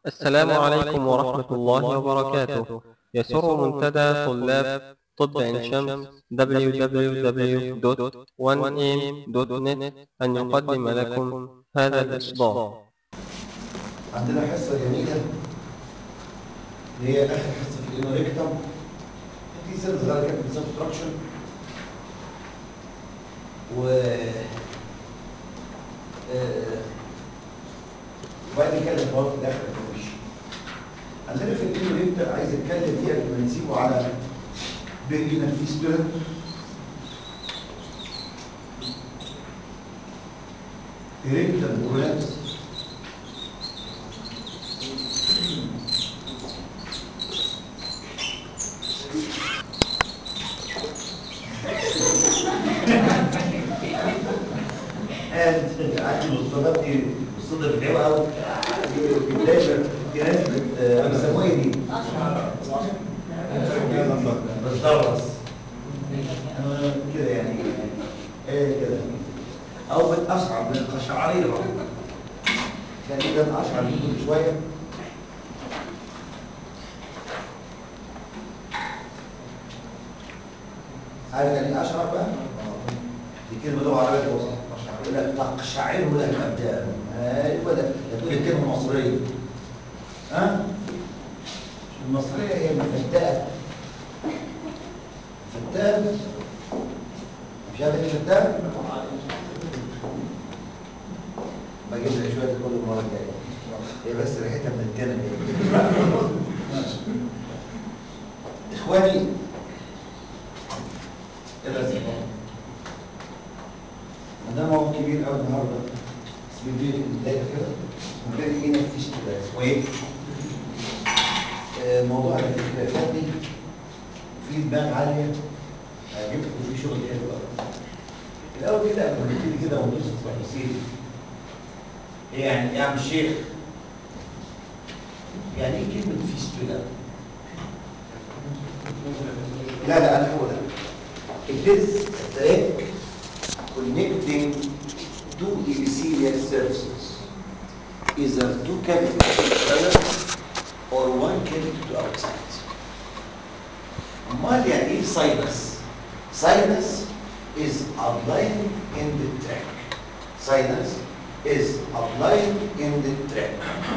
السلام عليكم ورحمة الله وبركاته يسر منتدى طلاب طب عين شمس www.1am.net أن يقدم لكم هذا الإصدار عندنا حصة جميلة اللي هي آخر حصة في الإنوريكتم دي سنة صغيرة كانت من سبستراكشن و آه، وبعدين نتكلم برضه في الآخر مفيش عندنا في الإنوريكتم عايز أتكلم فيها لما نسيبه على بيرينا فيستولا إريكتم كولابس and عندي مصطلحات دي مصطلح الجامعة أو بلاجر دي ناس بت- بيسموها ايه دي؟ بتدرس آه، كده يعني ايه كده أو بتأشعر من القشعريرة يعني إذا أشعر منكم شوية عارف يعني ايه أشعر بقى؟ دي كلمة لغة عربية بسيطة يقول لك تقشعر لك أبدان أيوة ده ده تقول الكلمة المصرية ها؟ المصرية هي مفتاة فتاة مش عارف ايه فتاة؟ بجيب لك شوية كل المرة الجاية هي بس ريحتها من التنة إخواني ايه الأسئلة؟ عندنا موضوع كبير قوي النهارده بس بيديني بدايه كده وبيدي هنا مفيش كده اسمه ايه؟ آه، موضوع الاختلافات دي في دماغ عاليه هجيبكم فيه شغل حلو قوي. الاول كده قبل ما نبتدي كده وندوس في التفاصيل ايه يعني يا عم الشيخ يعني ايه كلمه فيستولا؟ لا لا انا هقولها It is a track connecting two epithelial surfaces, either two cavities to each other or one cavity to outside. امال يعني ايه sinus? Sinus is outlined in the track. Sinus is outlined in the track.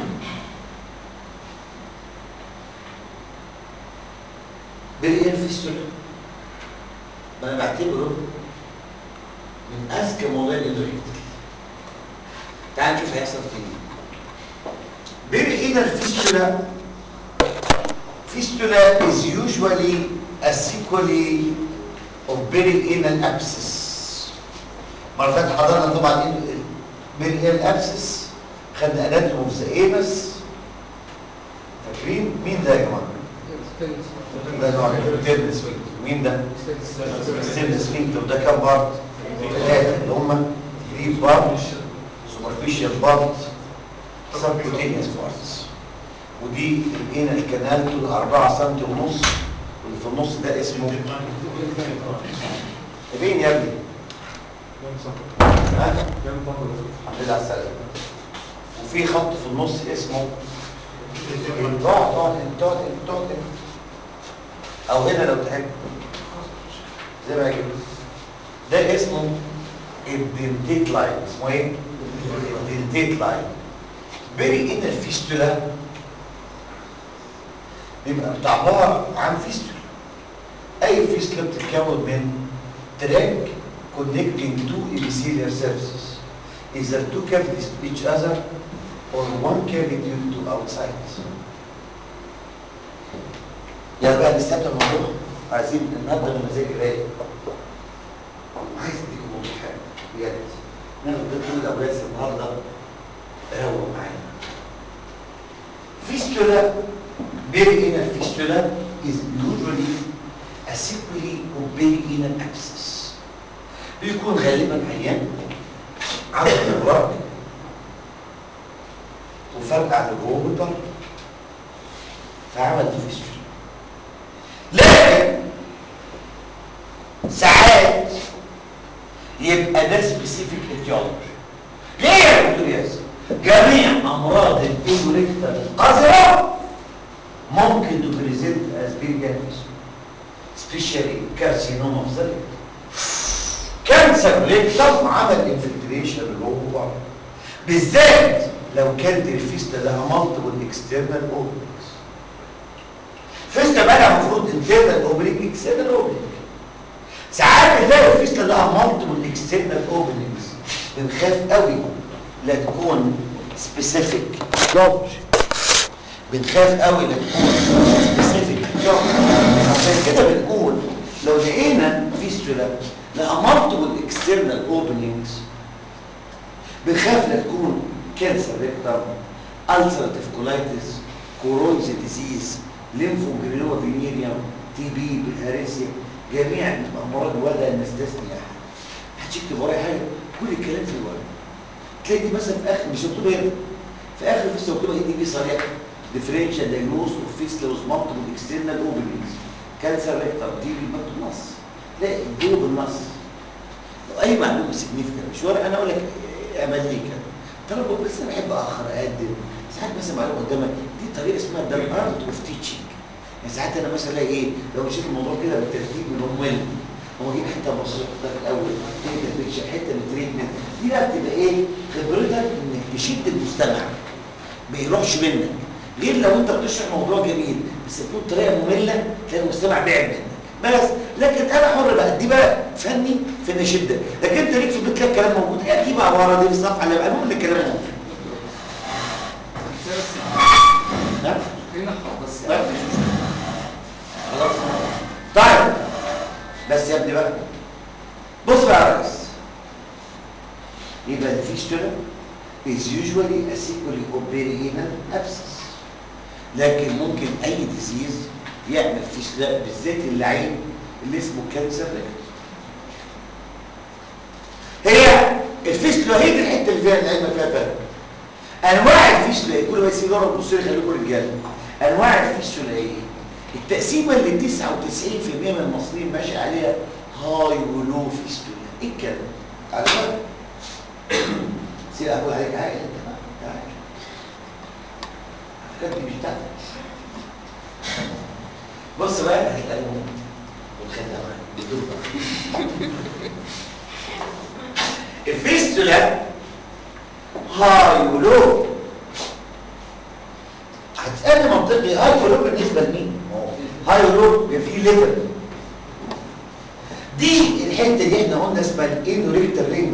بالايه الفيستولا؟ ما انا بعتبره من اذكى مواضيع الاندوريكتال تعال نشوف هيحصل فين بيبي انر فيستولا فيستولا is usually a sequelae of perianal abscess مرة فاتت حضرنا طبعا perianal abscess خدنا اناتوم اوف ذا ايمس فاكرين مين ده يا جماعه؟ ده نوع التيرنس مين ده؟ السيل سفنكتر ده كام بارت؟ ثلاثة اللي هم ريف بارت سوبرفيشال بارت سبكوتينيوس بارتس ودي الانال الكنال طول 4 سم ونص واللي في النص ده اسمه فين يا ابني؟ ها؟ الحمد لله على السلامة وفي خط في النص اسمه انتوت انتوت انتوت او هنا لو تحب زي ما كده ده اسمه الدنتيت لاين اسمه ايه الدنتيت لاين بيري ان الفيستولا بيبقى عباره عن فيستولا اي فيستولا بتتكون من تراك connecting two epithelial surfaces either two cavities to each other or one cavity to outside يلا بقى نستمتع بالموضوع عايزين النهارده المزاج رايق عايز اديكم موضوع حلو بجد ناخد ده كل الاولاد النهارده روق معانا فيستولا بيري انال فيستولا is usually a sequelae of perianal abscess بيكون غالبا عيان عنده ابراج وفرقع لجوه بالبر فعمل فيستولا لكن ساعات يبقى ده سبيسيفيك اتيولوجي ليه يا دكتور ياسر؟ جميع امراض الايجوريكتال قذر likely to present as biliary fistula especially carcinoma of the leg كانسر ريكتم عمل انفلتريشن جوه بالذات لو كانت الفيستا لها مالتيبل اكسترنال اوبننجز فيستا بقى المفروض انترنال اوبننج اكسترنال اوبننج ساعات نلاقي الفيستا لها مالتيبل اكسترنال اوبننجز بنخاف قوي لا تكون سبيسيفيك لارج بنخاف قوي لا تكون سبيسيفيك عشان كده بنقول لو لقينا فيستولا لها مالتيبل اكسترنال اوبننجز بنخاف لا تكون كانسر ريكتم السرتيف كولايتس كورونز ديزيز ليمفوجرينوما فينيريوم تي بي بالهارسيا جميع الامراض ولا نستثني احد هتكتب ورايا حاجه كل الكلام في الورق تلاقي دي مثلا في اخر مش مكتوب هنا في اخر في مكتوبه ايه دي بي صريحه ديفرنشال دايجنوز اوف فيستلوز مالتيبل اكسترنال اوبننجز كانسر ريكتم دي بالمكتوب نص لا اديله بالنص لو اي معلومه سيجنيفيكانت مش ورق انا اقول لك اعمل لي كده طلب بس انا بحب اخر اقدم ساعات مثلا معلومه قدامك دي طريقه اسمها ده الارت اوف تيتشنج يعني ساعات انا مثلا الاقي ايه لو مشيت الموضوع كده بالترتيب من ممل هو اجيب حته بسيطه في الاول حته بيكشر حته التريتمنت دي بقى بتبقى ايه خبرتك انك تشد المستمع ما يروحش منك غير لو انت بتشرح موضوع جميل بس بتقول بطريقه ممله تلاقي المستمع بعد منك بس لكن انا حر بقى دي بقى فني في ان شده لكن انت ليك في البيت تلاقي الكلام موجود ايه دي بقى ورا دي في الصفحه اللي بقى المهم الكلام موجود نعم هنا بس طيب مش مشكله خلاص طيب بس يا ابني بقى بص بقى يا ريس يبقى الفيستولا is usually a sequelae of perianal abscess لكن ممكن اي ديزيز يعمل فيستولا بالذات اللعين اللي اسمه كانسر ريكتم هي الفيستولا هي دي الحته اللي فيها العلم فيها فرق انواع الفيستولا كل ما يصير ضرب بص لي خليكم رجاله انواع الفيستولا ايه التقسيمه اللي 99% من المصريين ماشي عليها هاي ولو فيستولا ايه الكلام تعالى بقى سيب اقول عليك حاجه انت بقى تعالى الحاجات دي مش بتاعتك بص بقى هتلاقيهم وتخليها معاك بدون بقى الفيستولا هاي ولو هتسألني منطقي هاي ولو بالنسبة لمين؟ هاي ولو بيبقى فيه ليفل دي الحتة دي احنا قلنا اسمها الانوريكتال رينج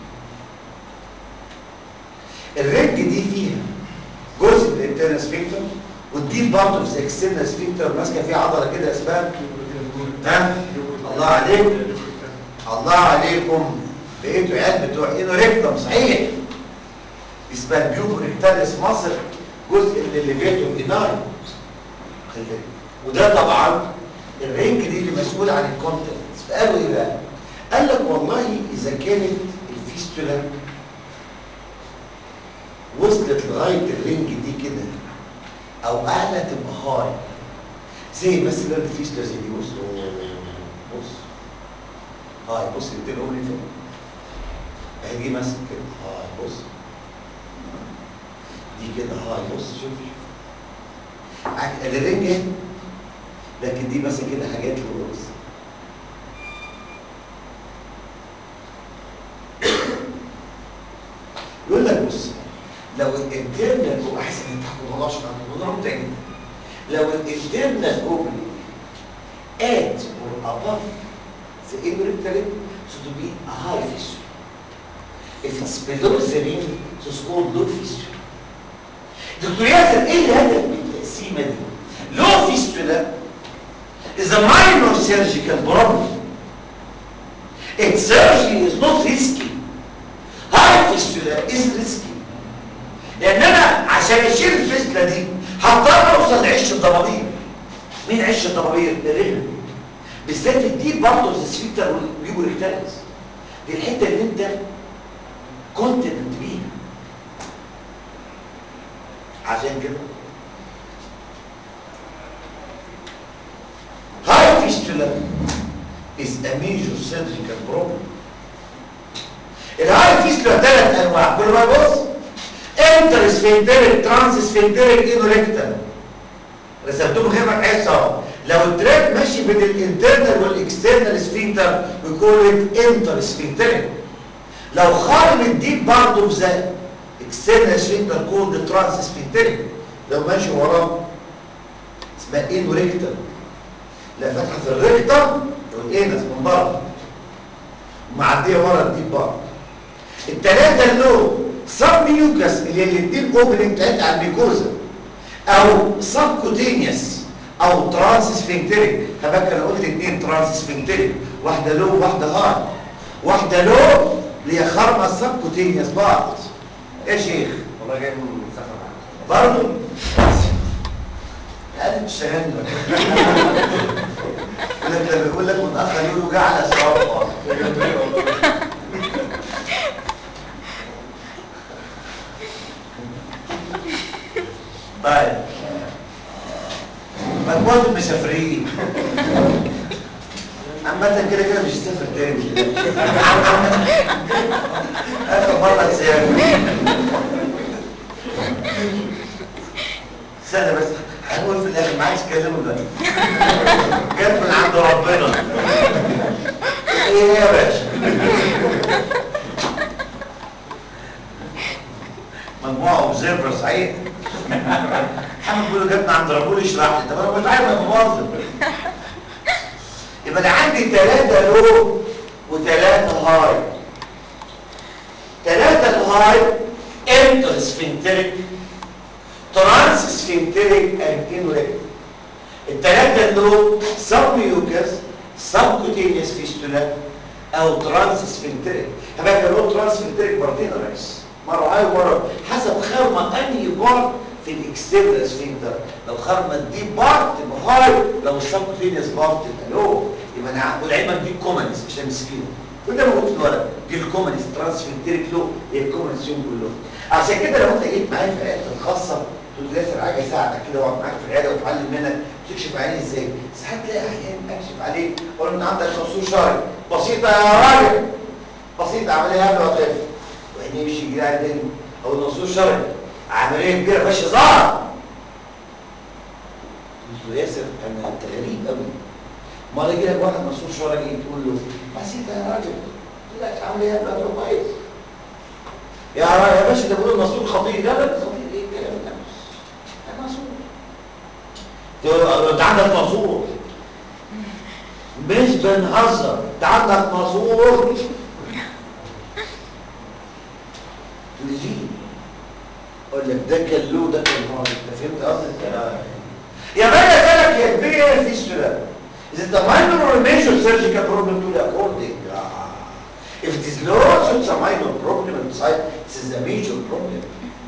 الرينج دي فيها جزء من الانترنال سفنكتر والديب بارت اوف ذا اكسترنال سفنكتر ماسكه فيه عضله كده اسمها ها الله عليكم الله عليكم بقيتوا عيال بتوع انوريكتم صحيح اسمها البيوبو ريكتاليس مصر جزء من اللي بيته الإناي خلي بالك. وده طبعا الرينج دي اللي مسؤول عن الكونتنت فقالوا ايه بقى قال لك والله اذا كانت الفيستولا وصلت لغايه الرينج دي كده او اعلى تبقى هاي زي مثلا الفيستولا زي دي بص بص هاي بص الاثنين قولي فين اهي دي مثلا كده هاي بص دي كده هاي بص شوف عك- الرنج اهي. لكن دي مثلا كده حاجات لورس يقول لك بص لو الانترنال هو احسن ان تحكم الموضوع عشان الموضوع ممتع جدا لو الانترنال اوبننج at or above the inner so to be a high fissure if it's below the ring so it's called low fissure دكتور ياسر ايه الهدف من التقسيمه دي؟ لو فيستولا is a minor surgical problem. Its surgery is not risky. High fistula is risky. لان انا عشان اشيل الفيستولا دي هضطر اوصل لعش الضبابير. مين عش الضبابير؟ الرجل. بالذات الديب برضه السفيكتر والبيبو ريكتاليس. دي الحته اللي انت كونتنت بيها. عشان كده high fistula is a major surgical problem الهاي فيستولا ثلاث انواع كل ما يبص انتر سفنتريك ترانس سفنتريك انوريكتال رسمتهم غير حس اهو لو التراك ماشي بين الانترنال والاكسترنال سفينكتر بيكون انتر سفينكتريك لو خارج الديب برضه في زي اكسترنال سفينكتر كولد ترانس سفينكتريك لو ماشي وراه اسمها انو ريكتر لا فاتحه في الريكتر والانس من بره معديه ورا الديب برضه الثلاثه اللي سب ميوكس اللي هي الاثنين اوبننج بتاعتها على الميكوزا او سب كوتينيوس او ترانس سفنكتريك فاكر انا قلت اثنين ترانس سفنكتريك واحده لو وواحده هاي واحده لو اللي هي خرمه السب كوتينيوس بعض ايه يا شيخ والله جاي من سفر برضه قاعد تشتغل يقول لك لما يقول لك متاخر يقول له جه على الصواب طيب مجموعة المسافرين عامة كده كده مش هتسافر تاني آخر مرة تسافر استنى بس هنقول في الآخر ما عادش تكلموا ده جت من عند ربنا ايه يا باشا مجموعة اوبزرفر صحيح محمد بيقول له جبنا عند ربنا يشرح لي طب انا مش عارف انا بوظف يبقى انا عندي ثلاثة لو وثلاثة هاي ثلاثة الهاي انتر سفنتريك ترانس سفنتريك اند انوريك الثلاثة اللو سب ميوكس سب كوتينيوس فيستولا او ترانس سفنتريك هبقى كانوا ترانس سفنتريك مرتين يا ريس مرة هاي ومرة حسب خرمة انهي بارت في الاكسترنال سفنكتر لو خرمة دي بارت تبقى هاي لو السب كوتينيوس بارت تبقى لو يبقى انا والعلم دي الكومنس مش همسكينه كل ده موجود في الورق دي الكومنس ترانس سفنتريك لو هي الكومنس يوم كلهم عشان كده لو انت جيت معايا في العيادة الخاصة تقول لي ياسر حاجة يساعدك كده واقعد معاك في العيادة واتعلم منك تكشف عليه ازاي ساعات تلاقي احيانا اكشف عليه اقول له انت عندك خصوص شرعي بسيطة يا راجل بسيطة عملية قبل وطفل وبعدين يمشي يجري على تاني او النصوص شرعي عملية كبيرة فيهاش هزار قلت له ياسر انا انت غريب قوي ما يجي لك واحد نصوص شرعي تقول له بسيطة يا راجل تقول لك عملية قبل وطفل كويس يا را- يا باشا ده بيقولوا النصوص خطير لا لا خطير ايه الكلام ده ده نصوص تقول له انت عندك نصوص مش بنهزر انت عندك نصوص تجي اقول لك ده كان له ده كان هو انت فهمت قصدي الكلام يا باشا جالك يا كبير في السؤال Is it a minor or a major surgical problem to the according? Ah. If it is low, so it's a minor problem inside, it is a major problem.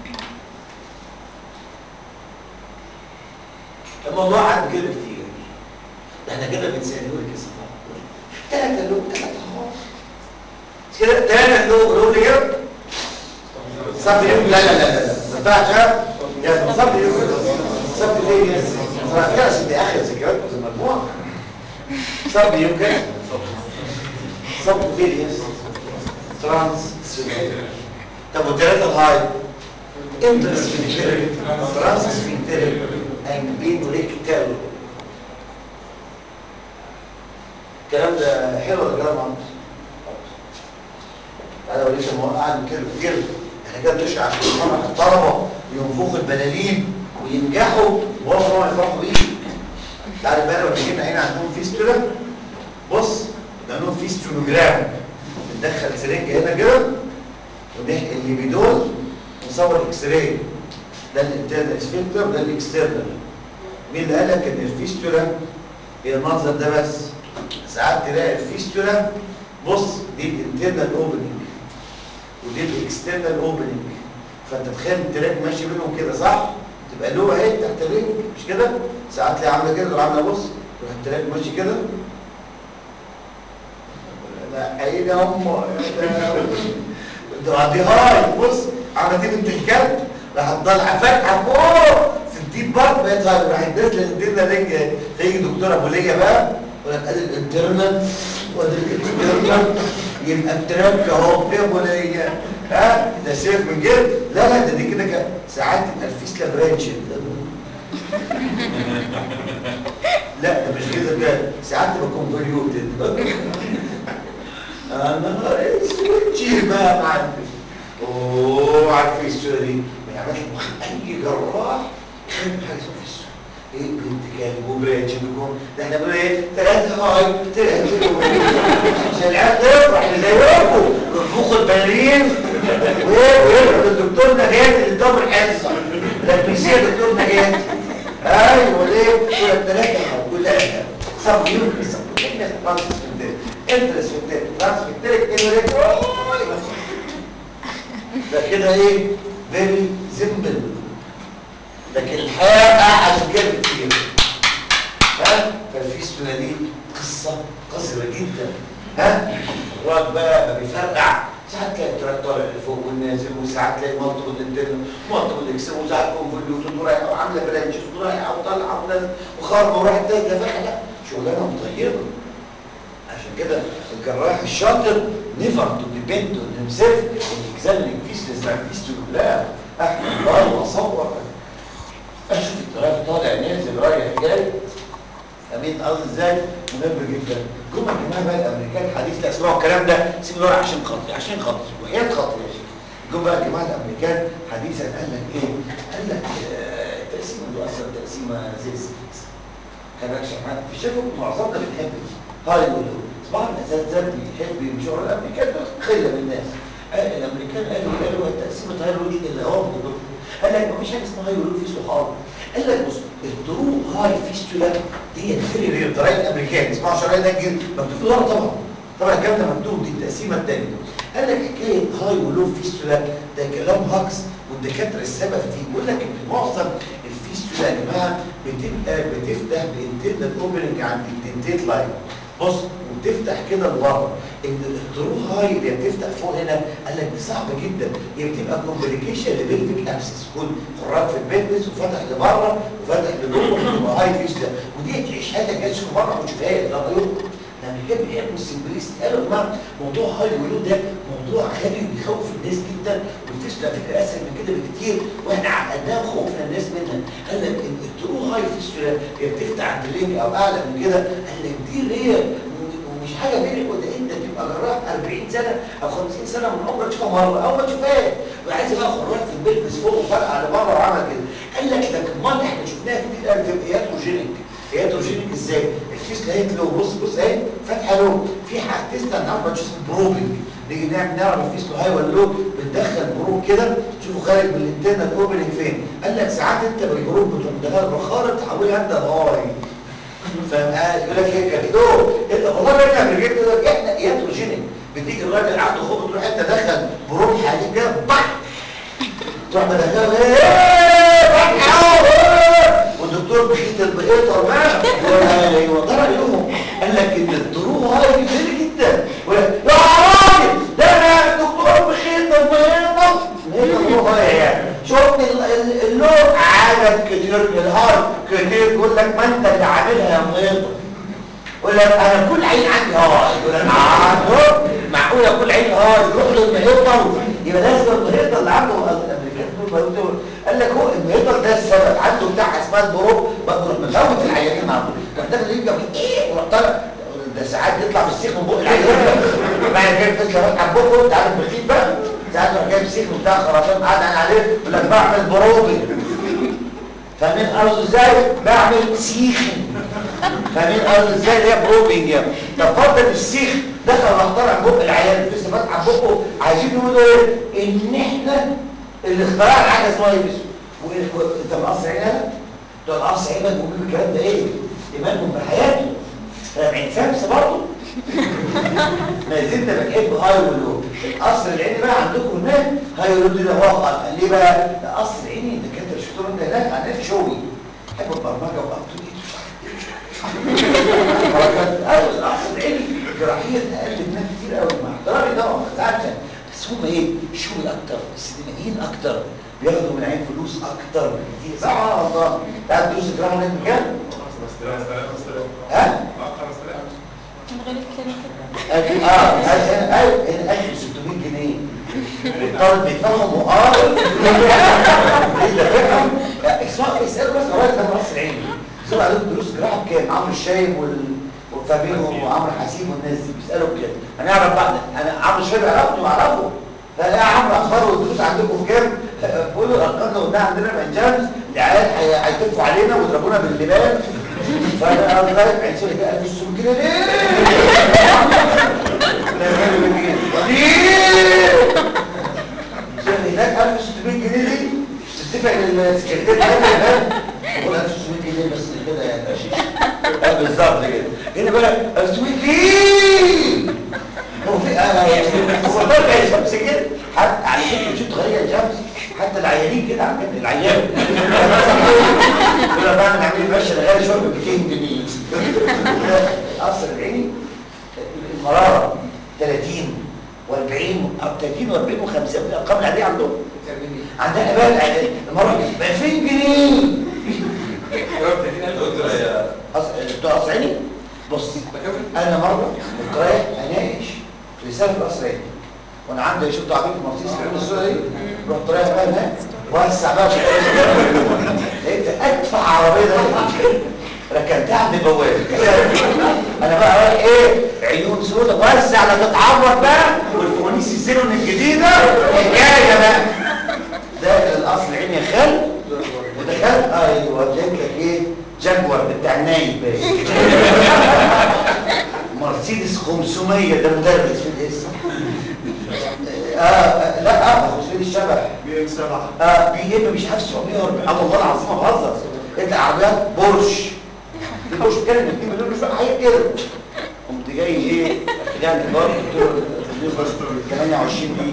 الموضوع عاد كده كتير ده احنا كده بنسأل يقول لك صفحة ثلاثة لو ثلاثة خلاص مش كده ثلاثة لو لو اللي كده صف يوم لا لا لا لا لا ما ينفعش يا صف يوم صف ليه يا صف كده عشان دي اخر ذكريات في المجموعة صف يوم كده صف فيريس ترانس سفنكتر طب والثلاثة الهاي انتر سفنكتر ترانس سفنكتر and انوريكتال الكلام ده حلو ولا كلام عمرو؟ تعالى اوريك المواد قاعد كده كتير احنا كده بنشرح عشان نفرح الطلبه ينفخوا البلالين وينجحوا وهم ما يفرحوا بيه تعالى بقى لو جبنا هنا عندهم فيستولا بص ده عندهم فيستولوجرام بندخل سرنجه هنا كده ونحقن الليبيدول ونصور اكس راي ده الانترنال سفنكتر ده الاكسترنال مين اللي قالك ان الفيستولا هي المنظر ده بس ساعات تلاقي الفيستولا بص دي الانترنال اوبننج ودي الاكسترنال اوبننج فانت تخيل التراك ماشي بينهم كده صح تبقى له اهي تحت الرجل مش كده ساعات تلاقي عامله كده تروح عامله بص تروح التراك ماشي كده لا ايه ده هم ده دي هاي بص عملت بنت الكلب راح طالعه فاتحه فوق في الديب بارت بقت هاي راح اديت للدنيا رجل تيجي دكتوره ابو ليا بقى ولا ادي الانترنال وادي الاكسترنال يبقى التراك اهو يا ابو ليا ها ده سيف من جد لا لا ده دي كده كده ساعات تبقى الفيسلا برانش لا ده مش كده كده ساعات بكون فوليوتد انا نهار اسود شيل بقى يا معلم اوه عارف الصوره دي ما يعملش مخ اي جراح يخلي حاجه اسمها في الصوره ايه بنت كلب وبريتش بيكون ده احنا بنقول ايه ثلاثه هاي ثلاثه عشان العيال تفرح اللي زيكم وينفخوا البلالين ويروحوا للدكتور نجاتي اللي ضم الحصه لبسيه دكتور نجاتي ايوه ليه؟ يقول لك ثلاثه هاي وثلاثه صب يوم صب الناس تبص في الدنيا انترس في الدنيا ترانس في الدنيا كده ده كده ايه فيري سيمبل لكن الحياه اعقد من كده بكتير ها فالفيستولا دي قصه قصيره جدا ها الراجل بقى ما بيفرقع ساعات تلاقي التراك طالع لفوق والنازل وساعات تلاقي مالتيبل انترنال مالتيبل اكس وساعات كونفوليوتد ورايحه وعامله برانشز ورايحه وطالعه ونازله وخارجه ورايحه تاني فاحنا لا شغلانه مطيبه عشان كده الجراح الشاطر نيفر تو ديبند اون هيم سيلف ان اكزامينج فيستس لايك فيستول لا احمد الله واصور اشوف التراك طالع نازل رايح جاي فاهمين قصدي ازاي؟ مهم جدا جم يا جماعه بقى الامريكان حديث لا اسمعوا الكلام ده سيبوا ورا عشان خاطري عشان خاطري وحياه خاطري يا شيخ جم بقى يا جماعه الامريكان حديثا قال لك ايه؟ قال لك آه، التقسيمه دي اصلا تقسيمه زي الزفت كان شحات في شافوا معظمنا بنحب دي هاي ولو طبعا الاساتذه بيحب يمشوا على الامريكان دول خله من الناس قال الامريكان قالوا قالوا تقسيمه هاي ولو دي اللي هو من قال لك مفيش حاجه اسمها هاي ولو في صحاب قال لك بص الدرو هاي فيستولا دي الفري ريل طريقه الامريكان اسمعوا شرايط ده جديد مكتوب في الورقه طبعا طبعا الكلام ده مكتوب دي التقسيمه الثانيه قال لك حكايه هاي ولو فيستولا ده كلام هاكس والدكاتره السبب فيه بيقول لك ان معظم الفيستولا يا جماعه بتبقى بتفتح بانترنال اوبننج عند الدنتيت لاين بص وبتفتح كده لبره ان الثرو هاي اللي بتفتح فوق هنا قال لك دي صعبه جدا هي بتبقى كومبليكيشن لبلفيك ابسس كل خراج في البلفس وفتح لبره وفتح لجوه وتبقى هاي فيستولا ودي تعيش حياتك جالس في مره ما تشوفهاش ده غيره الامريكان بيحبوا السمبليست قالوا يا جماعه موضوع هاي ولو ده موضوع غبي بيخوف الناس جدا والفيستولا على فكره اسهل من كده بكتير واحنا عقدناها وخوفنا الناس منها قال لك ان الترو هاي فيستولا هي بتفتح عند اللينج او اعلى من كده قال لك دي اللي هي ومش حاجه بينك وده انت تبقى جراح 40 سنه او 50 سنه من عمرك تشوفها مره او ما تشوفهاش وعايز بقى خراج في البلفس فوق وفرقع لبره وعمل كده قال لك لكن امال احنا شفناها كتير قوي في هياتروجينيك هياتروجينيك ازاي؟ الفيس لقيت له بص بص اهي فاتحه له في حاجه تيست نعرف اسمه بروبنج نيجي نعمل نعرف الفيس له هاي ولا لو بندخل بروب كده تشوفه خارج من الانترنال اوبننج فين قال لك ساعات انت بالبروب بتقوم دخل الرخاره تحولها انت لهاي فاهم يقول لك ايه كده انت والله احنا امريكان يقول لك احنا هياتروجينيك بتيجي الراجل عنده خوف تروح انت دخل بروب حديد كده بح تروح مدخله ايه والدكتور بخيت البقيطه بقى وضرب يومه قال لك ان الدروب هاي كتير جدا يا راجل ده انا الدكتور بخيت البقيطه ايه الدروب هاي يعني شفت اللون عدد كتير الهاي كتير يقول لك ما انت اللي عاملها يا بقيطه يقول لك انا كل عين عندي هاي يقول لك عنده معقوله كل عين هاي يروح للمهيطه يبقى لازم المهيطه اللي عنده الامريكان دول قال لك هو المهيطه ده السبب عنده بتاع اسمها البروب بروح مفوت العيانين على طول راح داخل يجي ايه وراح طالع ده ساعات يطلع بالسيخ من بق العيان بعد كده تطلع فتح بقه انت عارف بخيل بقى ساعات يروح جايب سيخ بتاع خرطان قاعد انا عليه يقول لك بعمل بروبي فاهمين قصده ازاي؟ بعمل سيخ فاهمين قصده ازاي اللي هي بروبنج يعني طب فضل السيخ دخل راح طالع بق العيان لسه فاتح بقه عايزين يقولوا ايه؟ ان احنا اللي اخترع حاجه اسمها يبس انت مقص عينها؟ بتوع القص عينك بيقولوا الكلام ده ايه؟ ايمانهم بحياته عين فامس برضه ما زلنا بنحب هاي ولو القصر العيني بقى عندكم هناك هاي ولو دي ده واقع ليه بقى؟ ده قصر عيني الدكاتره شفتوا انت هناك عندنا شوي بحب البرمجه وابطل ايوه القصر العيني جراحيه اقل منها كتير قوي مع احترامي طبعا ما تزعلش بس هم ايه؟ شوي اكتر سينمائيين اكتر بياخدوا من العين فلوس اكتر بكتير سبحان الله تعرف فلوس الجراحه هناك بكام؟ ها؟ من غير الكلمة اه هنا ايوه هنا 1600 جنيه الطالب بيدفعهم واه ايه ده فاهم؟ اسمع يسالوا بس قرايه ده راس العين يسالوا عليكم دروس جراحه بكام عمرو الشايب وال وفابينو وعمرو حسيب والناس دي بيسالوا بكام هنعرف بعد انا عمرو الشايب عرفته واعرفه فيا عمرو اخبار والدروس عندكم كام بقولوا الارقام اللي قلناها عندنا في عين شمس العيال هي- هيتفوا علينا ويضربونا باللبان فانا طيب عين شمس ده 1600 جنيه ليه؟ لا يعملوا بالجنيه ليه؟ عشان هناك 1600 جنيه دي تدفع للسكرتير حاجه بقول 1600 جنيه بس كده يا باشا اه بالظبط كده هنا بقى 1600 جنيه هو في اه يعني هو طلع شمس كده حتى على فكره شفت غريبه شمس حتى العيانين كده عندنا العيان كنا بقى نعمل المشي الغالي شويه ب 200 جنيه اصل العيني المراره 30 و40 او 30 و40 و50 الارقام العاديه عندهم عندنا بقى العيادات المره ب 2000 جنيه دكتور يا أص- بتوع قصر عيني بص انا مره كنت رايح اناقش رساله في قصر عيني وانا عندي شفت عبيد المرسيس في الصوره دي رحت رايح بقى هناك وسع بقى لقيت ادفع عربيه ده ركنتها عند البواب انا بقى رايح ايه عيون سودة وسع لا تتعور بقى والفوانيس الزينون الجديده حكايه بقى ده الاصل عيني يا خال ودخلت ايوه اديت لك ايه جاكوار بتاع النايب باين مرسيدس 500 ده مدرس في الاسم آه آه، لا اه 500 الشبح بي ام 7 اه بي ام مش عارف 740 اه والله العظيم ما بهزر انت عربيات بورش دي بورش بتتكلم 2 مليون مش حاجه كده قمت جاي ايه رجعت برضه قلت له بالنسبه 28 دي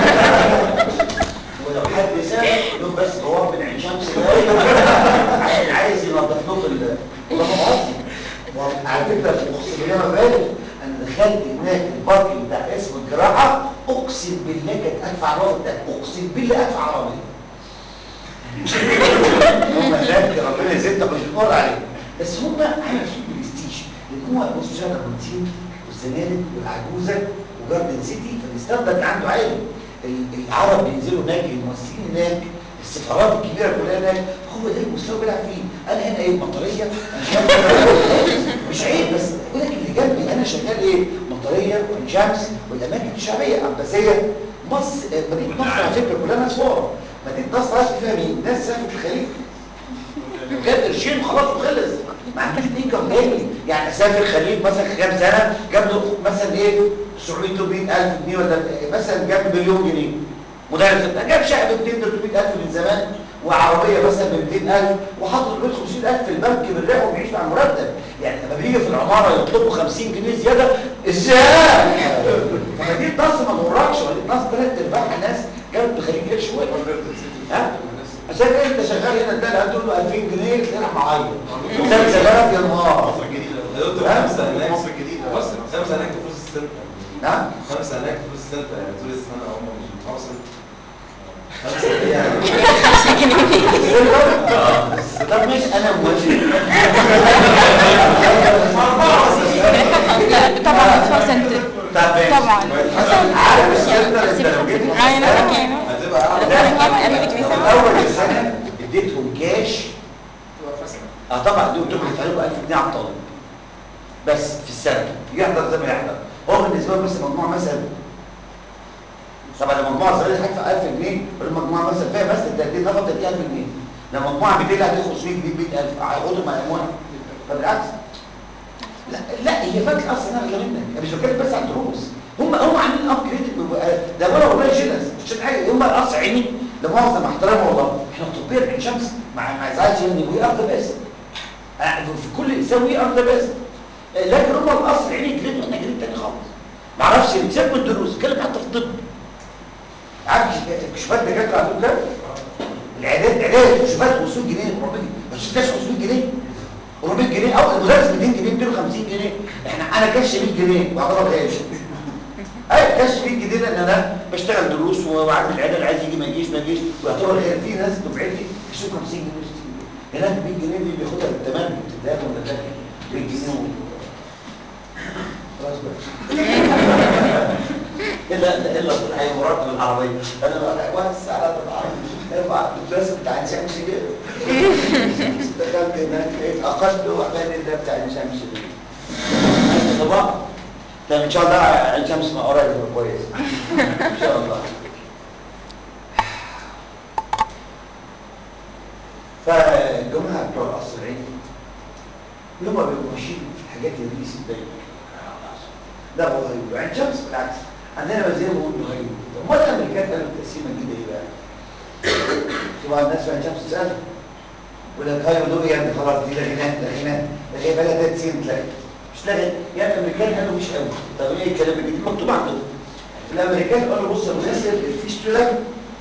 ولو حد سال له بس هو من عين شمس ده عايز ينظف له في ال والله ما بهزر وعلى فكره اقسم بالله ما بالغ انا دخلت هناك الباركنج بتاع اسم الجراحه اقسم بالله كانت ادفع عربيه بتاعت اقسم بالله ادفع عربيه هم هناك ربنا يزيدنا مش بنقول عليه بس هم عامل في برستيج لان هو بص شارع البنزين والزنادق والعجوزه وجاردن سيتي فالستاندرد عنده عالي ال- العرب بينزلوا هناك الممثلين هناك السفارات الكبيره كلها هناك هو ده المستوى اللي بيلعب فيه انا هنا ايه مطريه أنا شغال- مش عيب بس بقول لك اللي جنبي انا شغال ايه مطريه وعين شمس والاماكن الشعبيه عباسيه مصر مدينه نصر على فكره كلها ناس فقراء مدينه نصر عارف فيها مين ناس سافرت الخليج جاب قرشين خلاص وخلص ما عندوش انكم تاني يعني اسافر خليج مثلا كام سنه جاب له مثلا ايه 700 800000 جنيه ولا مثلا جاب مليون جنيه مدرس بتاع جاب شقه ب 200 300000 من زمان وعربيه مثلا ب 200000 وحاطط البيت 500000 في البنك بالرقم وبيعيش مع المرتب يعني لما بيجي في العماره يطلبوا 50 جنيه زياده ازاي؟ فمدينه نصر ما تغركش مدينه نصر ثلاث ارباعها ناس جابت بخليج قرش شويه ها؟ عشان انت شغال هنا ده هتقول له 2000 جنيه تروح معيط وده شغال يا نهار مصر الجديدة يا دكتور ها؟ خمسة هناك مصر الجديدة. مصر خمسة هناك في فلوس السنتر نعم خمسة هناك في فلوس السنتر يعني طول السنة هم مش بيدفعوا سنتر خمسة اللي هي طب ماشي انا موافق لا طبعا ادفع سنتر طب ماشي. طبعا عارف السنتر انت لو جيت انا نفسي يعني هتبقى أعلى لا انا بدي اول السنه اديتهم كاش اه طبعا دول دول هيدفعوا 1000 جنيه على الطالب بس في السنه يحضر زي ما يحضر هو بالنسبه له مثلا مجموعه مثلا طبعا المجموعه الصغيره هتدفع 1000 جنيه والمجموعه مثلا فيها مثلا 30 نفر 30000 جنيه لما مجموعه 200 هتدفع 500 جنيه 100000 هياخدوا مع الاموال فبالعكس لا لا هي فاكره اصلا اغلى منك انا مش بتكلم بس عن الدروس هم هم عاملين ابجريد ده ولا والله جيلس مش عشان حاجه هم الاصل عيني لا مؤاخذه مع احترامي والله احنا طبيا عين شمس مع ما يزعلش يعني وي ار ذا بيست في كل انسان وي ار ذا بيست لكن هم الاصل عيني جريد واحنا جريد تاني خالص ما اعرفش سيبك من الدروس اتكلم حتى في الطب عارف كشوفات دكاتره عندهم كام؟ العيادات عيادات كشوفات 500 جنيه 400 بس كاش 500 جنيه 400 جنيه او المدرس 200 جنيه 250 جنيه احنا انا كاش 100 جنيه واعتبر غالي اي كاش 100 جنيه لان انا بشتغل دروس وعارف العياده اللي عايز يجي ما يجيش ما يجيش ويعتبر غالي في ناس دفعتي بيشتروا 50 جنيه 60 جنيه هناك 100 جنيه دي بياخدها بالتمام ابتداء ولا لا 100 جنيه و... خلاص بقى الا الا الا هي مرتب العربيه انا بقى وسع على العربيه ارفع الدرس بتاع انسان شبير دخلت هناك لقيت اقلت وعمال ده بتاع انسان شبير طبعا طب ان شاء الله عين شمس مع قريب يبقى كويس ان شاء الله فالجماعه بتوع القصر العيني يوم ما بيبقوا ماشيين الحاجات اللي دي دايما ده هو غريب عين شمس بالعكس عندنا وزير بيقول غريب امال الامريكان قالوا التقسيمه الجديده ايه بقى؟ طبعا الناس في عين شمس تسال يقول لك هاي ودول يا ابني خلاص دي لغيناها لغيناها لغايه بقى لها ثلاث سنين اتلغت مش لغت يعني الامريكان قالوا مش قوي طب ايه الكلام الجديد مكتوب عندهم الامريكان قالوا بص الغسل الفيستولا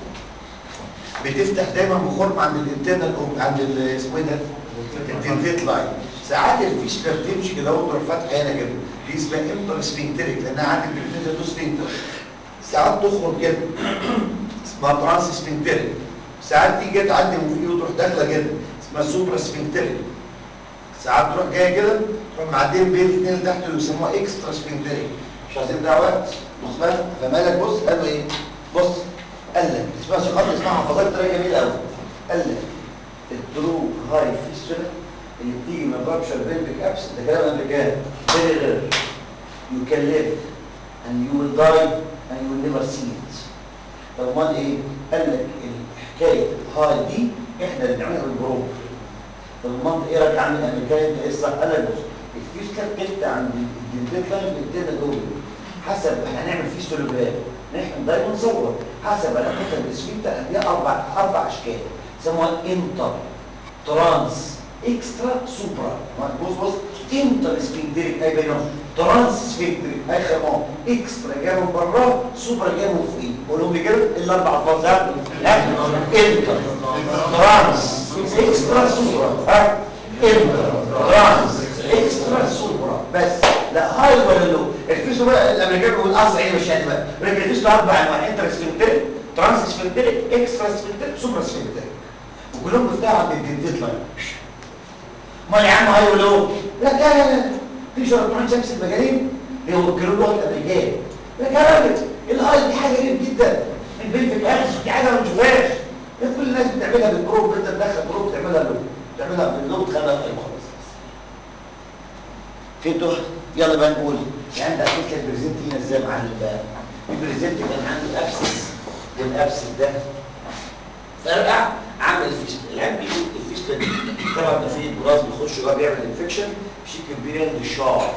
بتفتح دايما بخرم عند الانترنال عند ال- اسمه ايه ده؟ الدنتيت لاين ساعات الفيستولا بتمشي كده وتروح فاتحه هنا كده دي اسمها امبر سفنكتريك لانها عند البريتنال دو سفنكتر ساعات تخرج كده اسمها ترانس سفنكتريك ساعات تيجي تعدي من فيه وتروح داخله كده اسمها سوبرا سفنكتريك ساعات تروح جايه كده تروح معديه بين الاثنين اللي تحت ويسموها اكسترا سفنكتريك مش عايزين ده وقت بص بقى فمالك بص قالوا ايه بص قال لك اسمها خط اسمها حفظات طريقه جميله قوي قال لك الترو هاي فيستولا اللي بتيجي من رابشر بيلفيك ابس ده كلام امريكان فيري رير يو كان ليف and you will die and you will never see it طب امال ايه؟ قال لك الحكايه هاي دي احنا اللي بنعملها بالبروب طب امال ايه رايك عن الامريكان انت ايه الصح؟ قال لك بص الفيستولا بتفتح عند الدنتيت لاين بتدينا دول حسب احنا هنعمل فيستولوجرام نحن دايما نصور حسب علاقتها بالسفنكتر هديها اربع اربع اشكال يسموها انتر ترانس اكسترا سوبرا بص بص انتر سفنكتريك اي بينهم ترانس سفنكتريك اي خرمان اكسترا جاي من بره سوبرا جاي من فوقيه قولهم لي كده الاربع الفاظ ها انتر ترانس اكسترا سوبرا ها انتر ترانس اكسترا سوبرا بس لا هاي ولا لو الفيسو بقى الامريكان بيقول اصل ايه مش بقى لكن الفيسو اربع انواع انتر سفنكتريك ترانس سفنكتريك اكسترا سفنكتريك سوبرا سفنكتريك وكلهم بيفتحوا عند الدنتيت لاين امال يا عم هاي ولو لا لا لا لا في شرطان شمس المجانين بيوكلوا له الامريكان لا يا راجل الهاي دي حاجه غريب جدا البيلفيك اكس دي حاجه ما بنشوفهاش كل الناس بتعملها بالبروب انت تدخل بروب تعملها له تعملها باللو تخليها في خلاص فهمتوا يلا بقى نقول يعني ده عملت لك بريزنت هنا ازاي يا معلم بقى البريزنت كان عنده ابسس والابسس ده فرقع عمل الفيست العيان بيقول الفيست دي طبعا ده فيه براز بيخش جوه بيعمل انفكشن بشكل كبير للشعر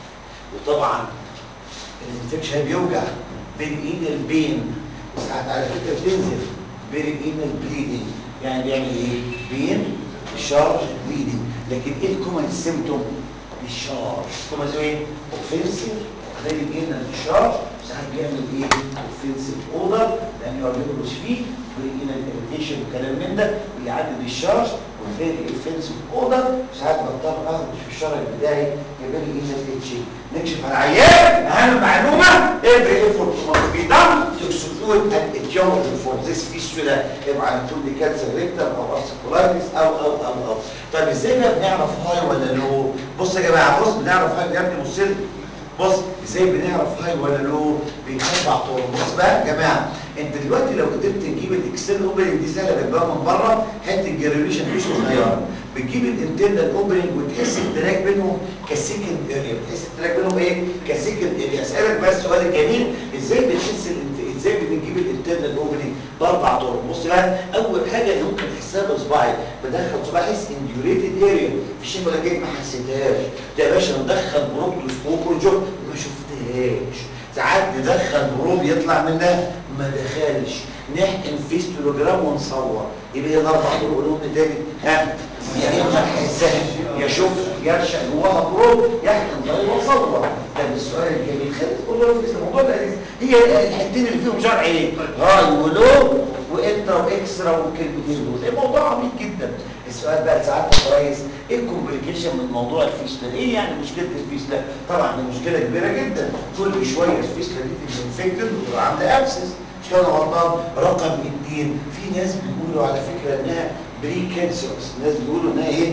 وطبعا الانفكشن بيوجع بين ايد البين وساعات على فكره بتنزل بين ايد البليدنج يعني بيعمل ايه؟ بين الشعر بليدنج لكن ايه الكومن سيمتوم؟ الشعر كومن ايه؟ اوفنسيف بين ايد الشعر ساعات بيعمل ايه؟ اوفنسيف اوردر لانه بيخرج فيه بين الاريتيشن والكلام من ده بيعدد الشارج والفيري اوفنسيف اوردر ساعات بضطر اخد في الشرج بتاعي يبقى لي ايه الاتش نكشف على العيان اهم معلومه every effort must be done to exclude an etiology for this fistula يبقى على طول دي كانسر ريكتم او ارسكولايتس او او او او طب ازاي بقى بنعرف هاي ولا لو بص يا جماعه بص بنعرف هاي يا ابني بص لي بص ازاي بنعرف هاي ولا لو بيتبع طرق بص بقى يا جماعه انت دلوقتي لو قدرت تجيب الاكسترنال اوبننج دي سهله بتبقى من بره حته الجريليشن مش صغيره بتجيب الانترنال اوبننج وتحس التراك بينهم كسكند اريا بتحس التراك بينهم ايه كسكند اريا اسالك بقى السؤال الجميل ازاي بتحس الانت... ازاي بتجيب الانترنال اوبننج باربع طرق بص بقى اول حاجه اللي ممكن احسها بصباعي بدخل صباعي احس انديوريتد اريا في شيء ولا جاي ما حسيتهاش ده يا باشا ندخل بروكتوسكوب وجو ما شفتهاش ساعات ندخل بروب يطلع منها ما دخلش نحقن فيستولوجرام ونصور يبقى هي الاربع طرق لهم تاني ها يا اما احسها يا شوف يرشق جواها بروب يحقن طيب وصور طب السؤال الجميل خلينا تقول له في الموضوع لذيذ هي الحتتين اللي فيهم شرع ايه؟ هاي ولو وانترا واكسترا والكلمتين دول الموضوع عميق جدا السؤال بقى ساعات كويس ايه الكومبليكيشن من موضوع الفيسلا ايه يعني مشكله الفيسلا طبعا دي مشكله كبيره جدا كل شويه الفيسلا دي تبقى انفكتد وتبقى عندها ابسس مش كده غلطان رقم اثنين في ناس بيقولوا على فكره انها بري كانسرس ناس بيقولوا انها ايه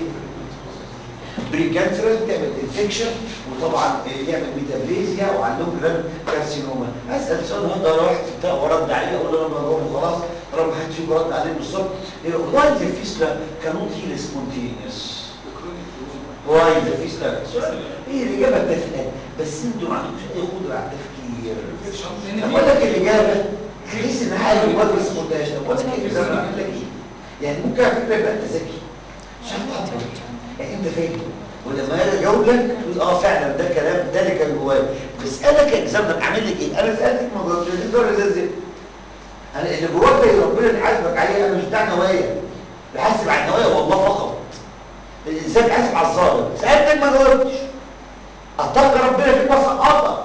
بري كانسرس تعمل انفكشن وطبعا يعمل ميتابليزيا وعندهم جرام كارسينوما اسال سؤال هذا واحد بتاع ورد عليه اقول له انا بروح وخلاص رغم ما حدش فيكم رد عليه بالظبط واي ذا فيسلا كانوت هيل سبونتينيوس واي ذا فيسلا هي الاجابه التافهه بس انتوا ما عندكوش اي قدره على التفكير طب اقول لك الاجابه تحس ان حاجه جواك بس ما قلتهاش طب اقول لك ايه ده اعمل لك ايه يعني ممكن على فكره يبقى انت ذكي مش هتعبر يعني انت فاهم ولما اجي اجاوب لك تقول اه فعلا ده كلام ده اللي كان جوايا بسالك اكزامك اعمل لك ايه انا سالتك ما جاوبتش تقدر ازاي انا اللي جواك اللي ربنا بيحاسبك عليه انا مش بتاع نوايا بحاسب على النوايا والله فقط الانسان بيحاسب على الظاهر سالتك ما جاوبتش اتقى ربنا فيك وسقطك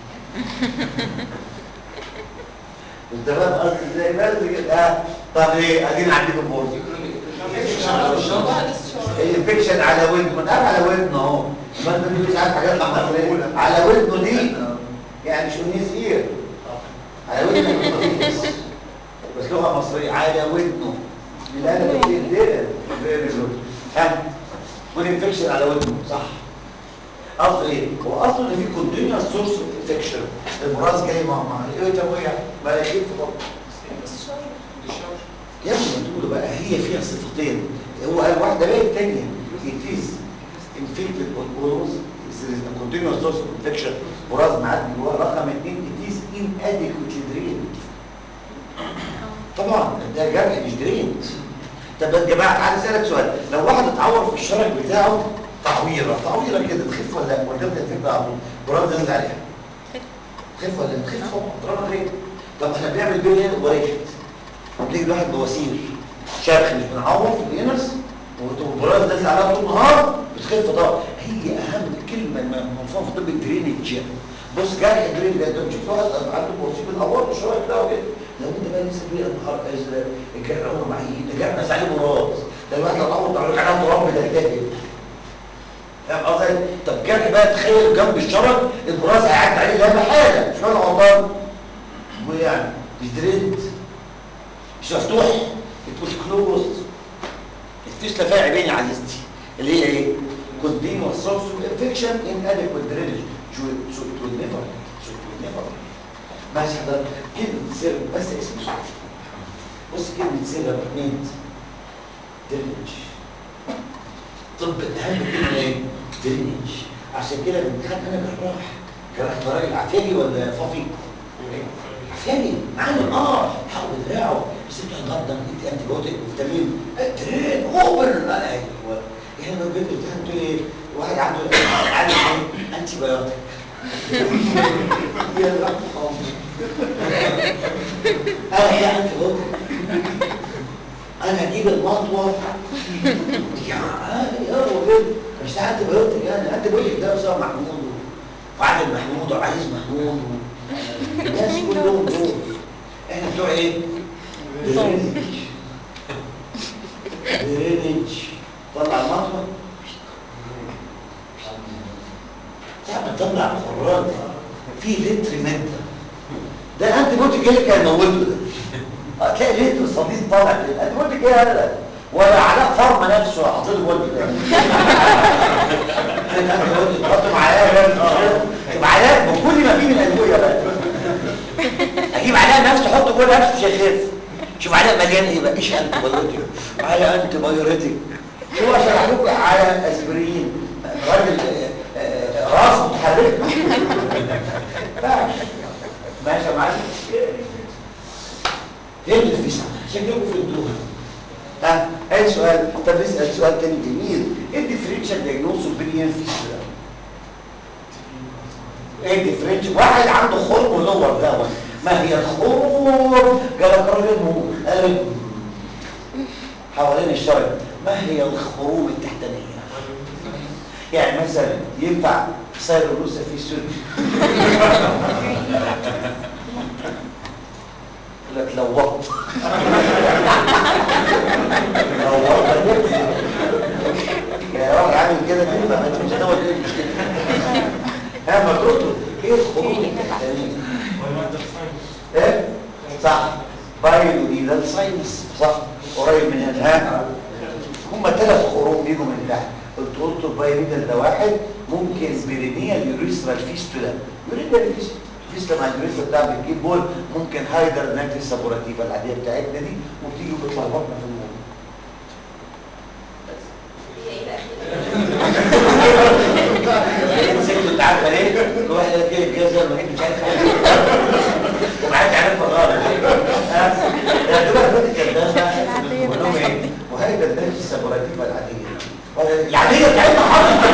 انت فاهم قصدي ازاي بس كده اه طب ايه ادينا عندكم البورد الانفكشن على ودنه ما تعرف على ودنه اهو ما انت مش عارف حاجات محمد على ودنه دي يعني مش ونيس ايه على ودنه المطيس بس لغه مصريه على ودنه لا انا كنت اديها فيري جود ها والانفكشن على ودنه صح قصده ايه؟ هو قصده ان في كونتينوس سورس اوف انفكشن البراز جاي مع مع ايه طب وقع ما يخف برضه يا ابني ما تقولوا بقى هي فيها صفتين هو قال واحده بقى الثانيه it is infected on always there is a continuous source of infection براز معدي جوه رقم اثنين it is inadequately drained طبعا ده جرح مش درينت طب يا جماعه تعالى اسالك سؤال لو واحد اتعور في الشرج بتاعه تعويره تعويره كده تخف ولا لا ولا تبدا الفكره على طول براز نازل عليها تخف ولا لا تخف طبعا طالما درينت طب احنا بنعمل بيه وريحه تلاقي الواحد بواسير شرخ مش بنعور في الانس والبراز نازل عليها طول النهار بتخف طبعا هي اهم كلمه منفوعه في طب الدرينج بص جرح الدرينج ده انت بتشوف واحد عنده بواسير بنعور الشرايط بتاعه كده لو انت بقى لسه بيه النهار ازرق الجرح عمره معين ده جرح نازل عليه براز ده الواحد لو اتعور تعرف عليها تراب بتلتهب فاهم قصدي؟ طب جرح بقى تخيل جنب الشرج البراز هيعدي عليه لا محاله مش انا غلطان ويعني مش درينت مش مفتوح بتقول كلوز الفيسلا فيها عيبين يا عزيزتي اللي هي ايه continuous source of infection inadequate drainage so so it will never so it will never ماشي حضرتك كلمة سر بس اسم سر بص كلمة سر مين درينج طب اهم كلمة ايه درينج عشان كده بنتخانق انا جراح جراح براجل عفاري ولا فافي عفاري عامل اه حاول دراعه بس انت النهارده انت انتي بايوتيك وفيتامين درين اوبن ايوه يعني لو جبت امتحان تقول ايه واحد عنده عامل ايه انتي بايوتيك يلا انا يا انتي بايوتيك انا هجيب المطوه يا يا راجل مش ده انتي بايوتيك يعني انتي بايوتيك ده اسامه محمود وعادل محمود وعايز محمود الناس كلهم دول احنا بتوع ايه؟ درينج درينج طلع المطوه تعمل تطلع خراج في لتر ماده ده انت بوتي كده كان موته ده هتلاقي لتر صديد طالع كده انت بوتي كده هذا ولا علاء فرما نفسه حاطط له بوتي ده انت بوتي تحط معاه تبقى علاء بكل ما فيه من الادويه بقى اجيب علاء نفسه احطه جوه نفسه مش هيخف شوف علاء مليان ايه بقى ايش انت بايوتيك على انت بايوريتك شو اشرح لكم على اسبرين راجل راس متحرك ماشي يا معلم فين الفيسا شكلكم فهمتوها ها اي سؤال طب نسال سؤال تاني جميل ايه الديفرنشال دايجنوز بين الفيسا ايه الديفرنشال واحد عنده خرم ولور دوت ما هي الخروج جالك راجل قال حوالين الشرج ما هي الخروم التحتانيه يعني مثلا ينفع سيروسا في السوري يقول لك لو وط لو وط يا راجل عامل كده تنفع ما انت مش هتقعد ايه المشكله ها ما تقول ايه الخروج التحتانيه ايه صح بايلو دي ده الساينس صح قريب من الها هم ثلاث خروج بيجوا من تحت قلت قلت البايلو ده واحد ممكن بيرينيال يوريثرال فيستولا يوريثرال لسه مع الجريس بتاع بتجيب بول ممكن هايدر ناتري سابوراتيفا العاديه بتاعتنا دي وبتيجي وبتلخبطنا في الموضوع الست انت عارفه ليه؟ كل واحد قال كده الجزء ما مش عارف حاجه وما حدش عارفها خالص ها؟ ده دول فاتت كده العادية بتاعتنا. وهيدا الناتري سابوراتيفا العاديه العاديه بتاعتنا حاضر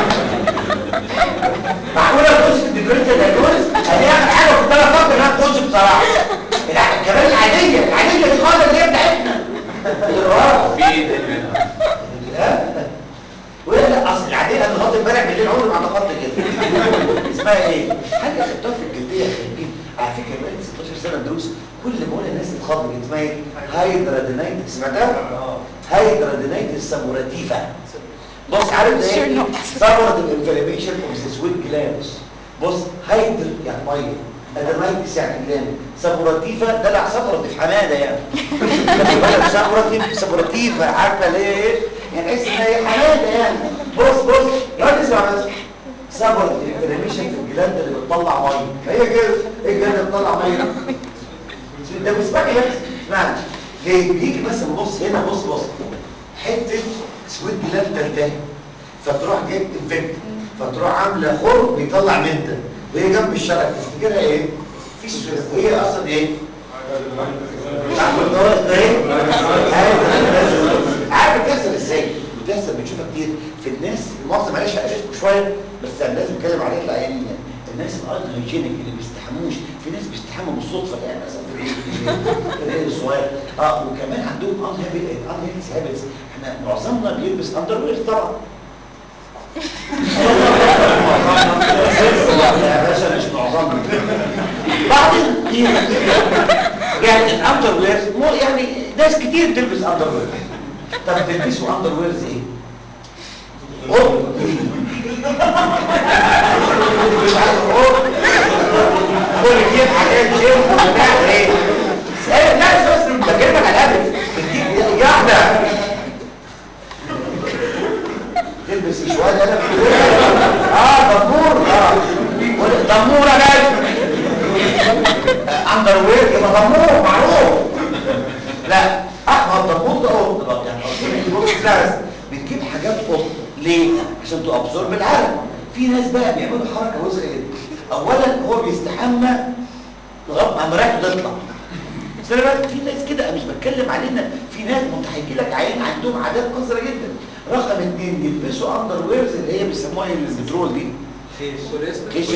معقوله تخش في الديفرنشال دايجنوز هي اخر حاجه كنت انا فاكر انها تخش بصراحه الع- كمان العاديه العاديه دي خالص اللي هي بتاعتنا الرواق في منها لا ولا لا اصل العاديه انا غلطت امبارح بالليل عمري ما عملت كده اسمها ايه؟ حاجه خدتها في الجلديه يا خريجين على فكره بقالي 16 سنه دروس كل ما اقول الناس تتخض اسمها ايه؟ هايدرادينايتس سمعتها؟ هايدرادينايتس سابوراتيفا بص عارف ده Sure ايه؟ not. ثمرة الانفلاميشن اوف ذا سويت جلاندز بص هايدر يعني ميه ادرينايتس يعني جلاند سابوراتيفا دلع سابوراتيف حماده يعني خلي بالك سابوراتيف سابوراتيفا عارفه ليه؟ يعني تحس ان هي حماده يعني بص بص يقعد اسمع بس سابوراتيف انفلاميشن في الجلاند اللي بتطلع ميه هي كده ايه الجلاند اللي بتطلع ميه ده بيسمعني بس اسمعني ليه بيجي مثلا بص هنا بص بص حته سويت جلاند تنتهي فتروح جايب انفكت فتروح عامله خرم بيطلع منتل وهي جنب الشرج تفتكرها ايه؟ في سويت وهي اصلا ايه؟ عارف الدواء ده ايه؟ عارف بتحصل ازاي؟ بتحصل بنشوفها كتير في الناس المؤاخذه معلش هقلقكم شويه بس انا لازم اتكلم عليها العيانين يعني. الناس الارض هيجينيك اللي ما بيستحموش في ناس بيستحموا بالصدفه يعني مثلا في العيد في العيد الصغير اه وكمان عندهم ان هابيت ان هيلث هابتس احنا معظمنا بيلبس اندر وير طبعا يا باشا مش معظمنا بعدين يعني الاندر وير مو يعني ناس كتير بتلبس اندر وير طب بتلبسوا اندر ويرز ايه؟ اوه مش عارف اوه كل كتير حاجات جيم وبتاع ايه؟ اسأل لا بس بكلمك على الهبل بتجيب قاعده تلبس شوال انا اه دمور اه دمور يا باشا اندر وير يبقى دمور معروف لا احمر دمور ده قط يعني قصدي بص لا بس بتجيب حاجات قط ليه عشان تابزورب العرق في ناس بقى بيعملوا حركه وسخه جدا اولا هو بيستحمى لغايه ما مراته تطلع بس انا بقى في ناس كده أنا مش بتكلم علينا في ناس متحكي لك عين عندهم عادات قذره جدا رقم اثنين يلبسوا اندر ويرز اللي هي بيسموها البترول دي كيش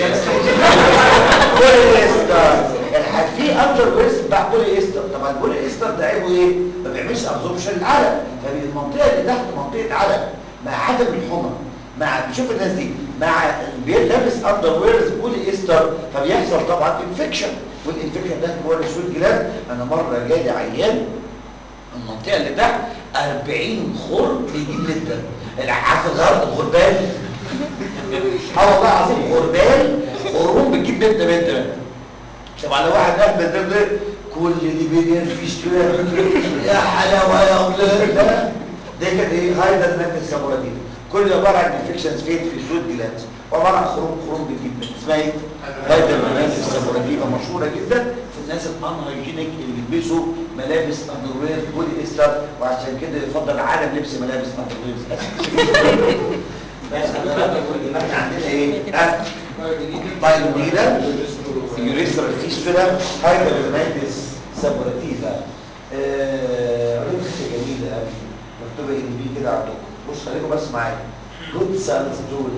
بولي استر يعني في اندر ويرز بتاع بولي استر طبعا البولي استر ده عيبه ايه ما بيعملش ابزوربشن العلق فالمنطقه اللي تحت منطقه علق مع عدم الحمى مع شوف الناس دي مع لابس اندر ويرز بولي استر فبيحصل طبعا انفكشن والانفكشن ده هو السويت جلاند انا مره جالي عيان المنطقه اللي تحت 40 خرم بيجيب للدم عارف الغرب الغربال اه والله العظيم غربال خروم بتجيب بنت بنت طبعا لو واحد قال بنت بنت كل اللي بينفش كده يا حلاوه يا اولاد ده ده كده ايه هايدر نات السابوراتيف كل عباره عن انفكشنز فين في السود جلاندز عباره عن خروم خروم بتجيب بنت اسمها ايه هايدر نات السابوراتيف مشهوره جدا في الناس الانهايجينيك اللي بيلبسوا ملابس اندروير بولي استر وعشان كده يفضل عالم لبس ملابس اندروير بس احنا عندنا ايه؟ ها؟ بايلونيدا يوريسترال فيستولا هايبرنايتس سابوراتيفا علوم حاجه جميله قوي مكتوبه ان بي كده عندكم بص خليكم بس معايا جود سالز رول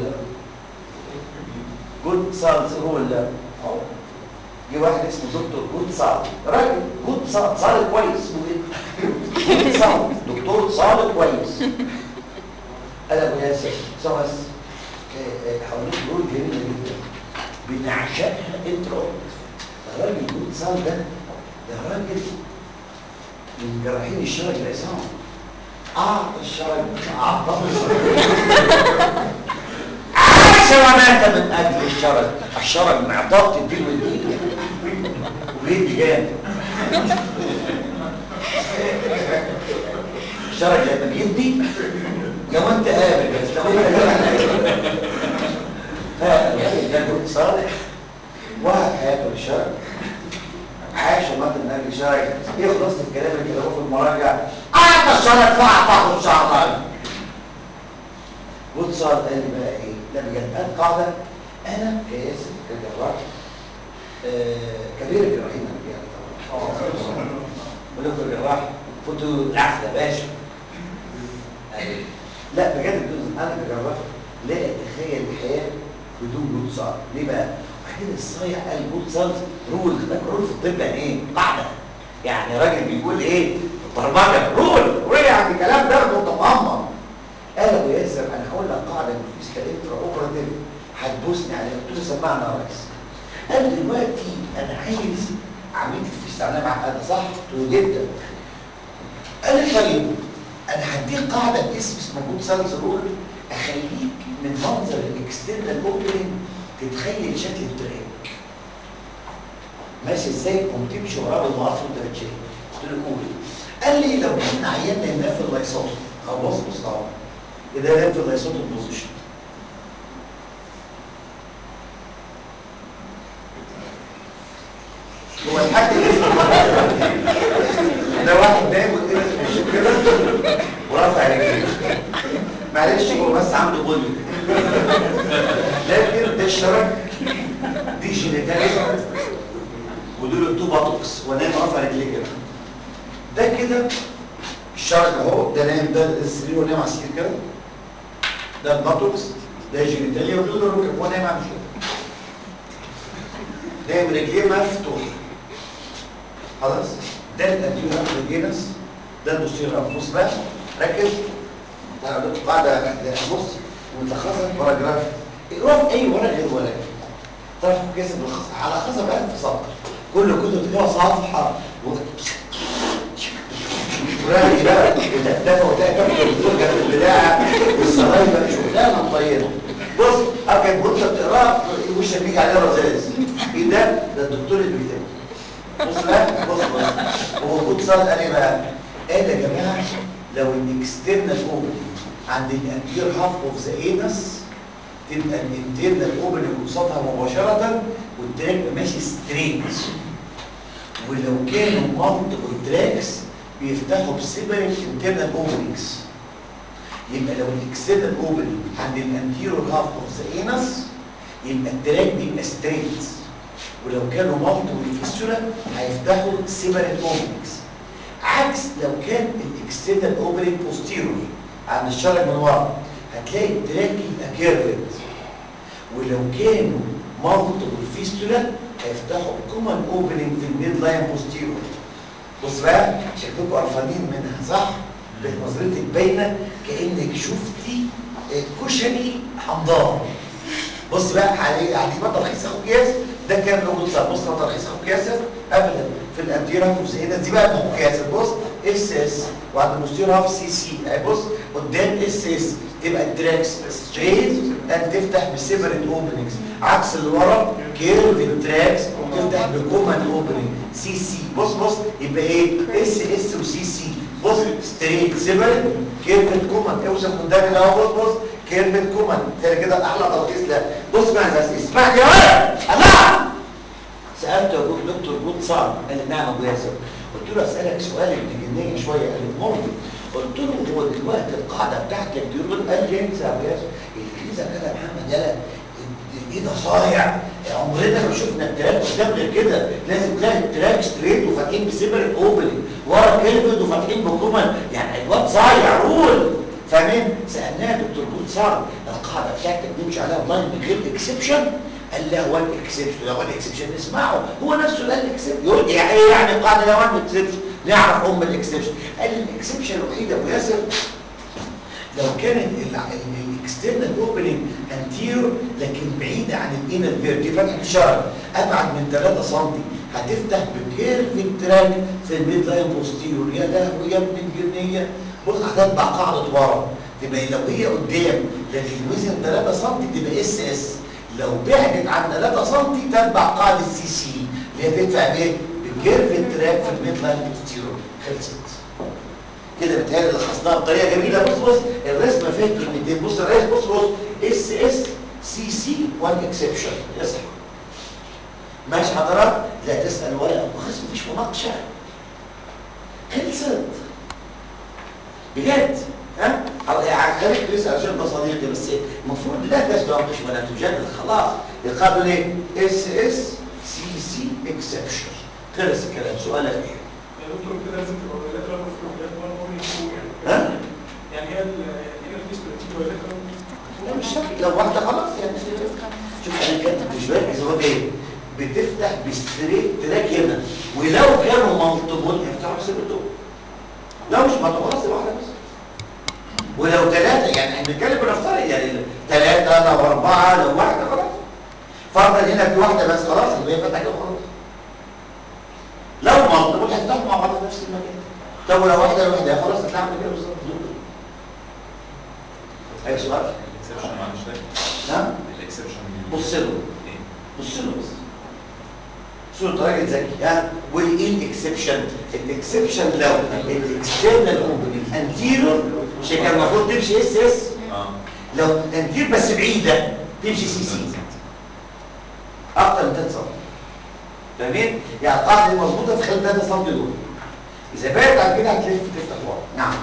جود سالز رول جه واحد اسمه دكتور جود صالح راجل جود صالح صالح كويس اسمه ايه؟ جود صالح دكتور صالح كويس قال ابو ياسر سوا بس حواليك دول جميله جدا بنعشقها انت العمر الراجل جود صالح ده ده راجل من جراحين الشرج العصام اعطى الشرج اعطاه عاش ومات من اجل الشرج الشرج معطاء تدين والدين وبيدي جامد الشرج لما بيدي لو انت قابل بس لو انت قابل ها الراجل ده كنت صالح وحياته اجل الشرع عاش ومات من اجل الشرع ايه خلاصه الكلام اللي كده في المراجع قعد الشرع ادفع تاخد شعر وتصل قال لي بقى ايه لا بجد قال قاعده انا كياسر كجراح آه كبير الجراحين انا يعني طبعا بقول لكم الجراح فوتوا العفو يا باشا أيوة. لا بجد بدون انا كجراح لا اتخيل الحياه بدون جود صار ليه بقى؟ وبعدين الصايع قال جود صار رول ده رول في الطب يعني ايه؟ قاعده يعني راجل بيقول ايه؟ برمجه رول رول يعني كلام ده متممر قال ابو ياسر انا هقول لك قاعده في انترا اوبراتيف هتبوسني عليها قلت له سمعنا يا ريس قال دلوقتي انا عايز عمليه الفيس عمليه معقده صح؟ قلت له جدا قال لي طيب انا هديك قاعده باسم اسمه جود سالز رول اخليك من منظر الاكسترنال اوبننج تتخيل شكل التراك ماشي ازاي قمت تمشي وراه بالمقص وانت بتشيل قلت له قول قال لي لو كنا عيالنا ينام في اللايصوت او بص بص طبعا ده ينام في اللايصوت بوزيشن هو الحاج ده واحد نايم وكده كده ورافع رجليه معلش هو بس عنده بوليو لكن ده الشرج دي جينيتاليا ودول التو باتوكس ونايم رافع رجليه كده ده كده الشرج اهو ده نايم ده السرير ونايم على السرير كده ده الباتوكس ده جينيتاليا ودول الركب ونايم على كده نايم رجليه مفتوحه خلاص ده الانتيريور جينس ده البوستيريور بص بقى ركز تعالوا قاعده بص متخصص باراجراف اقرا في اي ورقه غير ورقه تعرف كيس بالخص على خصم بقى في سطر كل كتب فيها صفحه و وراجع بقى وتكتفى وتكتفى وترجع في البلاعه والسراير بقى شغلانه مطينه بص اكيد وانت بتقرا وشك بيجي عليه رذاذ ايه ده؟ ده الدكتور اللي بيكتب بص بقى بص بص هو خد صار قال ايه بقى؟ قال يا جماعه لو الاكسترنال اوبننج عند الانتير هاف اوف ذا انس تبقى الانترنال اوبننج قصادها مباشره والتراك ماشي ستريت ولو كانوا مالتيبل تراكس بيفتحوا بسيبريت انترنال اوبننجز يبقى لو الاكسترنال اوبننج عند الانتيرور هاف اوف ذا انس يبقى التراك بيبقى ستريت ولو كانوا مالتيبل فيستولا هيفتحوا سيبريت اوبننجز عكس لو كان الاكسترنال اوبننج بوستيرور عند الشرج من ورا هتلاقي التراك يبقى كيرفد ولو كانوا مالتيبل فيستولا هيفتحوا كومن اوبننج في الميد لاين بوستيرور بص بقى شكلكم قرفانين منها صح؟ بنظرتك باينه كانك شفتي كشري حمضان بص بقى علي علي ما ترخيص اخوك ياسر ده كان موجود صار بص لو ترخيص اخوك ياسر ابدا في الانتيرا في دي بقى اخوك ياسر بص اس اس وعند المستير هاف سي سي اهي بص قدام اس اس تبقى التراكس ستريت ان تفتح بسيبريت اوبننجز عكس اللي ورا كيرف التراكس تفتح بكومن اوبننج سي سي بص بص يبقى ايه اس اس وسي سي بص ستريت سيبريت كيرف كومن اوصل قدام كده اهو بص بص كيرف كومن كده كده احلى ترخيص لا بص بقى بس اسمعني يا ولد الله سالته يا دكتور جود صعب قال لي نعم ابو ياسر قلت له اسالك سؤال ابن جنيه شويه قال لي مرضي قلت له هو دلوقتي القاعده بتاعتك دي قال لي انسى يا ابو ياسر الكنيسه كده يا محمد يلا ايه ده صايع عمرنا ما شفنا التراك قدام غير كده لازم تلاقي التراك ستريت وفاتحين بسيبريت اوبننج ورا كيرفد وفاتحين بكومن يعني الواد صايع رول فاهمين؟ سالناه دكتور جود صعب القاعده بتاعتك نمشي عليها بلاين من غير اكسبشن قال لا وان اكسبشن لا وان اكسبشن نسمعه هو نفسه اللي قال اكسبشن يقول يعني ايه يعني القاعده لا وان اكسبشن نعرف ام الاكسبشن قال لي الاكسبشن الوحيده ابو ياسر لو كانت الاكسترنال اوبننج انتيرو لكن بعيده عن الانر فير دي فتحه الشرج ابعد من 3 سم هتفتح بكيرف التراك في الميد لاين بوستيرور يا لهوي يا ابن الجنيه بص هتتبع قاعده ورا تبقى لو هي قدام لكن وزن 3 سم تبقى اس اس لو بعدت عن 3 سم تتبع قاعده سي سي اللي هي تدفع بايه؟ بكيرف التراك في الميد لاين بوستيرور خلصت كده بتهيألي لخصناها بطريقه جميله بص بص الرسمه فيها كلمتين بص الرئيس بص بص اس اس سي سي وان اكسبشن يصح ماشي حضرتك لا تسال ولا خلاص مفيش مناقشه خلصت بجد ها أو يعني خليك تسال عشان ده صديقي بس المفروض لا تستناقش ولا تجادل خلاص يقابل ايه اس اس سي سي اكسبشن خلص الكلام سؤالك ايه يا دكتور كده لازم تبقى بايلاترال في الوحدات وانا بقول لك يعني ها يعني هي الانر فيس بتبقى بايلاترال لا مش شرط لو واحده خلاص يعني شوف انا كاتب مش بركز هو ايه بتفتح بستريت تراك هنا ولو كانوا مالتيبل هيفتحوا سيبتهم لو مش مالتيبل خلاص يبقى واحده بس ولو ثلاثه يعني احنا بنتكلم بنفترض يعني ثلاثه لو اربعه لو واحده خلاص فرضا هنا في واحده بس خلاص يبقى هي فتحت كده خلاص لو مالتيبل هيفتحوا مع بعض في نفس المكان طب ولو واحده لوحدها خلاص هتلاقي عامل كده بالظبط اي سؤال؟ الاكسبشن معلش ده نعم الاكسبشن بص له بص له بس صورة راجل ذكي ها وايه الاكسبشن الاكسبشن لو الاكسترنال اوبننج انتيرور مش كان المفروض تمشي اس اس اه لو انتير بس بعيده تمشي سي سي اكتر من 3 سم فاهمين يعني القاعده دي مظبوطه في خلال 3 سم دول اذا بعدت عن كده هتلف تفتح ورا نعم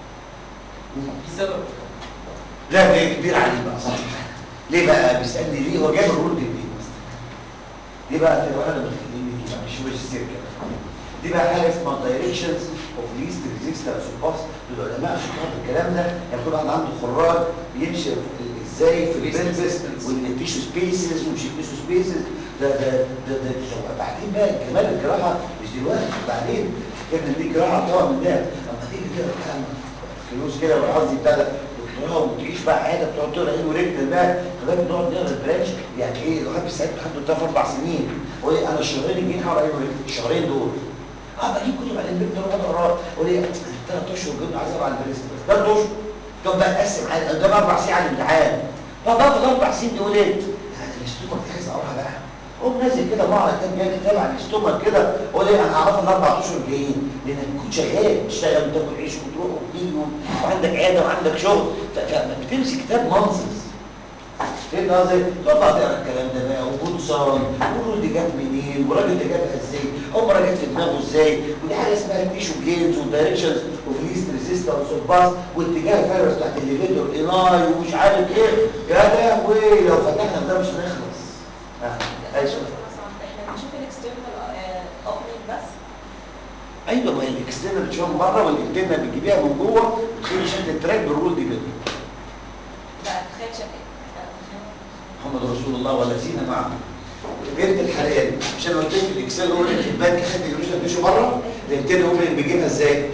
السبب لا ده كبير عليه بقى صح ليه بقى بيسالني ليه هو جاب الرول دي منين مثلا ليه بقى في واحد بتخليني كده مش مش السيركل دي بقى حاجه اسمها دايركشنز اوف ليست ريزيستنس اوف العلماء عشان يعرفوا الكلام ده يعني كل واحد عنده خراج بيمشي ازاي في البلفس والتيشو سبيسز ومش التيشو سبيسز ده ده ده ده ده بعدين بقى كمال الجراحه مش دلوقتي بعدين كان دي جراحه طبعا من ده اما تيجي كده بتاع فلوس كده والقصدي بتاع ده وتروح وتعيش بقى عاده بتقعد تقرا ايه ورجل بقى لغايه نقعد نقرا البرانش يعني ايه الواحد بيساعد لحد ثلاث اربع سنين هو ايه انا الشهرين الجايين هقرا ايه ورجل الشهرين دول اه بجيب كتب على البيت ده واقعد اقراه اقول ايه ثلاث اشهر جبت عايز اقرا على البريست ثلاث اشهر طب بقى اقسم على قدام اربع سنين على الامتحان طب باخد اربع سنين دول ايه؟ يعني الاستومك دي عايز اقراها بقى قوم نازل كده مع كتاب جاي كتاب عن الاستومك كده اقول ايه انا هعرفها الاربع اشهر الجايين لانك كنت شغال تشتغل وتاكل عيش وتروح وتيجي وعندك عياده وعندك شغل فبتمسك كتاب نونسنس فهمت قصدي؟ تقعد بقى تقرا الكلام ده بقى وبوتسان والرول دي جت منين والراجل ده جابها ازاي؟ اول مره جت في دماغه ازاي؟ ودي حاجه اسمها التيشو جينز والدايركشنز اوف ليست ريزيستنس اوف باس واتجاه الفيروس بتاعت الليفيتور ايلاي ومش عارف ايه يا لهوي لو فتحنا ده مش هنخلص. اه اي سؤال احنا بنشوف الاكسترنال اوبننج بس ايوه ما هي الاكسترنال بتشوفها من بره والانترنال بتجيبيها من جوه وتخلي شكل التراك بالرول دي كده. لا تخيل شكل محمد رسول الله والذين معه بنت الحلال مش انا قلت لك الاكسل هو اللي في البنك خد الفلوس تدوشه بره الانتين هو اللي بيجيبها ازاي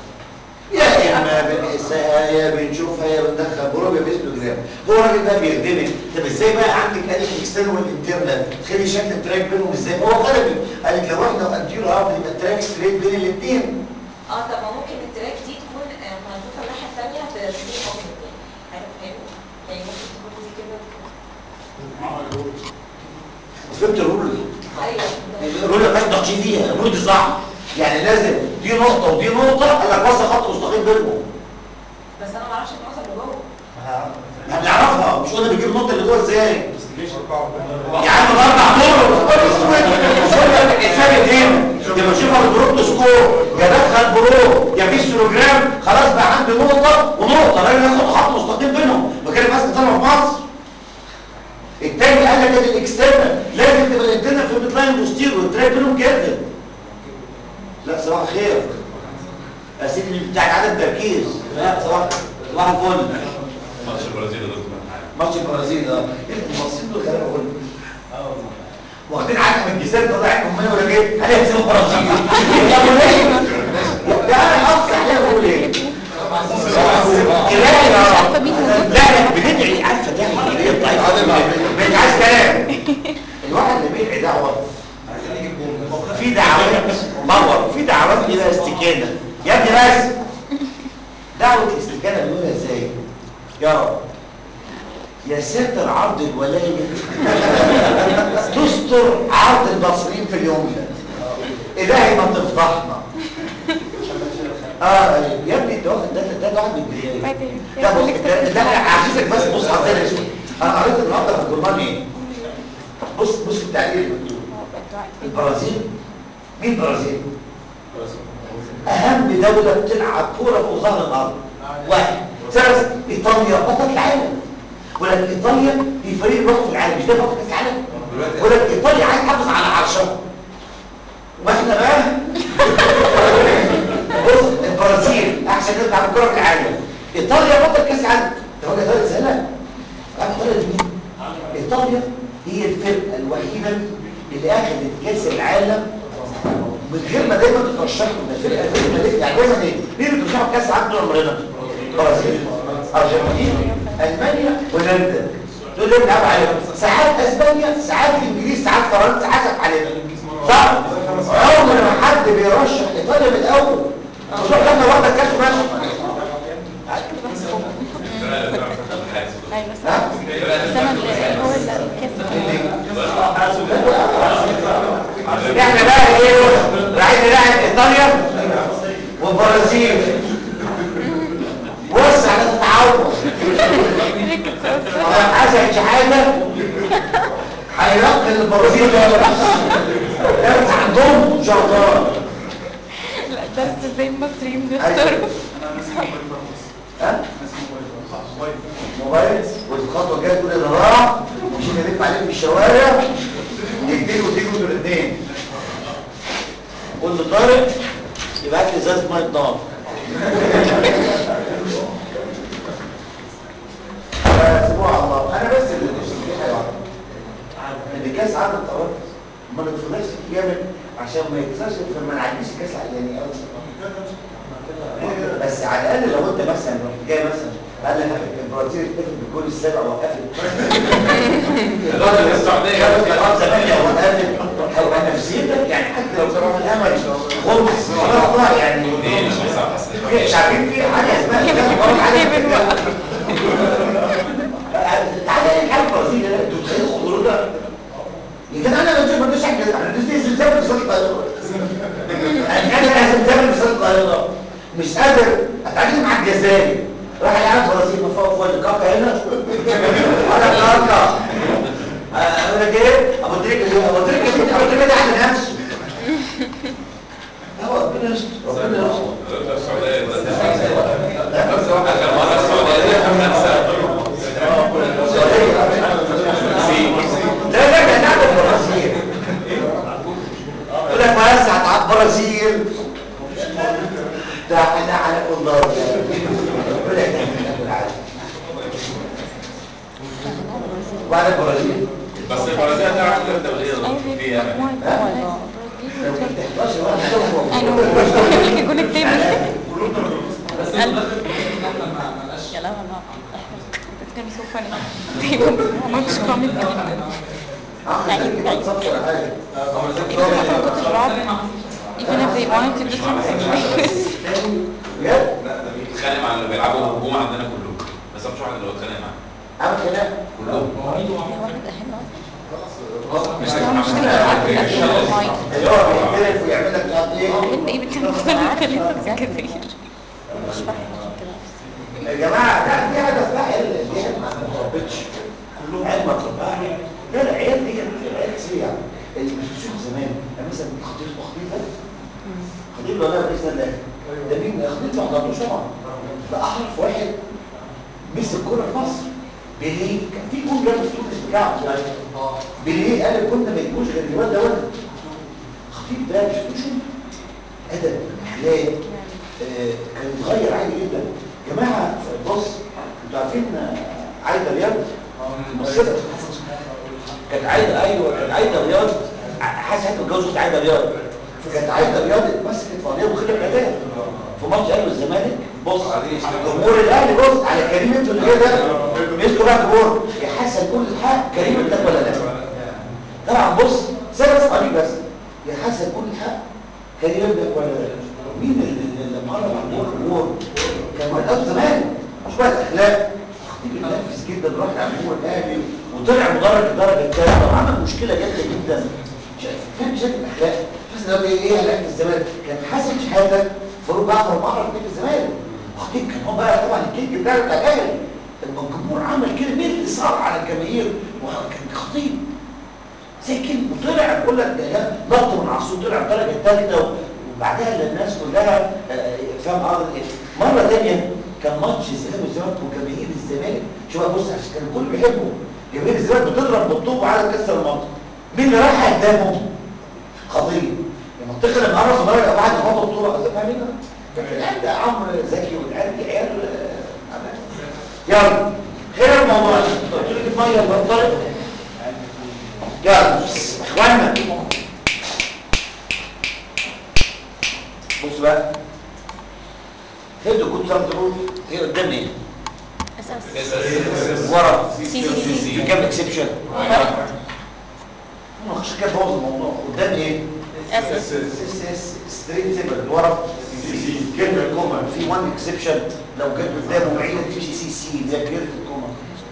يا اما بنقيسها يا بنشوفها يا بندخل بروب يا باسم جرام هو الراجل ده بيخدمك طب ازاي بقى عندك قال لك الاكسترنال والانترنال تخلي شكل التراك بينهم ازاي هو خدمي قال لك لو احنا انتيرو هارد يبقى التراك ستريت بين الاثنين اه طب ما ممكن التراك دي تكون آه، منفوخه الناحيه الثانيه تدي اوبننج يعني عارف فاهم يعني ممكن تكون دي كده فهمت الرول ايوه الرول ما تضغطش فيها الرول دي صح يعني لازم دي نقطه ودي نقطه قال لك بس خط مستقيم بينهم بس انا ما اعرفش النقطه اللي جوه هنعرفها مش قلنا بنجيب النقطه اللي جوه ازاي يا عم ده اربع طرق ثابت هنا يا بشوفها بالبروتوسكوب يا دخل برو يا في سيروجرام خلاص بقى عندي نقطه ونقطه لازم ياخد خط مستقيم بينهم وكان الناس بتطلع في مصر التاني قال لك ادي الاكسترنال لازم تبقى الانترنال في اللاين بوستيرو التراك بينهم كده لا صباح الخير يا سيدي بتاعت عدم تركيز لا صباح صباح الفل ماتش البرازيل يا دكتور ماتش البرازيل اه المصريين دول غلابه قول واخدين عقل من الجزائر طلع امنا ولا ايه هنهزم البرازيل يا ابو ليه ده انا اقصى عليها بقول ايه لا لا لا بندعي عارفه تعمل ايه الضعيف مش عايز كلام الواحد اللي بيدعي دعوه في دعوات باور في دعوات الى استكانه يا ابني بس دعوه الاستكانه بنقولها ازاي يا رب يا ساتر عرض الولاية تستر عرض المصريين في اليوم ده إلهي ما تفضحنا اه يا ابني ده واخد ده ده ده واحد من البداية ده بص ده ده عايزك بس بص على الاسود انا قريت النهارده في الجورنال ايه بص بص التعليق المكتوب البرازيل مين البرازيل اهم دوله بتلعب كوره فوق ظهر الارض واحد ثلاث ايطاليا بطل العالم ولكن ايطاليا دي فريق الوقت في العالم مش ده بطل كاس العالم ولكن ايطاليا عايز تحافظ على عرشها واحنا بقى بص البرازيل احسن ناس بتلعب كوره في العالم ايطاليا بطل كاس العالم انت فاكر ايطاليا سهله عارف ايطاليا دي مين ايطاليا هي الفرقه الوحيده اللي اخذت كاس العالم من غير ما دايما تترشحوا ده الفرقه دايما ليه يعني دايما ايه مين اللي بترشحوا كاس العالم دول ولا هنا البرازيل ارجنتين المانيا هولندا دول اللي بيلعبوا عليهم ساعات اسبانيا ساعات الانجليز ساعات فرنسا حسب علينا صح عمر ما حد بيرشح ايطاليا من الاول تروح لما واخده كاس ماشي ايوه صح السنه اللي هو الكاس احنا بقى ايه رايحين نلعب ايطاليا والبرازيل بص على تتعود ما حصلش حاجه هينقل البرازيل ده درس عندهم ان شاء الله لا درس ازاي المصريين بيختاروا ها موبايل والخطوه الجايه تقول اللي راح مش هنلف عليه في الشوارع تقتلوا وتيجوا انتوا الاثنين قول لطارق يبعت لي ازازه ميه نار سيبوها على الله انا بس اللي نفسي في حاجه واحده ان كاس عالم الطوارئ ما ندخلناش فيه جامد عشان ما يكسرش فما نعديش كاس يعني بس على الاقل لو انت مثلا رحت جاي مثلا قال لك البرازيل اتفق بالجول السابع وقفت الراجل السعوديه قالت زمان وقفت هيبقى نفسيتك يعني حتى لو كان الامل خلص خلاص ضاع يعني مش عارفين في حاجه اسمها تعالى الحاجه البرازيل انتوا تخيلوا خضروا ده يا جدع انا ما ما بديش حاجه انا بديش زلزال في صوت الطياره انا انا زلزال في صوت الطياره مش قادر اتعامل مع الجزائر راح يلعب برازيل من فوق فوق الكاكا هنا انا كاكا اقول لك ايه ابو تريكه ابو تريكه ابو تريكه ده احنا نفسه هو ربنا يستر ربنا يستر لا لا ده نلعب البرازيل يقول لك بس هتلعب برازيل ده احنا على الله يقول لك ده العالم وبعد البرازيل بس البرازيل هتعرف تبدا ايوه وهي في فيها مجموعه لو كنت 11 واحد هتشوفه. انا بقول لك الجون التاني يا لا والله It's gonna be so funny. ما مش كوميك عامل زي تصفر حاجه Even if ما كنتش بعرف even if they wanted to do something like this بجد لا ده بيتخانق مع اللي بيلعبوا هجوم عندنا كلهم بس أنا مش واحد اللي هو اتخانق معاه عامل خناق كلهم واحد احنا مش مش مش تبقى اللي هو بيختلف ويعمل لك مش عارف ايه انت ايه بتعمل كلمة كتير يا جماعه لا دي هدف بقى عيال دي عيال ما تربتش كلهم عيال ما تربتش لا لا العيال دي كانت عيال سريعه اللي مش بتشوف زمان يعني مثلا خطيب خطيب ده خطيب ولا باذن الله ده مين خطيب ما حضرتوش طبعا ده احرف واحد مسك كوره في مصر بيليه كان في جون جاب الفلوس بتاعه بيليه قال الجون ده ما يجوش غير الواد ده ولد خطيب ده مش بتشوف ادب اخلاق آه، كان يتغير عادي جدا يا جماعه بص انتوا عارفين آه، عايده رياض ممثله كانت عايده ايوه كانت عايده رياض حاسس انت اتجوزت عايده رياض كانت عايده رياض اتمسكت في قضيه وخلت اداء في ماتش الاهلي والزمالك بص جمهور الاهلي بص على كريم انتوا اللي كده مسكوا بقى جمهور يا حسن كل الحق كريم ابنك ولا لا طبعا بص سبب قريب بس يا حسن كل الحق كريم ابنك ولا لا مين اللي اللي معرض على الجمهور كان وقت أول زمان مش بقى اخلاق خطيب النفس جدا راح على الجمهور الاهلي وطلع مدرج الدرجه الثالثه وعمل مشكله جامده جدا فاهم شكل الاخلاق حسن ده ايه ايه علاقه الزمالك كان حسن شحاته فاروق جعفر معرض كتير الزمالك خطيب كان هو بقى طبعا الكيك بتاع بتاع الاهلي لما الجمهور عمل كده مين اللي صار على الجماهير وكان خطيب زي كلمه طلع بقول لك ده نط من عصور طلع الدرجه الثالثه وبعدها الناس كلها آه، فاهم قصدي ايه مره ثانيه كان ماتش الذهاب والزمالك وجماهير الزمالك شوف بص عشان كان الكل بيحبه جماهير الزمالك بتضرب بالطوب على كسر المنطقه مين اللي راح قدامهم؟ قضيه المنطقه لما عرفوا الراجل بعد ما حطوا الطوبه قصدي فاهمين كان العيال ده عمرو زكي والعيال دي عيال آه، عمال. يلا خير الموضوع ده قلت لك الميه بطلت يلا اخوانا بص بقى هدوا كنت تنظروا هي قدام ايه اساس ورا سي سي سي في كام اكسبشن ما خش كده بوظ الموضوع قدام ايه اساس اس اس ستريت سيبل ورا كلمه الكوما في وان اكسبشن لو جت قدامه بعيده تمشي سي سي اللي هي كلمه الكوما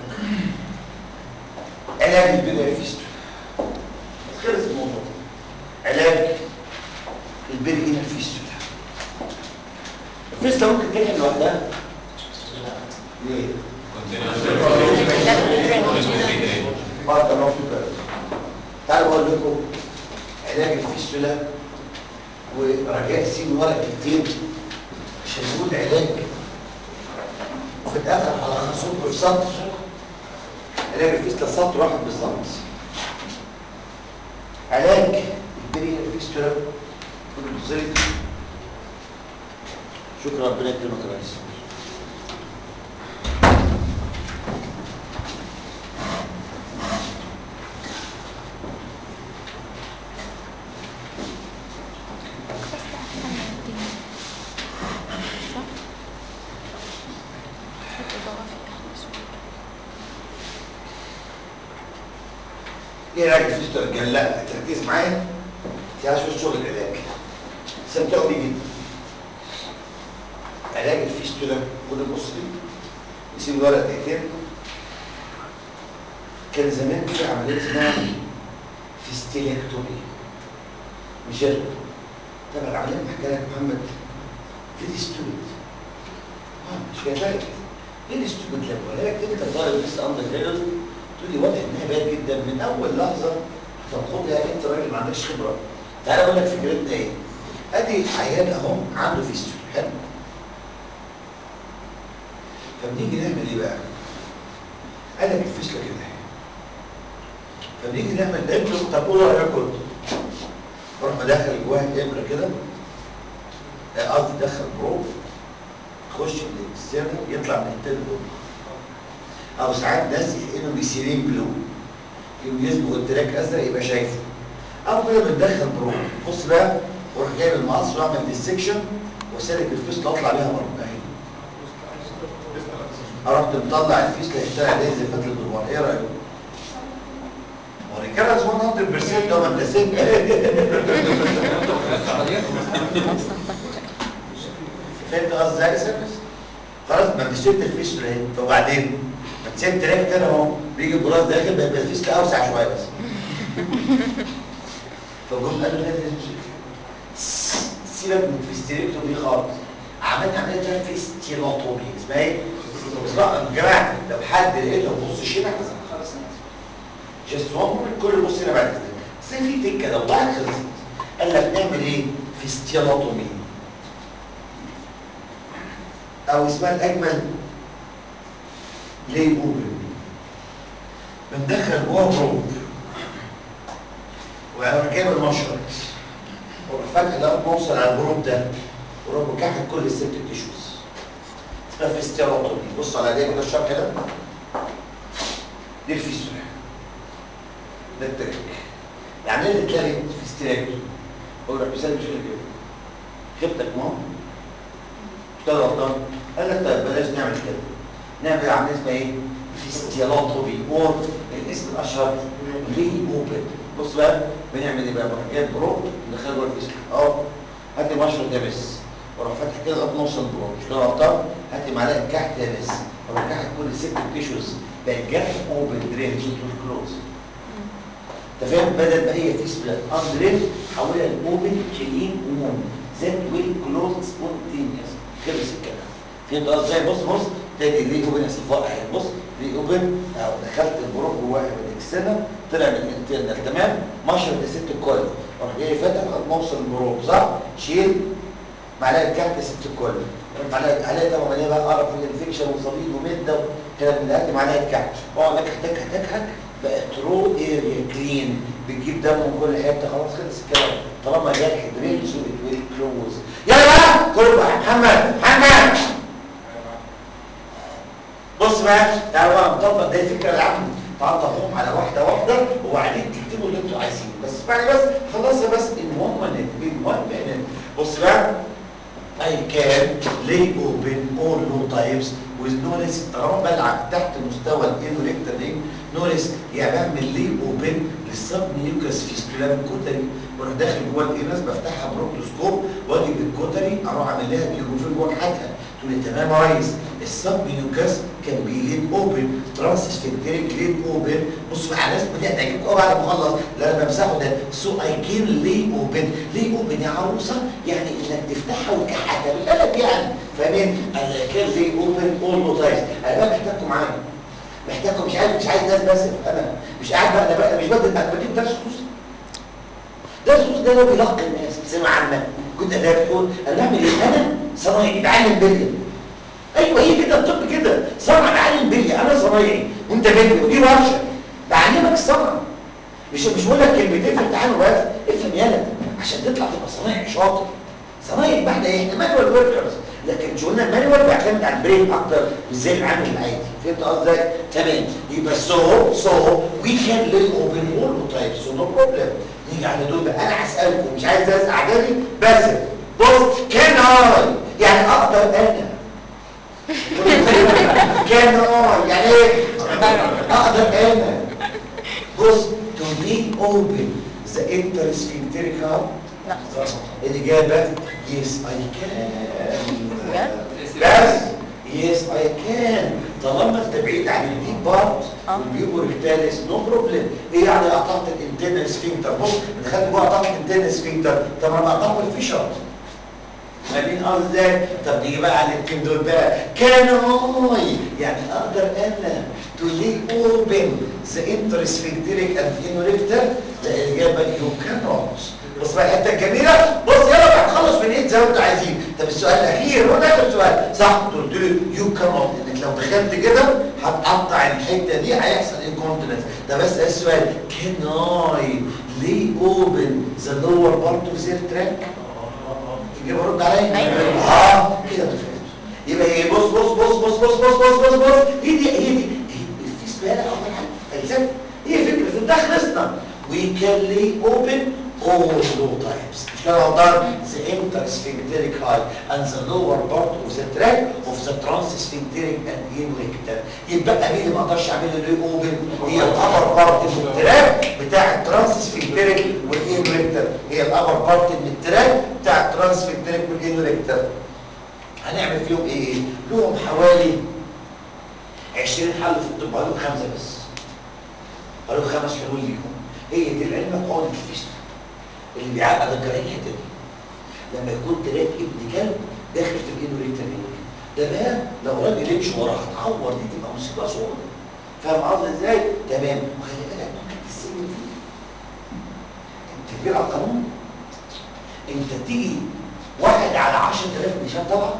علاج البيري فيستول خلص الموضوع علاج البيري هنا فيستول الفيستول ممكن تحل لوحدها ليه؟ اه تمام شكرا تعالوا اقول لكم علاج الفيستولا ورجاء سيب ورق كتير عشان نقول علاج وفي الاخر على خصوصه السطر علاج الفيستولا سطر واحد بالظبط علاج البري الفيستولا بالبوزيت شكرا ربنا يكرمك يا ريس صح؟ حط إضاءة في أحلى صورة. ايه علاج الفيستولا كان لا التركيز معايا يا شو شغل العلاج استمتعوا بيه جدا علاج الفيستولا خد البص دي نسيب الورق دقيقتين كان زمان في عمليه اسمها فيستيلكتومي مش جلد طبعا العمليه اللي حكى لك محمد فيستولت اه مش كذلك ايه الاستولت لما لك انت طالب لسه اندر جريد تقول لي واضح انها باين جدا من اول لحظه هتاخدها انت راجل ما عندكش خبره تعالى اقول لك فكرتنا ايه ادي عيان اهو عنده فيستول حلو فبنيجي نعمل ايه بقى؟ قال لك الفيستول كده فبنيجي نعمل ابره طب قول رايكم بروح مدخل جواها الابره كده آه، قصدي دخل بروب خش من السيرم يطلع من التلبو او ساعات ناس يحقنوا بسيرين بلو يقوم يصبغ التراك ازرق يبقى شايفه او كده بندخل بروب بص بقى واروح جايب المقص واعمل ديسكشن وسالك الفيس اطلع بيها بره اهي رحت مطلع الفيس لقيتها عليه زي فتله الدوار ايه رايك؟ وريكالاز 100% ده ما انت سبت فهمت قصدي ازاي سيرفيس خلاص ما انت شلت الفيش اهي فبعدين ما تسيب تراك كده اهو بيجي البراز داخل بقى يبقى الفيش اوسع شويه بس فجم قالوا لا لا سيبك من الفيستيريكتومي خالص عملت عمليه اسمها فيستيلوتومي اسمها ايه؟ اسمها يا جماعه لو حد لقيته بص شيلها خلاص جست وان كل بص هنا بعد كده بس في تكه لو ضاعت خلصت قال لك نعمل ايه؟ فيستيلوتومي او اسمها الاجمل ليه اوبن بندخل جوه بروب وانا جايب المشرط واروح فاتح لغايه ما اوصل على البروب ده واروح مكحل كل السبتك تيشوز اسمها فيستيلوتومي بص على دي كده الشرح ده دي الفيستولا ده الترك يعني ايه اللي تلاقي فيستيلاكتومي هو راح بيسال مش كده خبتك ما هو اشتغل غلطان قال لك طيب بلاش نعمل كده نعمل عمليه اسمها ايه؟ فيستيلوتومي اور الاسم الاشهر ليه اوبن بص بقى بنعمل ايه بقى؟ بروح جايب بروب ندخله جوه الفيستول اه هات لي مشرط ده بس واروح فاتح كده لغايه ما اوصل البروب اشتغل غلطان هات لي معلقه كحت يا بس واروح كحت كل ست تيشوز بقى الجرح اوبن درين كلوز انت فاهم بدل ما هي فيستولا اندرين حولها لاوبن كلين ومون ذات ويل كلوز سبونتينيوس خلص الكلام فهمت قصدي ازاي بص بص تلاقي ليه اوبن اصفاء اهي بص ري اوبن اهو دخلت البروب جواه من الاكسترنال طلع من الانترنال تمام مشرب الست الكل اروح جاي فاتح لغايه ما اوصل البروب صح شيل معلقه كحك ست الكل معلقه عليها طبعا مليانه بقى قرف والانفكشن وصليد ومده وكلام من ده معلقه كحك اقعد اكحك اكحك اكحك بقت رو اريا كلين بتجيب دم من كل حته خلاص خلص الكلام طالما جرح درينز وات ويل كلوز يلا بقى كل بقى محمد محمد بص بقى تعالوا بقى نطبق ده الفكره العامه تعالوا نطبقهم على واحده واحده وبعدين تكتبوا اللي انتوا عايزينه بس اسمعني بس خلصها بس in one minute in one minute بص بقى I can lay open all low types with no risk طالما بلعب تحت مستوى الانوريكتال رينج no risk يعني بعمل lay open للسب ميوكس فيستولار كوتري واروح داخل جوه الانس بفتحها بروكتوسكوب واجي بالكوتري اروح اعمل لها جيروفين واكحتها تقول لي تمام يا ريس السب ميوكس كان بي ليد اوبن ترانسفكتريك ليد اوبن بصوا على ناس بدات تعجبكم قوي بعد ما اخلص اللي انا بمسحه ده سو اي كين لي اوبن لي اوبن يا عروسه يعني انك تفتحها وتكحتها بالقلب يعني فاهمين؟ انا كان لي اوبن اول نو تايز انا بقى محتاجكم معايا محتاجكم مش عايز مش عايز ناس بس انا مش قاعد بقى انا بقى مش بدي انا بديك درس خصوصي درس خصوصي ده لو بيلقي الناس سمع عنك كنت اداب تقول انا بعمل ايه انا صنايعي بعلم بليه ايوه هي كده الطب كده صنع بعلم بليه انا صنايعي وانت بليه ودي ورشه بعلمك الصنعه مش مش بقول لك كلمتين في امتحان وبس افهم يالا عشان تطلع تبقى صنايعي شاطر صنايعي بحنا ايه احنا مانوال وركرز لكن شغلنا المانوال بيعتمد على البرين اكتر مش زي العامل العادي فهمت قصدي تمام يبقى سو سو وي كان لي اوبن اول تايب سو نو بروبلم نيجي على دول بقى انا هسالكم مش عايز ناس اعجابي بس بص كان اي يعني اقدر انا كان اه يعني ايه اقدر انا بص to leave open the intersphincteric heart لا الإجابة yes I can بجد؟ بس yes I can طالما انت بعيد عن الديب بارت آه. والبيوبوركتاليس نو بروبلم ايه يعني قطعت الانترنال سفنكتر بص دخلت جوه قطعت الانترنال سفنكتر طب انا قطعت الفيشر فاهمين قصدي ازاي؟ طب نيجي بقى على الاثنين دول بقى كان اي يعني اقدر انا تو لي اوبن ذا انترسفنكتريك اند انوريكتر الاجابه يو كان نوت بص بقى الحته الجميله بص يلا بقى نخلص من ايه زي ما انتوا عايزين طب السؤال الاخير هو ده اخر سؤال صح قلت له يو كان نوت انك لو دخلت كده هتقطع الحته دي هيحصل انكونتيننس ده بس السؤال كان اي لي اوبن ذا لور بارت اوف ذير تراك يبقى رد عليا أيوة. اه كده ما فهمتش يبقى ايه بص بص بص بص بص بص بص بص بص هي دي هي دي هي في سباله اول حاجه فلسفه هي فكره في ده خلصنا وي كان لي اوبن all low types مش كده غلطان the intersphincteric high and the lower part of the track of the transsphincteric and inrector يبقى مين اللي ما اقدرش اعمل له ليه اوبن هي الابر بارت من التراك بتاع الترانسفينكتريك والانريكتر هي الابر بارت من التراك بتاع الترانسفينكتريك والانريكتر هنعمل فيهم ايه لهم حوالي 20 حل في الطب هقول خمسه بس هقول خمس حلول ليهم هي دي العلم قول الفيست اللي بيعقد الجراحين الحته دي لما يكون تراك ابن كلب داخل في الانوريكتر ده بقى لو راجل يمشي وراه هتعور دي تبقى مصيبه سوداء فاهم قصدي ازاي؟ تمام وخلي بالك ممكن تسيب فيه انت كبير على القانون انت تيجي واحد على 10000 نشان طبعا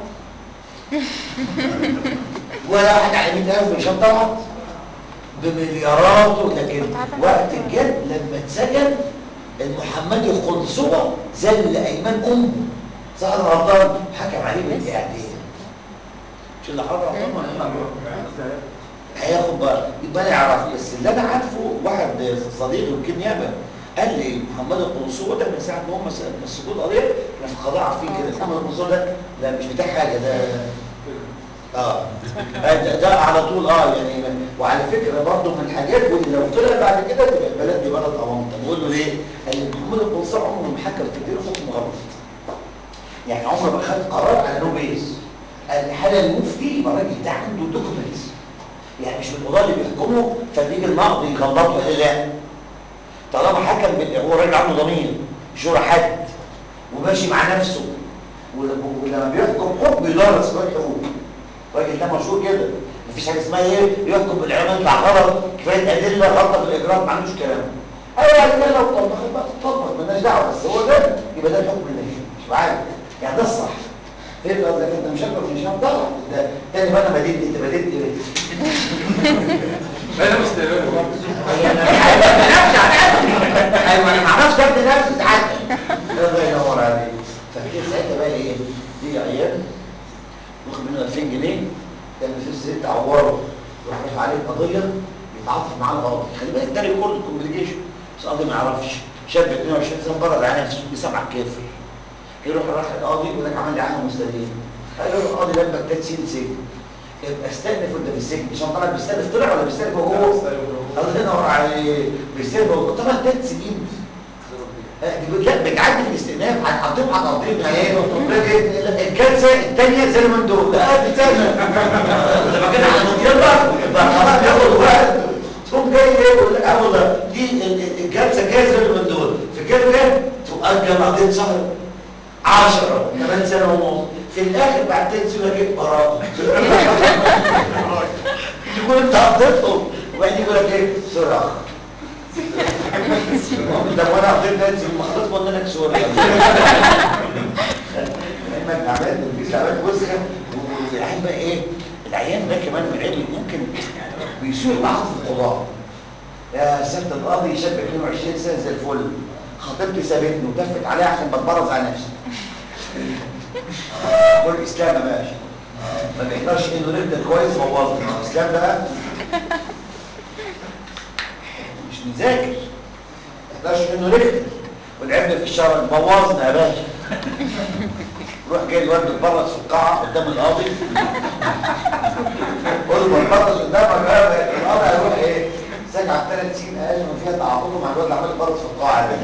ولا واحد على 100000 نشان طبعا بمليارات لكن وقت الجد لما اتسجن المحمدي القنصوة زل ايمان امه صح ولا غلطان حكم عليه بالاعدام مش اللي حرر غلطان ولا إيه؟ هياخد بقى يبقى انا اعرف بس اللي انا عارفه واحد صديقي يمكن نيابه قال لي محمد القنصوة ده من ساعه ما هم مسكوا القضيه احنا في القضاء عارفين كده محمد القنصوة ده لا مش بتاع حاجه ده اه ده, ده على طول اه يعني وعلى فكره برضه من الحاجات واللي لو طلع بعد كده تبقى البلد دي بلد اوانطه بقول له ليه؟ قال لي محمد القنصوة عمره ما حكم كتير حكم غلط يعني عمره ما خد قرار على نو بيس الحاله المفتي يبقى الراجل ده عنده دوكيومنتس يعني مش من القضاه اللي بيحكموا فبيجي النقض يغلطوا قال لا طالما حكم بال- هو راجل عنده ضمير مش هو حد وماشي مع نفسه ول- ولما بيحكم حكم يدرس شويه حقوق الراجل ده مشهور كده مفيش حاجه اسمها ايه يحكم بالعلم يطلع غلط كفايه ادله غلطه في الاجراء ما عندوش كلام ايوه يعني لو طبقت بقى تطبق مالناش دعوه بس هو ده يبقى ده الحكم النهائي مش عارف يعني ده الصح فهمت قصدك انت مش هتقدر مش هتطلع ده تاني بقى انا بديت انت بديت ايه انا مستقبل ايوه انا ما اعرفش ابدا نفسي ساعات الله ينور عليك فكده ساعتها بقى ايه يجي عيان واخد منه 2000 جنيه كان في الست عوره يروح رافع عليه قضيه يتعاطف معاه القاضي خلي بالك ده ريكورد كومبليكيشن بس القاضي ما يعرفش شاب 22 سنه بره على نفسه بيسمع كافر يروح راح القاضي يقول لك عمل لي عنه مستدين هيقول القاضي لما ثلاث سنين سجن يبقى استأنف وانت في السجن عشان طلع بيستأنف طلع ولا بيستأنف وهو الله ينور عليه بيستأنف وهو طبعا ثلاث سنين لا بتعدي في الاستئناف هتحطهم على تقديم ايه الكارثه الثانيه زي ما دول لا دي ثانيه لما كان على يلا يبقى خلاص ياخد وقت تقوم جاي ايه يقول لك اه والله دي الجلسه جايه زي ما دول في كده كده تؤجل قضيه شهر 10 كمان سنه ونص في الاخر بعد ثلاث سنين جيت براءه تكون انت قضيتهم وبعدين يقول لك ايه سرعه ده وانا قضيت ثلاث سنين ما خلاص قلنا لك سوري لما عملت الفيس عملت وسخه والعيان بقى ايه العيان ده كمان من عيب ممكن بيسوء معاه في القضاء يا سياده القاضي شاب 22 سنه زي الفل خطيبتي سابتني وتفت عليها عشان بتبرز على نفسي كل الاسلام يا باشا ما بيقدرش انه نبدا كويس بوظنا الاسلام بقى مش نذاكر ما يقدرش انه نكتب ولعبنا في الشارع بوظنا يا باشا روح جاي الواد بيتبرز في القاعه قدام القاضي قول له بتبرز قدامك بقى القاضي هيروح ايه سجع ثلاث سنين اقل من فيها تعاطفه مع الواد اللي عمال يتبرز في القاعه ده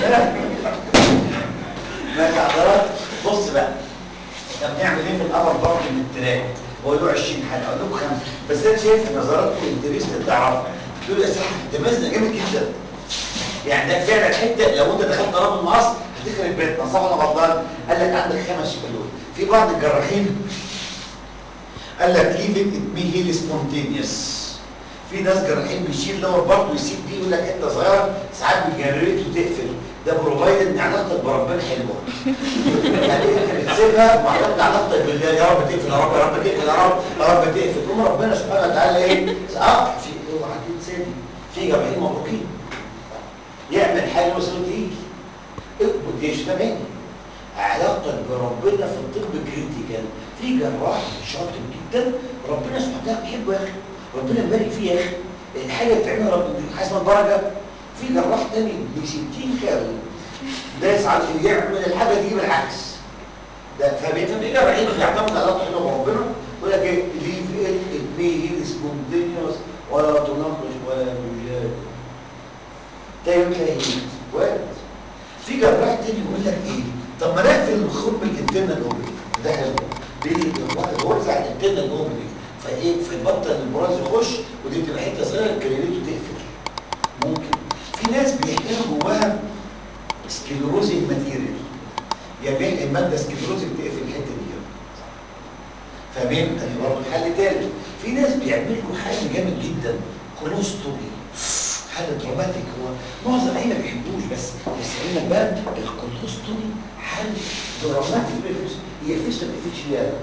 ماشي حضرتك بص بقى احنا بنعمل ايه في الامر برضه من التراك بقول له 20 حلقه اقول لكم خمسه بس انا شايف نظراتكم انتريست تعرف تقول يا صاحبي دماغنا جامد جدا يعني ده فعلا حته لو انت دخلت رابط مصر هتخرب بيتنا صح ولا غلطان قال لك عندك خمس حلول في بعض الجراحين قال لك ليف ات مي هيل سبونتينيوس في ناس جراحين بيشيل دور برضه ويسيب دي يقول لك حته صغيره ساعات بيجريت وتقفل ده بروفايد ان علاقتك بربنا حلوه يعني انت بتسيبها وعلاقتك علاقتك بالله يا رب تقفل يا رب يا رب تقفل يا رب يا رب تقفل تقوم ربنا سبحانه وتعالى ايه اه في اوعى تنساني في جراحين مبروكين يعمل حاجه مثلا تيجي اقبض دي اجتماعي علاقتك بربنا في الطب كريتيكال في جراح شاطر جدا ربنا سبحانه وتعالى بيحبه يا اخي ربنا يبارك فيه يا اخي الحاجه اللي بتعملها ربنا حسب الدرجه في جراح تاني ب 60 خال دايس على يعمل الحاجه دي بالعكس ده فبيفهم جراحين بيعتمد على علاقته بربنا يقول لك ايه ليف ات بي هيل سبونتينيوس ولا تناقش ولا تجادل ده يقول لك ايه وارد في جراح تاني يقول لك ايه طب ما نقفل الخرم الانترنال اوبري ده حلو ليه توزع الانترنال اوبري فايه فيبطل البراز يخش ودي بتبقى حته صغيره الكريليتو تقفل ممكن في ناس بيحقنوا جواها سكلروزيك ماتيريال يعني بيحقن ماده سكلروزيك تقفل الحته دي فاهمين ده برضه حل تاني في ناس بيعملوا حل جامد جدا كولوستومي حل دراماتيك هو معظم العيال ما بيحبوش بس بس علمك بقى الكولوستومي حل دراماتيك بيفلس هي الفلوس ما بتقفلش ليه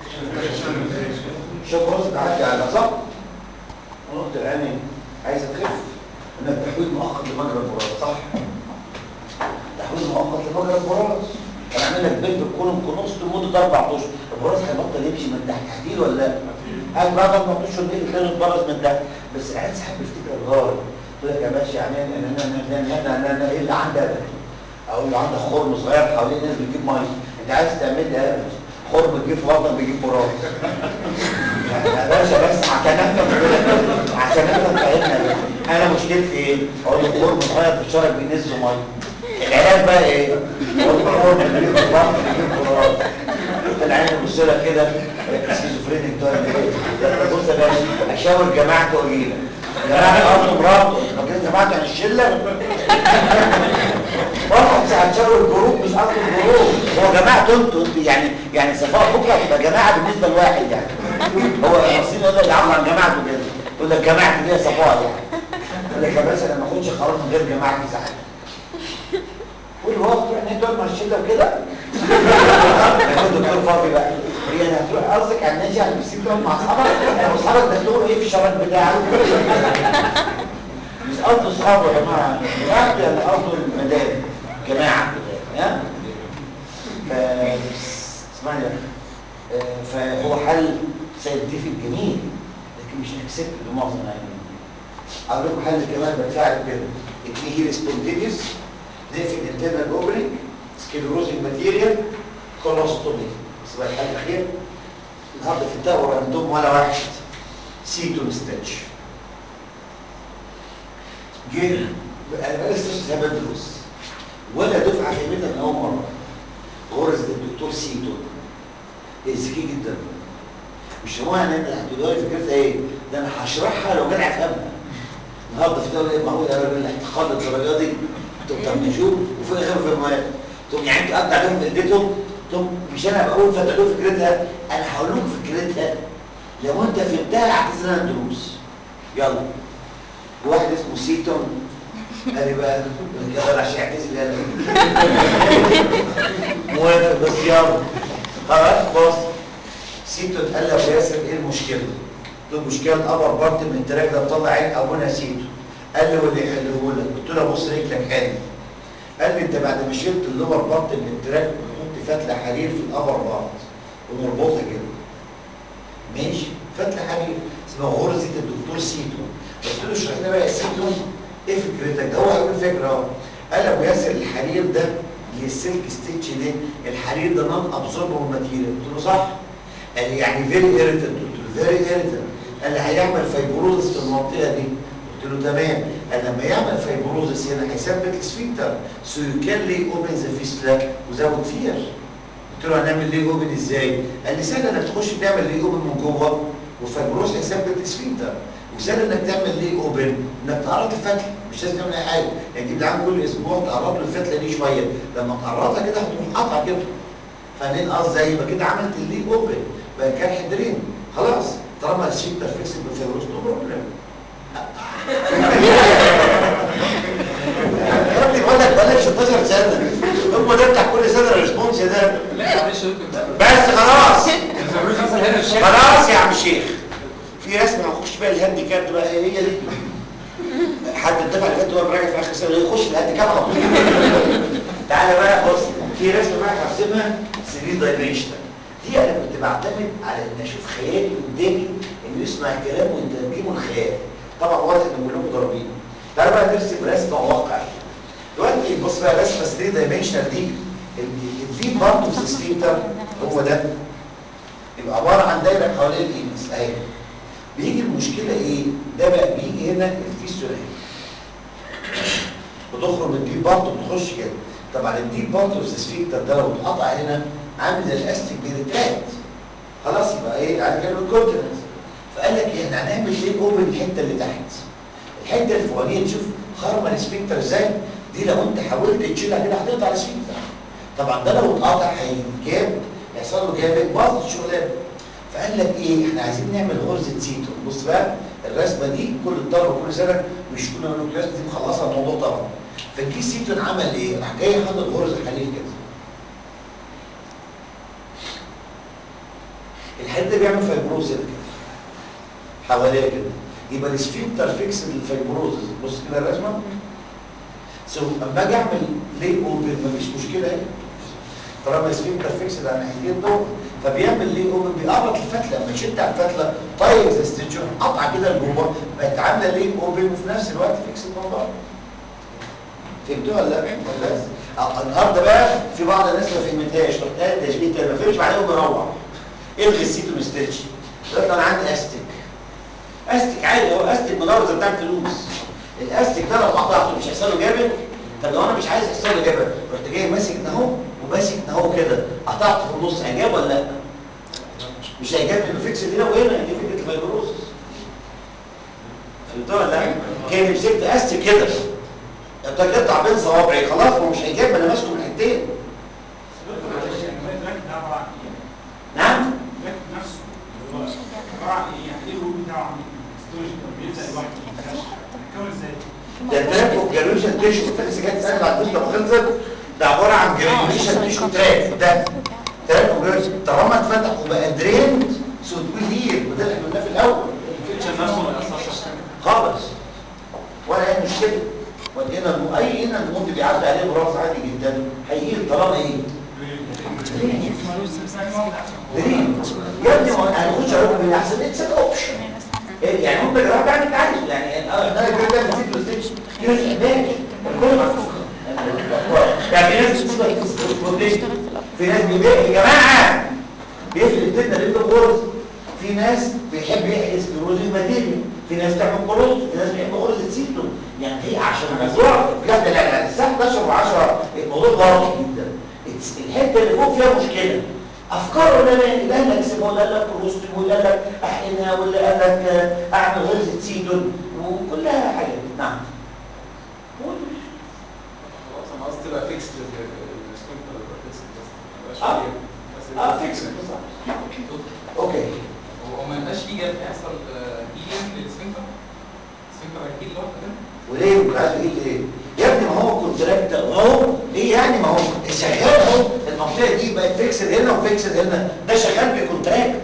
شوف راسك عدي على صح؟ قلت العيني عايزه تخف انك تحويل مؤقت لمجرى البراز صح؟ تحويل مؤقت لمجرى البراز انا اعمل لك بيت بالكولوم كونوس لمده اربع اشهر البراز هيبطل يمشي من تحت هتيل ولا لا؟ هل بعد اربع اشهر ليه تاني البراز من تحت بس العيال ساعات بيفتكر الغار يقول لك يا باشا يعني انا انا انا انا انا ايه اللي عندك؟ اقول له عندك خرم صغير حوالين ناس بتجيب ميه انت عايز تعمل لي ايه خرم تجيب وطن بيجيب براز يا باشا بس عشان افهم عشان افهم فاهمنا انا مشكلتي ايه؟ اقول له خرم صغير في الشارع بينزل ميه العلاج بقى ايه؟ اقول له خرم بيجيب براز بيجيب براز العين يبص لك كده سكيزوفرينيك ده بص يا باشا اشاور جماعته واجيلك جماعه اصل مراته فاكرين جماعته عن الشله واحد هتشاور الجروب مش اصل الجروب هو جماعته انتوا انتوا يعني يعني صفاء بكره هتبقى جماعه بالنسبه لواحد يعني هو المصريين يقول لك يعبر عن جماعته كده يقول لك جماعتي دي صفاء يعني يقول لك يا باشا انا ما اخدش قرار من غير جماعتي ساعات قول هو تروح هناك تقعد مع الشله وكده ياخد دكتور فاضي بقى هي انا هتروح قصدك على الناس يعني بتسيب تقعد مع اصحابك انا اصحابك دخلوا ايه في الشباب بتاعك مش قصده اصحابه يا جماعه جماعته يعني قصده المدارس جماعه ها ف- اسمعني بقى. آه، فهو حل ساينتفك جميل لكن مش اكسبت بمعظم العلماء اقول لكم حل كمان بتساعد كده اتنين هيل سبونتينيوس نقفل انترنال اوبننج سكلروزنج ماتيريال كولوستومي بس بقى الحل الاخير النهارده في الدواء عندهم ولا واحد سيتون ستيتش جه انا بقى ستيتش ده بدرس ولا دفعه فهمتها من اول مره غرزه الدكتور سيتون ذكي جدا مش هو انا هتقولوا لي فكرتها ايه ده انا هشرحها لو جدع افهمها النهارده في دوله ايه معقول يا راجل الاعتقاد الدرجه دي تقوم طب نشوف وفي الاخر في المواد تقوم يعني انتوا قد عليهم اديتهم تقوم مش انا بقول فتقولوا فكرتها انا هقول لكم فكرتها لو انت فهمتها اعتذر لنا دروس يلا واحد اسمه سيتون قال لي بقى الجبل عشان يعتذر قال موافق بس يلا خلاص بص سيتون قال لي ابو ياسر ايه المشكله؟ قلت له المشكله الابر بارت من التراك ده مطلع عين ابونا سيتو قال لي واللي يحله لك قلت له بص رجلك حلو قال لي انت بعد ما شلت اللور بارت من التراك بتحط فتله حرير في الابر بارت ومربوطه كده ماشي فتله حرير اسمها غرزه الدكتور سيتو قلت له اشرح لنا بقى يا سيتو ايه فكرتك ده هو هيقول فكره اهو قال ابو ياسر الحرير ده للسلك ستيتش ده الحرير ده نون ابزوربر ماتيريال قلت له صح قال لي يعني فيري ايريتنت قلت له فيري ايريتنت قال لي هيعمل فايبروزس في المنطقه دي قلت له تمام قال لما يعمل فايبروزس هنا هيثبت السفنكتر سو يو كان لي اوبن ذا فيستلا وزود فير قلت له هنعمل ليه اوبن ازاي؟ قال لي سهل انك تخش تعمل ليه اوبن من جوه والفايبروز هيثبت السفنكتر وسهل انك تعمل ليه اوبن انك تعرض الفتله مش لازم تعمل اي حاجه يعني تجيب العام كل اسبوع تعرض له الفتله دي شويه لما تعرضها كده هتروح قاطعه كده فاهمين قصدي يبقى كده عملت الليه اوبن بقى كان حدرين خلاص طالما السفنكتر فيكس بالفايبروز نو بروبلم يا ابني بقول لك بقالك 16 سنه هو ده بتاع كل سنه الريسبونس ده لا معلش يا دكتور بس خلاص الفيروس حصل هنا في الشارع خلاص يا عم الشيخ في رسمه هنخش بقى الهاندي كاب بقى هي هي دي حد الدفعه اللي فاتت وهو راجع في اخر سنه يخش الهاندي كاب على طول تعالى بقى بص في رسمه بقى هرسمها 3 دايمنشنال دي انا كنت بعتمد على ان اشوف خيالي قدامي انه يسمع الكلام ويترجمه الخيال طبعا واضح ان كلكم ضاربين تعالى بقى نرسم رسمه واقع دلوقتي بص بقى رسمه 3 دايمنشنال دي الفي بارت اوف سفنكتر هو ده يبقى عباره عن دايره حوالين الايمس اهي بيجي المشكله ايه ده بقى بيجي هنا الفيستولا بتخرج من الديب بارت وبتخش كده طبعا الديب بارت اوف سفنكتر ده لو اتقطع هنا عامل زي الاستيك بيرتاكت خلاص يبقى ايه على كده الكونتيننس فقال لك ايه احنا هنعمل ليه اوبن الحته اللي تحت الحته الفوقانيه تشوف خرم السفنكتر ازاي دي لو انت حاولت تشيلها كده هتقطع السفنكتر طبعا ده لو اتقطع هيجاب يحصل له جامد باظ الشغلانه فقال لك ايه احنا عايزين نعمل غرزه سيتون بص بقى الرسمه دي كل الطلبه كل سنه مش كل النيوكليس دي مخلصه الموضوع طبعا فالجي سيتون عمل ايه راح جاي حاطط غرزه حليل كده الحد ده بيعمل فايبروز هنا كده حواليها كده يبقى السفنكتر فيكس الفايبروز بص كده الرسمه سو اما اجي اعمل ليه اوبن مفيش مشكله هنا طالما السفنكتر فيكس ده على الناحيتين دول فبيعمل ليه اوبن بيقرط الفتله لما يشد على الفتله طيب زي ستيتشر قطع كده لجوه بقت عامله ليه اوبن وفي نفس الوقت فيكس الموضوع فهمتوها ولا لا؟ بس آه، النهارده بقى في بعض الناس ما فهمتهاش رحت قايل تشبيه تاني ما فهمش بعدين بروح الغي السيتون ستيتش دلوقتي انا عندي استك استك عادي هو استك مدرسه بتاع فلوس الاستك ده لو قطعته مش هيحصل له جامد طب لو انا مش عايز يحصل له جامد رحت جاي ماسك ده اهو وماسك ده اهو كده قطعته في النص هيجاب ولا لا؟ مش هيجاب انه فيكس هنا وهنا دي فكره الفيبروسس فهمتوا ولا لا؟ كان مسكت استك كده انت قطع بين صوابعي خلاص هو مش هيجاب انا ماسكه من حتتين معلش يعني الراكب ده عباره عن ايه؟ نعم الراكب نفسه اللي هو بتتكون ازاي؟ ده تراك اوف جرانيوليشن تيشو كنت لسه جاي تسالني بعد الدكتور ما خلصت ده عباره عن جرانيوليشن تيشو تراك ده تراك اوف جرانيوليشن طالما اتفتح وبقى دريند سو تكون هير وده اللي احنا قلناه في الاول الانفكشن نفسه ما يأثرش خالص ولا اي مشكله ولقينا الم- اي هنا الموت بيعدي عليه براس عادي جدا هيهيل طالما ايه؟ دريند يا ابني ما انا هنخش اقول من احسن اتس ان اوبشن إيه يعني انت جربت تعمل اللي عايزه يعني اه انا كده ده نسيت بلاي في ناس ماشي الكل معروف يعني في ناس بتقول في ناس بيبيع يا جماعه بيفرق التنه لانه غرز في ناس بيحب يحجز كروز الماتيريال في ناس تعمل كروز في ناس بيحب غرز تسيته يعني هي عشان الموضوع بجد لا لا الساعه 11 و10 الموضوع ضروري جدا It's- الحته اللي فوق فيها مشكله افكار ولا لا اللي قال لك سيبه ولا قال لك كروستم ولا قال لك احقنها ولا قال لك آه، اعمل غرزه سيدون وكلها حاجات نعم قول. خلاص انا قصدي تبقى فيكس السكوينتر تبقى فيكس بس ما يبقاش آه. فيه- بس اه يبقى فيكس fixed. اوكي هو ما يبقاش فيه جاب يحصل هيلينج للسفنكتر السفنكتر هيهيل لوحده كده وليه انت عايز ايه ايه يا ابني ما هو كونتراكت اهو ايه يعني ما هو شغال اهو المنطقه دي بقت فيكسد هنا وفيكسد هنا ده شغال بكونتراكت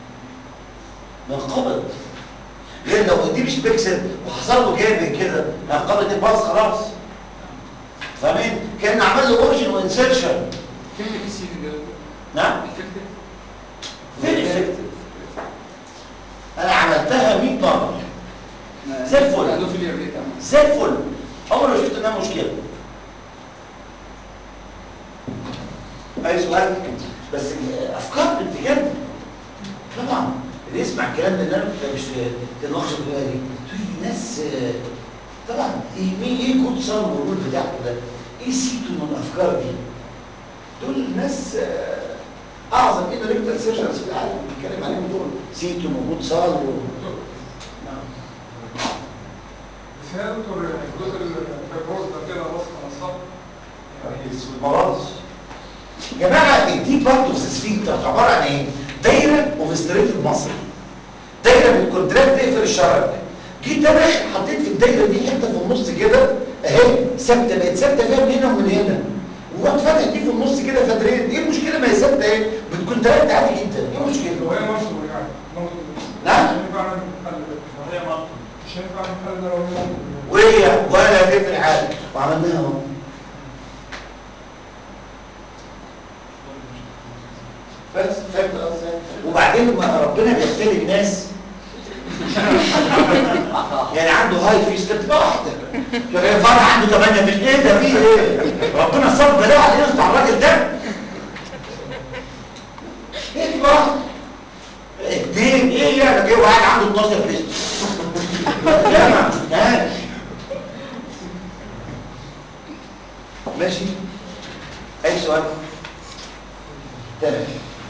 منقبض غير لو دي مش فيكسد وحصل له جاب كده هنقبض دي باظ خلاص فاهمين كان عمل له اوريجن وانسرشن فين السي في ده نعم افكتيف فين effective؟ انا عملتها 100 مره زي الفل عنده فيلير ريت زي الفل عمري ما شفت انها مشكله اي سؤال بس افكار بجد طبعا اللي يسمع الكلام ده اللي انا كنت مش تناقش في بالي في ناس آه، طبعا ايه مين ايه كود صار والرول بتاعته ده ايه سيتو من الافكار دي دول ناس آه، اعظم ايه ريكتال سيرجنز في العالم بنتكلم عليهم دول سيتو وجود صار و... نعم بس هي دكتور الجزء الفيبروز ده كده راس خلاص مرض يا جماعه الديب بارت اوف سفينكتر عباره عن ايه دايره اوفستريتد مصر دايره بالكونتراكت تقفل الشرج جيت انا حطيت في الدايره دي حته في النص كده اهي ثابته بقت ثابته فيها من هنا ومن هنا وقعد فاتح دي في النص كده فدرين ايه المشكله ما هي ثابته ايه بالكونتراكت عادي جدا ايه المشكله وهي منصب يعني نقطة نعم. مش هينفع نعمل حل وهي منصب مش هينفع نعمل حل ده لو هي منصب وهي ولا تفرق حاجه وعملناها اهو بس فهمت قصدي وبعدين ما ربنا بيختلي الناس يعني عنده هاي فيس كانت تبقى واحده كان فرح عنده 8 في ايه ده في ايه ربنا صب بلاء عليه يقطع الراجل ده ايه تبقى واحده اتنين ايه يعني جه واحد عنده 12 فيس لا ما ها ماشي اي سؤال تمام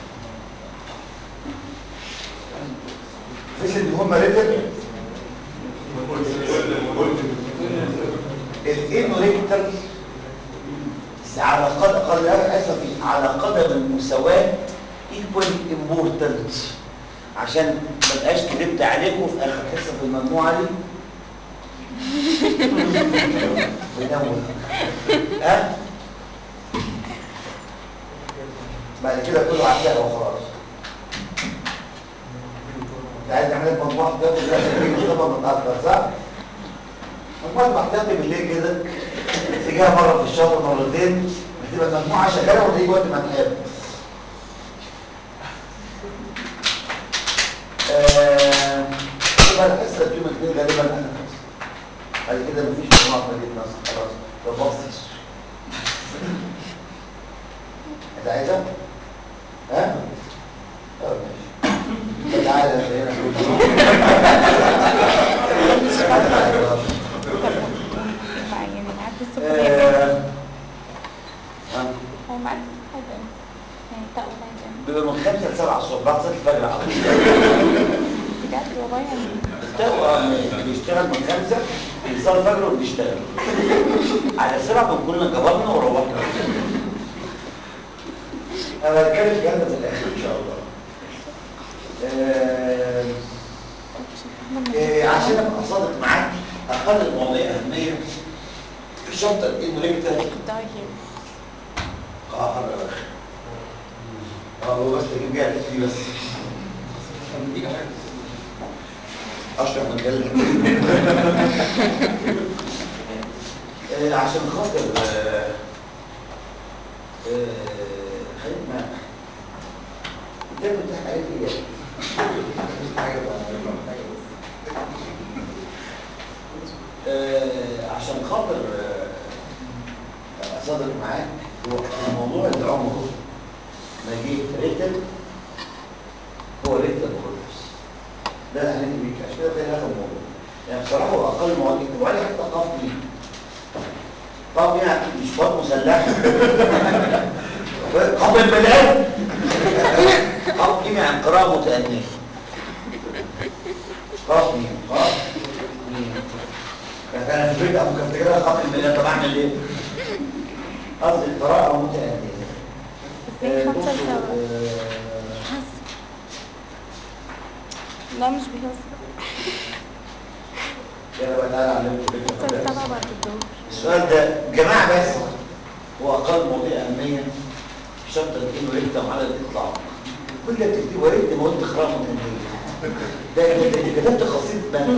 فيش ان هم ريتل الانو ريكتر على قدم قدم اسف على قدم المساواه ايكوال امبورتنت عشان ما بقاش كذبت عليكم في اخر حصه في المجموعه دي بنور ها بعد كده كله عدها وخلاص انت عايز نعمل لك مجموعه احتياطي دلوقتي تيجي طبعا متاخر صح؟ مجموعه احتياطي بالليل كده تيجيها مره في الشهر مرتين بتبقى المجموعه شغاله وتيجي وقت ما تحب آه، تبقى الحصه في يوم الاثنين غالبا انا بعد كده مفيش مجموعه في مدينه نصر خلاص ده باصص انت عايزها؟ ها؟ طب ماشي تعالى يا هنا يعني معاك السفرية آه، ها؟ هو معاك حاجة يعني تقوى حاجة بيبقى من 5 ل 7 الصبح بعد صلاه الفجر على طول بجد والله يعني التقوى بيشتغل من 5 بيصلي الفجر وبيشتغل على 7 بنكون جبرنا وروحنا انا هتكلم الكلام ده في الاخر ان شاء الله آه، إيه، عشان ابقى صادق معاك اقل المواضيع اهميه في شابتر انريكتال die here اه حرق اه هو بس تجيب جاي فيه بس دي حاجه اشرف من جلد آه، عشان خاطر آه، آه، خليك معاك انت بتضحك عليك ايه يعني؟ حاجه بقى آه، عشان خاطر آه، اصادق معاك هو الموضوع اللي عمره ما جه ريتل هو ريتل كورس ده اللي هنيجي بيه عشان كده تاني اخر موضوع يعني بصراحه هو اقل مواد يكتبوا عليه حتى قاف دي قاف دي يعني مش فاض مسلح قاف البلاد قاف دي يعني قراءه متأنية قاف دي قاف دي يعني انا في البيت ابو كنت كده قاف البلاد طب اعمل ايه؟ قصدي قراءه متأنية ازاي آه، خمسة بصوا، لسبعة؟ آه، لا مش بيهزر يلا بقى تعالى اعلمكم خمسة فكره لسبعة بعد الظهر السؤال ده جماعة بس هو أقل مواضيع أهمية في شرط الإنه يكتب على الإطلاق كل اللي بتكتبه يا ريت ما قلت خرام متنية ده ده ده ده كتبت قصيدة بنك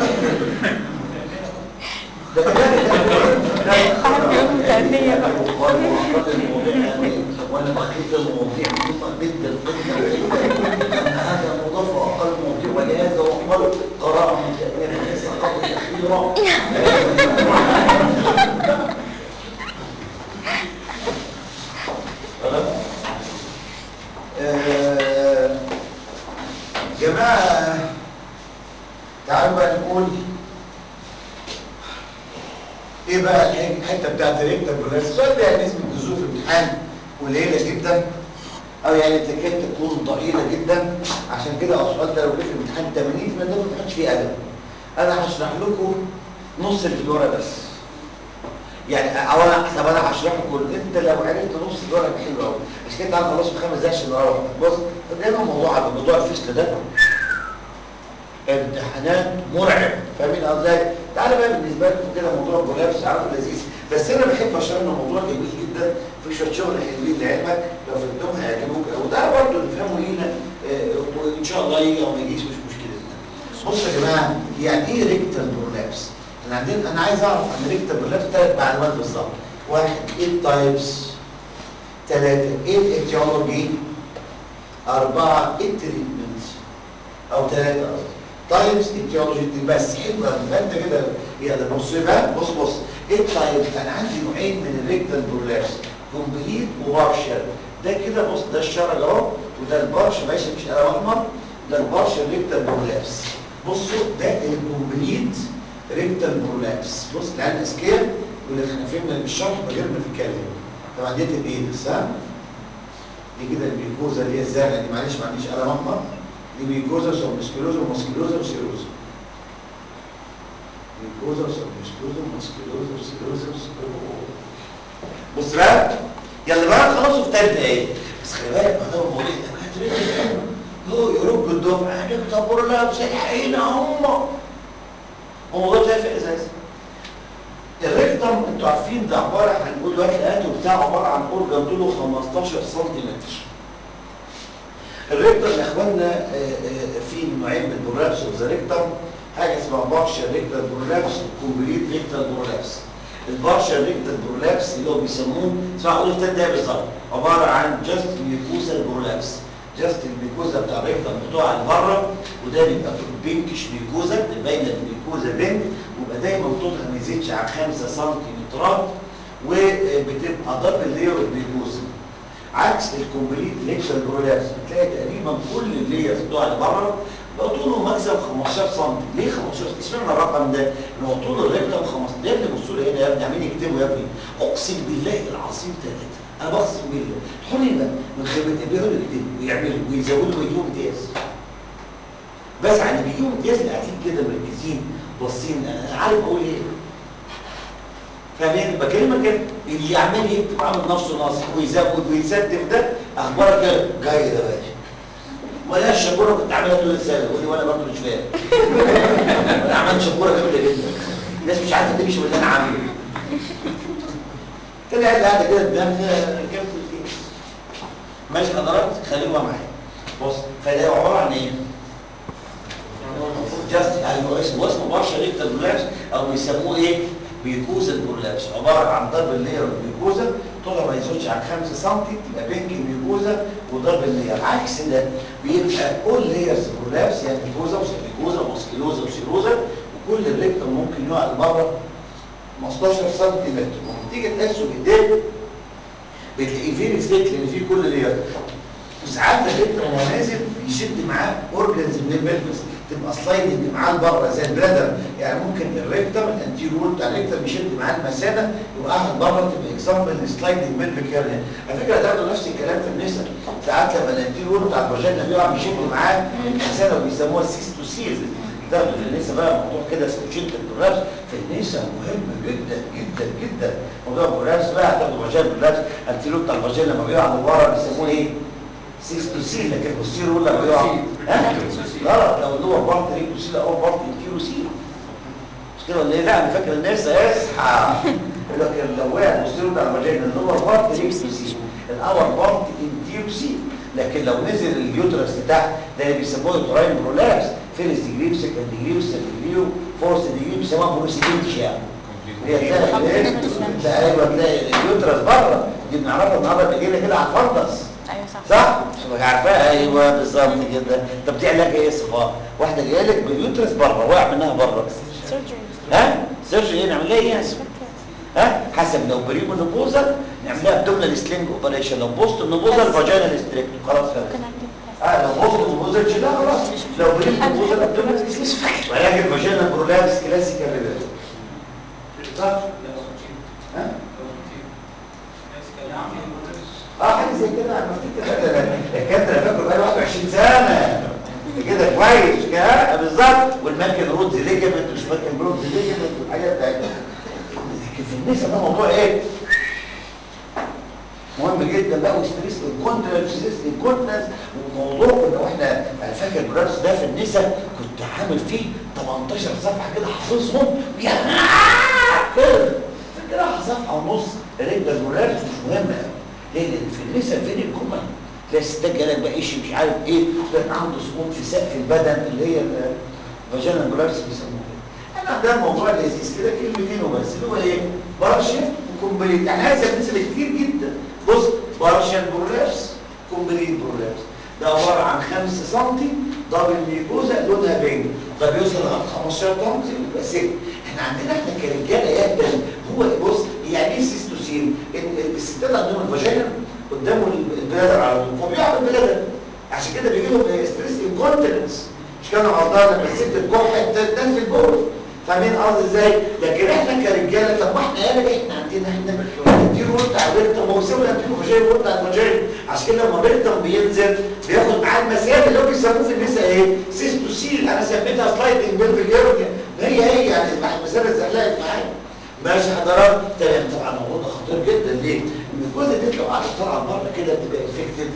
ده كتبت واحد بيقول متأنية بقى. أقل المواضيع أهمية وأنا بخيط المواضيع مهمة جدا جدا جدا أن هذا مضاف وأقل مواضيع ولهذا هو أقل قراءة متأنية من الثقافة الأخيرة خلاص؟ آه، جماعة تعالوا بقى نقول ايه بقى الح- الحته بتاعت الريكتر برولاس السؤال ده يعني نسبه نزول في الامتحان قليله جدا او يعني تكاد تكون ضئيله جدا عشان كده السؤال ده لو جه في الامتحان 80 من ده ما كانش فيه ادب انا هشرح لكم نص اللي في الورقه بس يعني اولا طب انا هشرح لكم انت لو عرفت نص الورقه حلو قوي عشان كده تعالى نخلصه في خمس دقايق عشان نروح بص دايما موضوع موضوع الفصل ده امتحانات مرعب فاهمين قصدي ازاي؟ تعالى بقى بالنسبه لكم كده موضوع الجولابس عارف لذيذ بس انا بحب اشرح انه موضوع جميل جدا في شويه شغل حلوين لعلمك لو فهمتهم هيعجبوك وده برضه نفهمه لينا آه، وان شاء الله يجي او ما يجيش مش مشكلتنا. بصوا يا جماعه يعني ايه ريكتال برولابس؟ احنا عندنا انا عايز اعرف عن ريكتال برولابس ثلاث معلومات بالظبط. واحد ايه التايبس؟ ثلاثه ايه الايتيولوجي؟ اربعه ايه التريتمنت؟ او ثلاثه قصدي. تايبس ايتيولوجي بس حلوه يبقى انت كده يعني بص بقى بص بص ايه التايبس؟ انا عندي نوعين من الريكتال برولابس كومبليت وبارشل ده كده بص ده الشرج اهو وده البارش ماشي مش قلم احمر ده البارش ريكتال برولابس بصوا ده الكومبليت ريكتال برولابس بص العيال الاذكياء يقول لك احنا فهمنا الشرح من غير ما نتكلم طبعا ديت الايدس ها دي كده الميكوزا اللي هي الزرقاء دي معلش ما عنديش قلم احمر دي ميكوزا وسومسكلوزا وماسكلوزا وسيروزا ميكوزا وسومسكلوزا وماسكلوزا وسيروزا وسيروزا بص بقى يلا بقى خلصوا في ثالث دقايق بس خلي بالك ما ده الموضوع ده هترد هو يرج الدفعه هنكتب لها بسلحين هم الموضوع تافه اساسا الريكتم انتوا عارفين ده عباره عن نقول دلوقتي الاتو بتاعه عباره عن اورجان طوله 15 سنتيمتر الريكتم يا اخوانا آه، آه، في نوعين من البرولابس اوف ذا ريكتم حاجه اسمها بارشال ريكتال برولابس وكومبليت ريكتال برولابس البارشال ريكتال برولابس اللي هو بيسموه اسمها اقول في ده بالظبط عباره عن جاست ميكوزا برولابس جاست الميكوزا بتاع الريكتم بتوع اللي بره وده بيبقى بينكش ميكوزا باينه الميكوزا بينك ويبقى دايما طولها ما يزيدش عن 5 سنتيمترات وبتبقى دبل لير اوف ميكوزا عكس الكومبليت ليكشن برولابس بتلاقي تقريبا كل الليرز بتوع اللي بره بقى طوله ماكسيمم 15 سم ليه 15 اشمعنى الرقم ده ان هو طول الريكتم 15 يا ابني بصوا لي هنا يا ابني عاملين يكتبوا يا ابني اقسم بالله العظيم ثلاثه انا بقسم بالله حولي بقى من خبرتي بيقعدوا يكتبوا ويعملوا ويزودوا ويجيبوا امتياز بس على اللي بيجيبوا امتياز اللي قاعدين كده مركزين باصين انا عارف اقول ايه فاهمين بكلمك كده اللي عمال يكتب عامل نفسه ناصح ويزود ويستف ده اخبارك كده جاي ده باشا ولا الشبوره كنت عاملها طول السنه يقول لي وانا برضه مش فاهم انا عملت شبوره جامده جدا الناس مش عارفه تمشي باللي انا عامله كده قاعد قاعده كده دماغها ركبت الايه ماشي حضرات خليكم معايا بص فده عباره عن ايه؟ جاست ايوه اسمه اسمه بارشا ريكتال برولابس او بيسموه ايه؟ بيكوزا برولابس عباره عن دبل لير بيكوزا طولها ما يزودش عن 5 سم تبقى بينك بيكوزا ودبل لير عكس ده بيبقى كل ليرز برولابس يعني بيكوزا وسيليكوزا وماسكيلوزا وسيروزا وكل الريكتال ممكن يقع لبره 15 سم ولما تيجي تقيسه بايديك بتلاقيه فين ثيك لان فيه كل لير وساعات الريكتال وهو نازل يشد معاه اورجنز من البلفس تبقى سلايدنج معاه لبره زي البلادر يعني ممكن الريكتم الانتيرول بتاع الريكتم يشد معاه المثانه يبقى قاعد بره تبقى اكزامبل سلايدنج بلفيك هيرنيا على فكره هتاخدوا نفس الكلام في النساء ساعات لما الانتيرول بتاع الفاجينا بيقع بيشد معاه المثانه وبيسموها سيستوسيز تاخدوا في النساء بقى موضوع كده اسمه شده البرابس في النساء مهم جدا جدا جدا موضوع البرابس بقى هتاخدوا فاجينا البرابس الانتيرول بتاع الفاجينا لما بيقع لورا بيسموه ايه؟ سيستوسيل لكن بوستيرو ولا بيقع ها؟ غلط لو اللي هو بارت ريكتوسيل او بارت انتيروسيل مش كده ولا ايه؟ لا انا فاكر الناس اصحى لكن لو وقع بوستيرو بتاع الفاجينا اللي هو بارت ريكتوسيل الاول بارت انتيروسيل لكن لو نزل اليوترس لتحت ده اللي بيسموه يوتراين برولابس فيرست ديجري وسكند ديجري وثيرد ديجري وفورث ديجري بيسموها بروسيدنتش يعني هي تلاقي تلاقي ايوه تلاقي اليوترس بره دي بنعرفها النهارده بايدينا كده على الفندس ايوه صح صح؟ مش عارفاها ايوه بالظبط كده طب دي علاج ايه صفاء؟ واحده جايه لك باليوترس بره واقع منها بره سيرجري ها؟ سيرجري ايه نعمل لها ايه يعني؟ ها؟ حسب لو بريمو نبوزل نعمل لها ابدومينال سلينج اوبريشن لو بوست نبوزل فاجينال ستريكت خلاص خلاص ممكن اعمل اه لو بوست نبوزل تشيلها خلاص لو بريمو نبوزل ابدومينال سلينج وعلاج الفاجينال برولابس كلاسيكال ريفيرس صح؟ ها؟ اه حاجه زي كده انا افتكر الكابتن انا فاكره بقى 21 سنه كده كويس كده بالظبط والماكن رود ليجمنت مش ماكن رود ليجمنت والحاجات بتاعتها لكن في النساء ده موضوع ايه؟ مهم جدا بقى وستريس الكونتنس الكونتنس وموضوع كنا واحنا انا فاكر الجرافس ده في النساء كنت عامل فيه 18 صفحه كده حافظهم يا كده فاكرها صفحه ونص رجل الجرافس مش مهمه قوي ليه؟ لان في النساء فين الكومن تلاقي الستات جالك بقى ايش مش عارف ايه تلاقي عنده سقوط في سقف البدن اللي هي الفاجينا جرافس بيسموها كده انا ده الموضوع لذيذ كده كلمتين وبس اللي هو ايه؟ بارشل وكومبليت يعني هذا بالنسبه كتير جدا بص بارشل برولابس كومبليت برولابس ده عباره عن 5 سم دبل ميكوزا لونها بينك ده بيوصل لغايه 15 سم يبقى سك احنا عندنا احنا كرجاله يا ابني هو بص يعني ايه سيستوسين ال- الستات عندهم الفاجينا قدامه البلادر على طول فبيقع البلادر عشان كده بيجي لهم ستريس انكونتيننس مش كانوا غلطان لما الست تكح تنزل بول فاهمين قصدي ازاي؟ لكن احنا كرجاله طب ما احنا يا باشا احنا عندنا احنا نديله بتاع الريكتم هو سيبه نديله فاجينا بتاع الفاجينا عشان كده لما الريكتم بينزل بياخد معاه المسافه اللي هو بيسموه في النساء ايه؟ سيستوسيل انا سميتها سلايدنج بيلفيجيرنيا هي هي يعني المسافه اتزحلقت معايا ماشي حضرات تمام طبعا الموضوع ده خطير جدا ليه؟ ان الجزء دي لو قعدت طالعه بره كده بتبقى انفكتد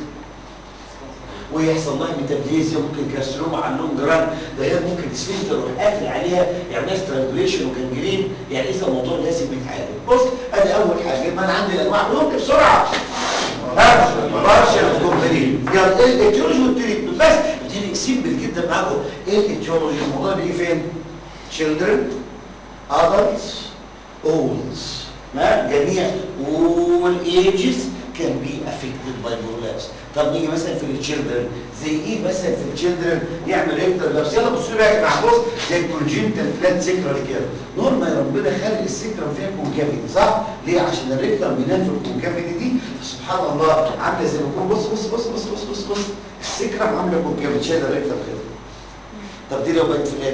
ويحصل لها ميتابليزيا ممكن كارسينوما على اللونج ران ده غير ممكن السفنكتر يروح قافل عليها يعمل لها سترانجوليشن وكانجرين يعني اذا الموضوع لازم يتعالج بص ادي اول حاجه ما انا عندي الانواع قولهم لي بسرعه ها بارشل كومبليت يلا ايه الايتيولوجي والتريتمنت بس بتيجي سيمبل جدا معاكم ايه الايتيولوجي الموضوع بيجي فين؟ children adults olds ما جميع all ages can be affected by prolapse طب نيجي مثلا في التشيلدرن زي ايه مثلا في التشيلدرن يعمل ريكتر لابس يلا بصوا لي بقى يا جماعه بص زي الكونجنتال فلات سيكرال كده نور ما ربنا خلق السيكرال فيها كونكافيتي صح ليه عشان الريكتر بينام في الكونكافيتي دي سبحان الله عامله زي ما يكون بص بص بص بص بص بص بص السيكرال عامله كونكافيتي شايله الريكتر كده طب دي لو بقت فلات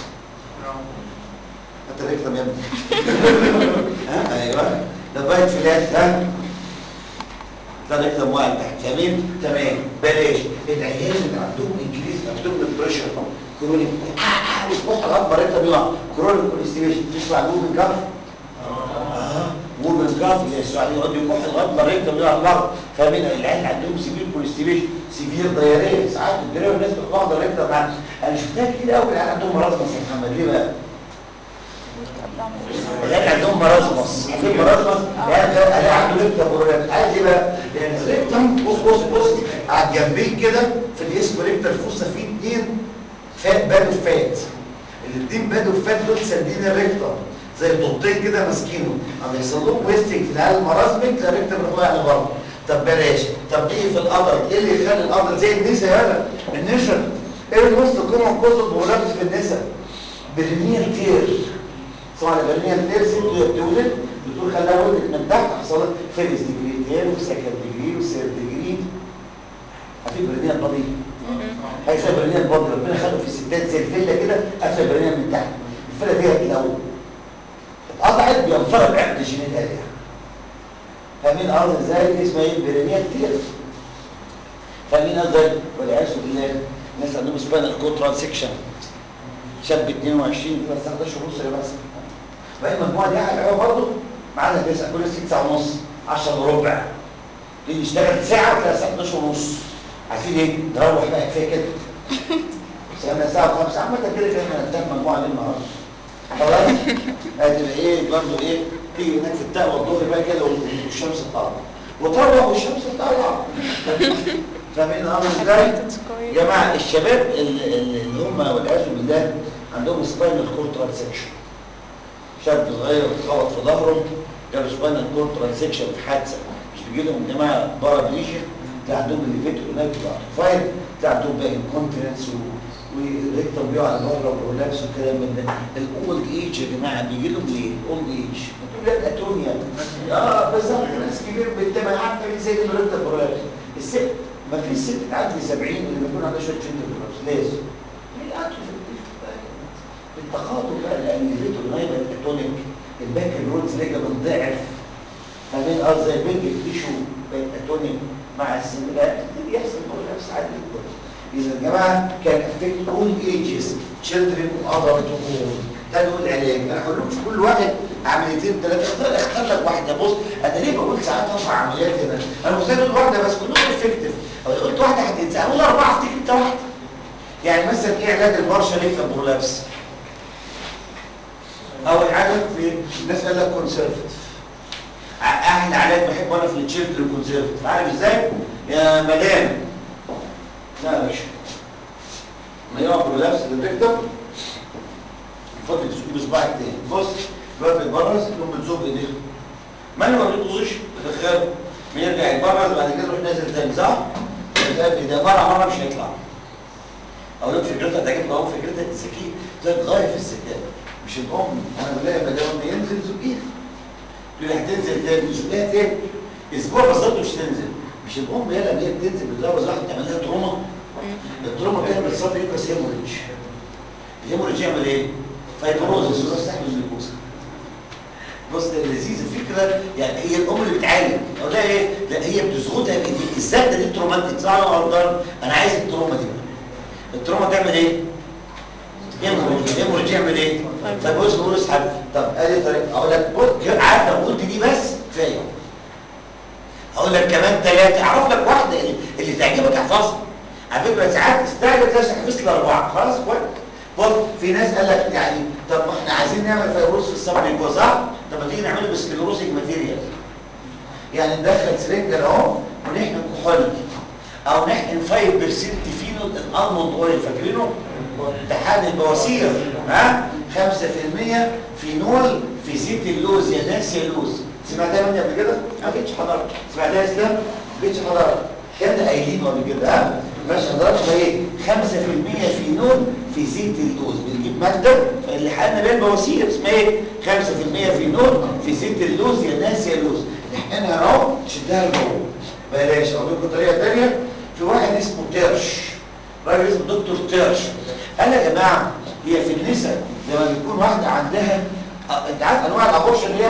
انت ريكتر يا ابني ها ايوه لو بقت فلات ها ده رقم واحد تحت فاهمين تمام بلاش العيال اللي عندهم انجليز عندهم بريشر كرونيك يصبحوا الغضب رقم يقع كرونيك كونستيبيشن تسمع وومن كاف اه وومن كاف يسمع يقعد يكح الغضب رقم يقع الارض فاهمين العيال اللي عندهم سيفير كونستيبيشن سيفير دياريه ساعات الدياريه الناس بتبقى واخده رقم مع انا شفتها كتير قوي العيال عندهم مرض مثلا محمد ليه بقى؟ اللي عندهم مرازمس عارفين مرازمس يعني ده انا عنده ريكتم برولاكس عايز ايه بقى لان الريكتم بص بص بص على الجنبين كده في الاسم ريكتم الفصة فيه اتنين فات بادو فات الاتنين بادو فات دول ساندين الريكتم زي الضغطين كده ماسكينه اما يحصل لهم ويستنج في العيال المرازمك تلاقي الريكتم بيروح على بره طب بلاش طب ايه في القدر ايه اللي يخلي القدر زي النسا يالا النشا ايه النص كومن كوز برولاكس في النسا برينيال تير طبعا البرنيه تير ست وهي بتولد بتقول خلاها ولدت من تحت حصلت فيرست ديجري تير وسكند ديجري وثيرد ديجري في برنيه البطيء هي زي برنيه البطيء ربنا خلقه في الستات زي الفيلا كده قفل البرنيه من تحت الفيلا دي لو اتقطعت بينفرد عقد الجينات عليها فاهمين ارض ازاي اسمها ايه برنيه تير فاهمين ازاي والعياذ بالله الناس عندهم سباينال كود ترانسكشن شاب 22 بس 11 ونص يا بس وهي المجموعه دي هيبقى برضه معانا تسعه كل ست ساعه ونص 10 وربع تيجي يشتغل ساعه وتلاقي الساعه 11 ونص عارفين ايه؟ نروح بقى كفايه كده سلامنا الساعه 5 عامه كده كده احنا هنتاخد مجموعه دي النهارده خلاص هتبقى ايه برضه ايه تيجي هناك في التقوى الظهر بقى كده والشمس طالعه وتروح والشمس طالعه فاهمين الامر ازاي؟ يا جماعه الشباب اللي, اللي هم والعياذ بالله عندهم سباينال كورد ترانسكشن شاب صغير اتخبط في ظهره جاله سباينال كورد ترانسكشن في حادثه مش بيجي لهم يا جماعه بارابليجيا تلاقي عندهم الليفيتور هناك فاير تلاقي عندهم بقى انكونتيننس وريكتم بيقع على بره وبرولابس والكلام من ده الاولد ايج يا جماعه بيجي لهم ليه؟ اولد ايج بتقول لك اتونيا اه بالظبط ناس كبير بالتمن حتى زي الريكتم برولابس الست ما في ست تعدي 70 اللي بيكون عندها شويه جلد برولابس لازم ليه قعدوا في التخاطب بقى لان الفيتو نايمه الاتونيك الباك الرولز ليجامنت ضعف فاهمين اه زي البنج تيشو بقت اتونيك مع السن بقى يبتدي يحصل برولابس عادي جدا اذا يا جماعه كان افكت اول ايجز تشيلدرن واذر تو ده نقول العلاج انا هقول لكم في كل واحد عمليتين ثلاثه اختار اختار لك واحده بص انا ليه بقول ساعات اربع عمليات هنا انا مستعد اقول واحده بس كلهم افكتيف لو قلت واحده هتنسى اقول اربعه افتكر انت واحده يعني مثلا ايه علاج البرشا ريكتا برولابس اول حاجه في الناس قال لك كونسرفتيف احلى علاج بحبه انا في التشيلدرن كونسرفتيف عارف ازاي يا مدام لا يا باشا ما يقع برولابس للريكتم فضل تسوق بصباعك تاني بص الواد بيتبرز تقوم بتزوق ايديك ما انا ما بتبصش تدخله بيرجع يتبرز بعد كده يروح نازل تاني صح؟ ده مره مره مش هيطلع اقول لك فكرتها تعجبني اهو فكرتها الذكي زي غايه في الستات مش الام انا بلاقي مدام بينزل زقيها تقول لي هتنزل تاني زقيها تاني اسبوع بالظبط مش تنزل مش الام هي لما هي بتنزل بتلاقي راح تعمل لها تروما التروما كده بالظبط ايه بس هيموريدج الهيموريدج يعمل ايه؟ فايبروزس ولا استحمل الجلوكوز بص ده لذيذ الفكره يعني هي الام اللي بتعالج اقول لها ايه؟ لا هي بتزغدها بايديك الزغده دي تروماتيك صح ولا غلطان؟ انا عايز التروما دي بقى التروما تعمل ايه؟ هيموريدج الهيموريدج يعمل ايه؟ طب بص بقول اسحب طب ادي طريقه اقول لك بص عارف لو قلت دي بس كفايه هقول لك كمان ثلاثه اعرف لك واحده اللي, اللي تعجبك احفظها على فكره ساعات تستعجل تلاقي حفظت الاربعه خلاص كويس بص في ناس قال لك يعني طب ما احنا عايزين نعمل فيروس في الصبر صح؟ طب ما تيجي نعمله بسكليروسيك ماتيريال يعني ندخل سرنجه اهو ونحقن كحول او نحقن 5% فينول الالموند اويل فاكرينه؟ امتحان البواسير ها 5% فينول في زيت اللوز يا ناس يا لوز سمعتها مني قبل كده؟ ما جيتش حضرتك سمعتها اسلام؟ ما جيتش حضرتك كان قايلين قبل كده ها؟ ماشي حضرتك ايه 5% فينول في زيت اللوز بنجيب ماده اللي حقنا بيها البواسير اسمها ايه 5% فينول في زيت اللوز يا ناس يا لوز نحقنها اهو تشدها لجوه بلاش اقول لكم طريقه ثانيه في واحد اسمه ترش راجل اسمه دكتور ترش قال يا جماعه هي في النساء لما بتكون واحده عندها أه انت عارف انواع الابورشن اللي هي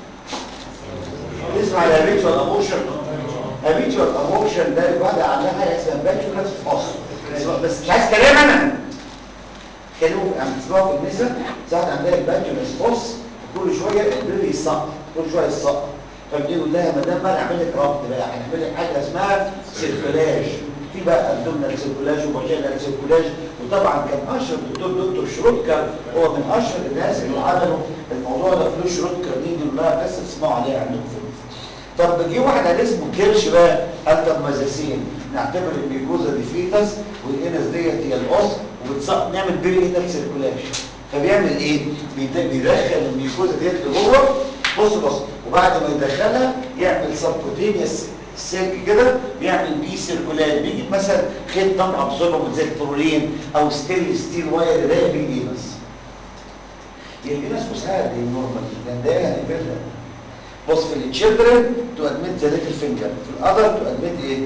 تسمع الهابيتوال ابورشن هابيتوال ابورشن ده واحده عندها حاجه اسمها باتشولاس فوس بس مش عايز كلام انا كانوا عم تسمعوا في النساء ساعات عندها الباتشولاس فوس كل شويه البيبي يسقط كل شويه يسقط فبنقول لها ما دام بقى نعمل لك ربط بقى هنعمل لك حاجه اسمها سيركولاج في بقى ابدومينال سيركولاج وفاجينال سيركولاج طبعا كان اشهر دكتور دكتور شروتكر هو من اشهر الناس اللي عملوا الموضوع ده فلو شروتكر نيجي لها بس تسمعوا عليها عندكم في المستشفى. طب جه واحد على اسمه كيرش بقى قال طب مزاسين نعتبر الميكوزا دي فيتس والانس ديت هي الاصل وبتص- نعمل بيري انال سيركولاش فبيعمل ايه؟ بيد- بيدخل الميكوزا ديت لجوه بص بص وبعد ما يدخلها يعمل سبكوتينيوس سلك كده بيعمل بيه سيركولات بيجي مثلا خيط نون ابزوربل زي الفلورين او ستيل ستيل واير ده بيه الانس الانس مساعد للنورمال لان ده يعني كده بص في التشيلدرن تو ادميت ذا ليتل فينجر في الادر تو ادميت ايه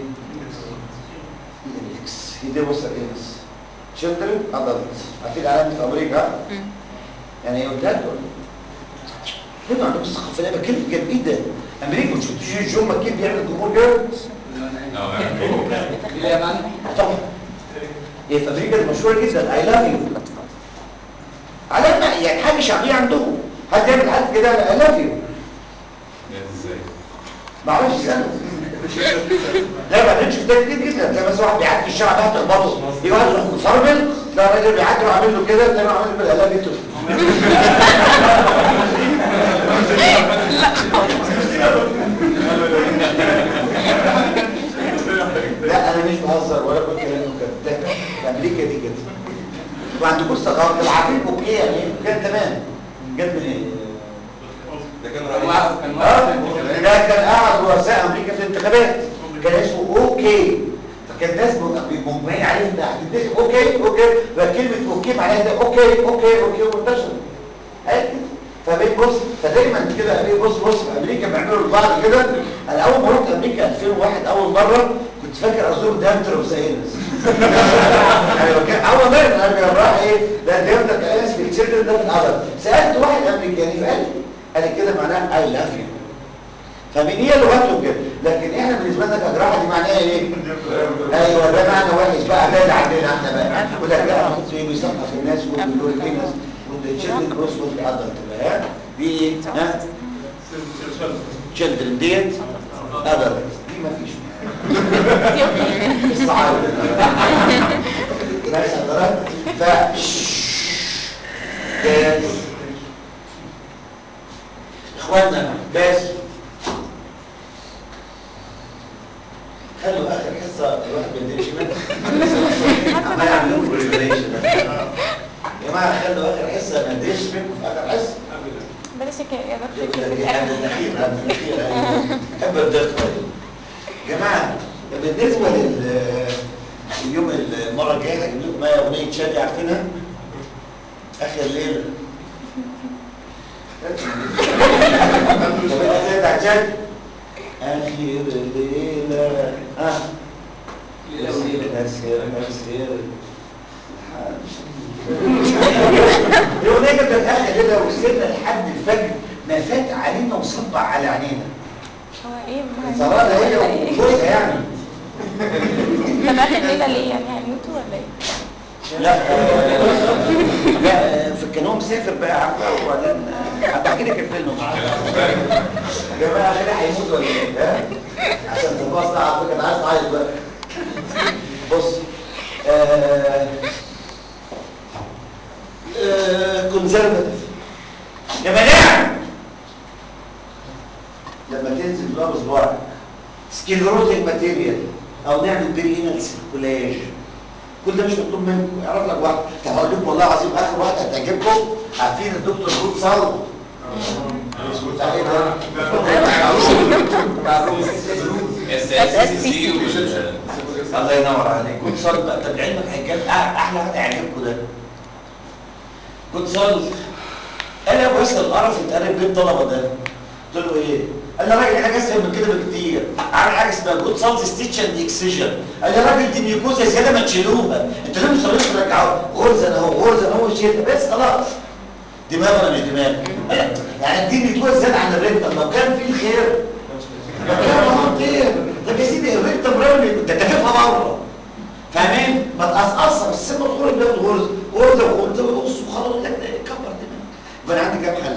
الاندكس هي دي بص الانس تشيلدرن ادلت عارفين العالم في امريكا يعني ايه اولاد ليه ما عندهمش ثقافه انا بتكلم كده ايه ده امريكا مش شفتوش جون ماكين بيعمل جمهور كده طبعا هي في امريكا دي مشهوره جدا اي لاف يو علامه يعني حاجه شعبيه عندهم حد يعمل حد كده اي لاف يو معرفش سنة لا ما كانش ده كتير جدا تلاقي بس واحد بيعدي في الشارع تحت البطل يجي واحد يروح مفرمل لا راجل بيعدي وعامل له كده التاني عامل له بالقلم يتف لا انا مش بهزر ولا بقول كلام كده ده في امريكا دي كده وعندكم ثقافه طب عارفين اوكي يعني ايه كان تمام جت من ايه؟ ده كان كان رئيس واحد- كان اه واحد- ده كان قاعد رؤساء امريكا في الانتخابات كان اسمه اوكي فكان الناس مجمعين عليه ده هتديك اوكي اوكي فكلمه اوكي معناها ده اوكي اوكي اوكي وانتشر قال كده فبين بص فدايما كده ايه بص بص في امريكا بيعملوا لبعض كده انا اول ما رحت امريكا 2001 اول مره كنت فاكر ازور دامتر اوف ساينس يعني كان اول مره انا كان رايح ايه ده دامتر كاينس في التشيلدرن ده في الادب سالت واحد امريكاني فقال لي قال لي كده معناها اي لاف يو فمن هي لغتهم كده لكن احنا بالنسبه لنا كجراحه دي معناها ايه ايوه ده معنى وحش بقى ده اللي عندنا احنا بقى يقول لك لا بص ايه بيثقف الناس وبيقول في ناس والتشيلدرن بروس والادلت بقى ها دي ايه ها تشيلدرن ديت ادلت دي مفيش الصعايده بس حضرتك ف بس اخوانا بس خلوا اخر حصه الواحد ما يديرش منها عمال اعمل لكم بريبريشن يا جماعه خلوا اخر حصه ما يديرش منكم في اخر حصه بلاش يا يقول دكتور لك في دي حاجه الآخر. الاخيره الاخيره أيوة. حب الدقه يا جماعه بالنسبه لل اليوم المره الجايه هجيب لكم معايا اغنيه شادي عارفينها اخر ليله الاغنيه بتاعت شادي اخر ليله ها نسير نسير الاغنيه كانت اخر ليله وصلنا لحد الفجر ما فات علينا وصبع على عينينا هو ايه ما صراحه هي هيموتوا ولا ايه؟ وجوزها يعني طب اخر ليله ليه يعني هيموتوا ولا ايه؟ لا آه، لا آه، كان هو مسافر بقى عارفه وبعدين هبحكي لك الفيلم يا جماعه كده هيموت ولا ايه ها عشان تبقى اصلا على فكره انا عايز اعيط بقى بص آه آه كونزرفاتيف يا مناع لما تنزل بقى بصباعك سكيلروتيك ماتيريال او نعمل برينال سيركولاج كل ده مش مطلوب منكم اعرف لك واحد طب هقول لكم والله العظيم اخر واحد هتعجبكم عارفين الدكتور رود صالح اسمه بتاع ايه ده؟ بتاع الروس. الله ينور عليك كنت صالح بقى طب علمك هيجاب احلى واحد هيعجبكم ده كنت صالح قال لي يا ابو اسال القرف اتقرب ليه الطلبه ده؟ قلت له ايه؟ قال لي يا راجل حاجه اسهل من كده بكتير عامل حاجه اسمها جود سالت ستيتش اند اكسجن قال لي يا راجل دي ميوكوزا زياده ما تشيلوها انتوا ليه مصرين ترجعوها غرزه اهو غرزه اهو شيلها بس خلاص دماغ ولا مش دماغ؟ يعني دي ميوكوزا زياده عن الريكتم لو كان في خير لو كان موجود خير طب يا سيدي الريكتم رمي انت تكفها بره فاهمين؟ ما تقصقصها بس سيب الخور بياخد غرزه غرزه وغرزه وبص وخلاص يقول لك ده كبر دماغك يبقى انا عندي كام حل؟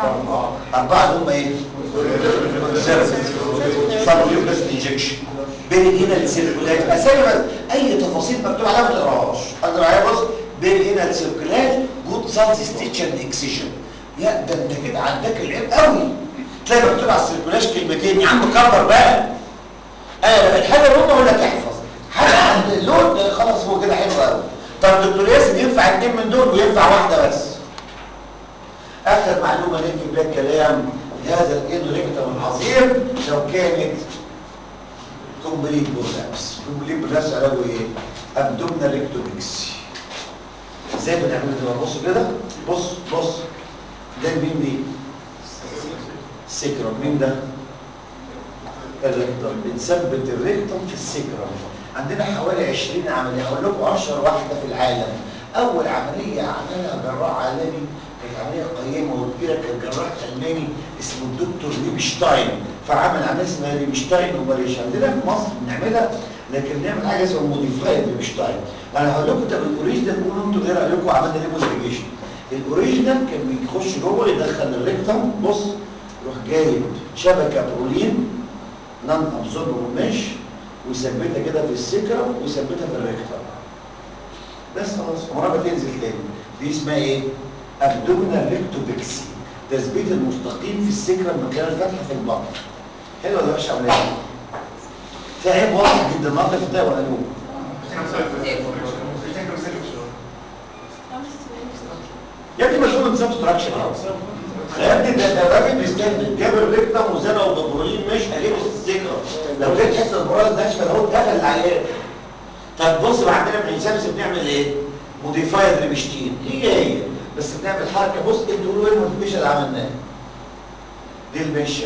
أربعة اللي هم إيه؟ سبليوكس انجكشن بيرينال سيركولات اسامي بس اي تفاصيل مكتوب عليها ما تقراهاش اقدر عليها بص بيرينال سيركولات جود سالز ستيتشن اكسيشن يا ده انت كده عندك العيب قوي تلاقي مكتوب على السيركولاش كلمتين يا عم كبر بقى انا الحاجه اللون اقول لك احفظ حاجه عند اللون خلاص هو كده حلو قوي طب دكتور ياسر ينفع اتنين من دول وينفع واحده بس اخر معلومه نكتب بيها الكلام هذا الانريكتم العظيم لو كانت كومبليت بولابس كومبليت بولابس علاجه ايه ابدومينال ريكتوميكسي ازاي بنعمل كده بص كده بص بص ده مين دي سكرم مين ده الريكتم بنثبت الريكتم في السكرم عندنا حوالي 20 عمليه اقول لكم اشهر واحده في العالم اول عمليه عملها جراح عالمي كانت عمليه قيمه وكبيره كان جراح الماني اسمه الدكتور ريبشتاين فعمل عمليه اسمها ريبشتاين اوبريشن عندنا في مصر بنعملها لكن بنعمل حاجه اسمها موديفايد ريبشتاين انا هقول لكم طب الاوريجينال قولوا انتوا ايه رايكم عملنا ليه موديفيكيشن الاوريجينال كان بيخش جوه يدخل الريكتم بص يروح جايب شبكه برولين نون ابزوربل مش ويثبتها كده في السكرم ويثبتها في الريكتم بس خلاص عمرها ما تنزل تاني دي اسمها ايه؟ ابدومينال ريكتوبكسي تثبيت المستقيم في السكرم مكان الفتحه في البطن حلوه ولا وحشه عمليه؟ في عيب واضح جدا الموقف ده وقالوه يا ابني مسؤول من سبستراكشن يا ابني ده ده راجل بيستخدم جاب الريكتم وزنه وببرولين مش هجيب السكر لو كانت حته البراز ناشفه اهو اتقفل العيان طب بص بقى عندنا في الانسان بنعمل ايه؟ موديفايد ريمشتين هي هي بس بنعمل حركه بص انتوا قولوا ايه الموديفيشن اللي عملناه دي المشيه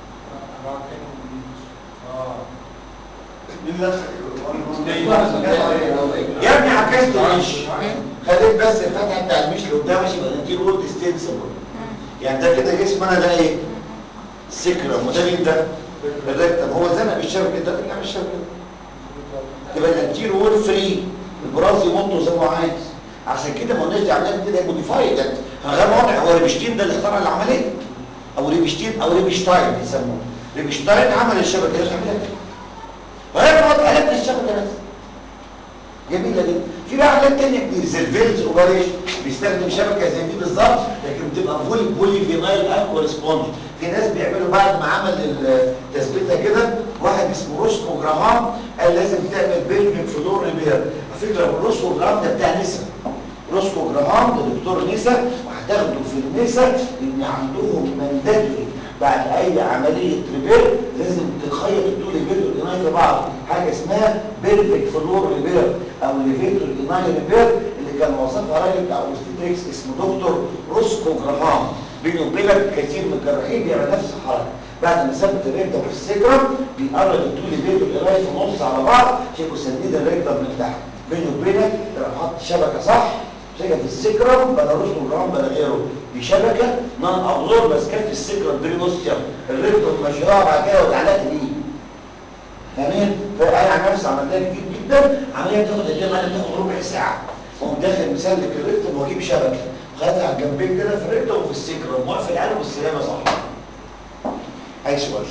يا ابني عكست المش خليت بس الفتحه بتاع المش اللي قدام ماشي يبقى دي رود ستينسبل يعني ده كده جسم انا ده ايه؟ سكرم وده مين ده؟ الريكتم هو زنق بالشبكه ده بيعمل الشبكه يبقى الانتير وول فري البراز يمط زي ما هو عايز عشان كده ما قلناش دي عمليه كده موديفايد غير واضح هو ريبشتين ده اللي اخترع العمليه او ريبشتين او ريبشتاين بيسموه ريبشتاين عمل الشبكه مش عملها وهي واضح قلبت الشبكه بس جميله جدا في بقى حاجات ثانيه كتير زي الفيلز اوبريشن بيستخدم شبكه زي دي بالظبط لكن بتبقى فولي بولي فينايل اكوا سبونج في ناس بيعملوا بعد ما عمل التثبيتها كده واحد اسمه روسكو جراهام قال لازم تعمل بيلفيك فلور ريبير على فكره الروسكو جراهام ده بتاع نسا روسكو جراهام ده دكتور نسا وهتاخده في النسا ان عندهم مانداتوري بعد اي عمليه ريبير لازم تخيط الطول ريبير والايناي في بعض حاجه اسمها بيلفيك فلور ريبير او ليفيتور ايناي ريبير اللي كان وصفها راجل بتاع اوستيتريكس اسمه دكتور روسكو جراهام بينه وبينك كثير من الجراحين بيعمل نفس الحركه بعد ما ثبت الريكتم في السكرم بيقرب الطول بيته القرايه في النص على بعض شايفوا سنديد الريكتم من تحت بينه وبينك حط شبكه صح شبكه في السكرم بلا رشد وجرام بلا غيره دي شبكه نون ابزور بس كانت في السكرم برينوستيوم الريكتم مشيها بعد كده واتعلقت بيه فاهمين؟ فانا عن نفسي عملتها كتير جدا عمليه بتاخد قد ايه؟ بتاخد ربع ساعه واقوم داخل مسلك الريكتم واجيب شبكه خدها على الجنبين كده في الريكتم وفي السكرم واقفل القلب والسلامه صح اي سؤال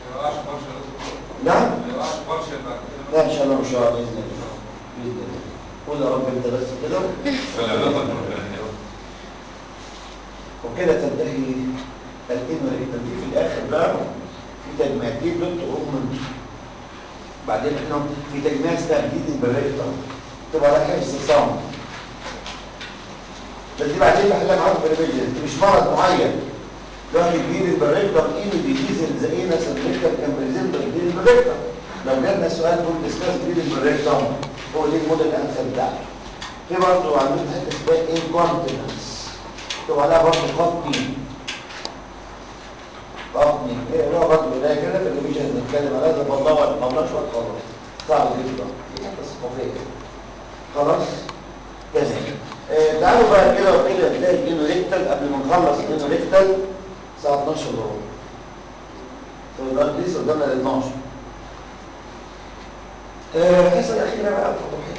نعم لا ان شاء الله ان شاء الله باذن الله باذن الله قول يا رب انت بس كده وكده تنتهي الانريكتم دي في الاخر بقى في تجميعتين دول تقوم بعدين احنا في تجميع اسمها جديد بالريكتم تبقى على حفظ صم بس دي بعدين بحلها معاكم في الريفيجن مش مرض معين لو جديد بالريكتم ايه ديزيز زينا سنتريكتم كان بريزنت جديد بالريكتم لو جالنا سؤال بقول ديسكاس جديد بالريكتم هو ليه الموديل الانسب بتاعه في برضه عندنا حته اسمها انكونتيننس تبقى عليها برضه قطني قطني ايه هو برضه ده كده في الريفيجن بنتكلم عليها ده بندور ما بناش وقت خلاص صعب جدا دي حته ثقافيه خلاص تمام آه تعالوا بقى كده وكده نلاقي الانوريكتال قبل ما نخلص الانوريكتال الساعه 12 وربع فيبقى لسه قدامنا ل 12 آه الحصه الاخيره بقى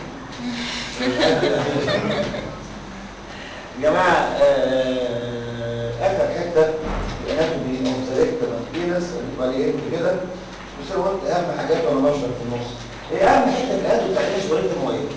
يا جماعه آه اخر حته الاناتومي اوف ذا ريكتال فينس اللي بقى كده بس انا قلت اهم حاجات وانا بشرح في النص هي اهم حته في الهاتف بتاع الايه شويه الميه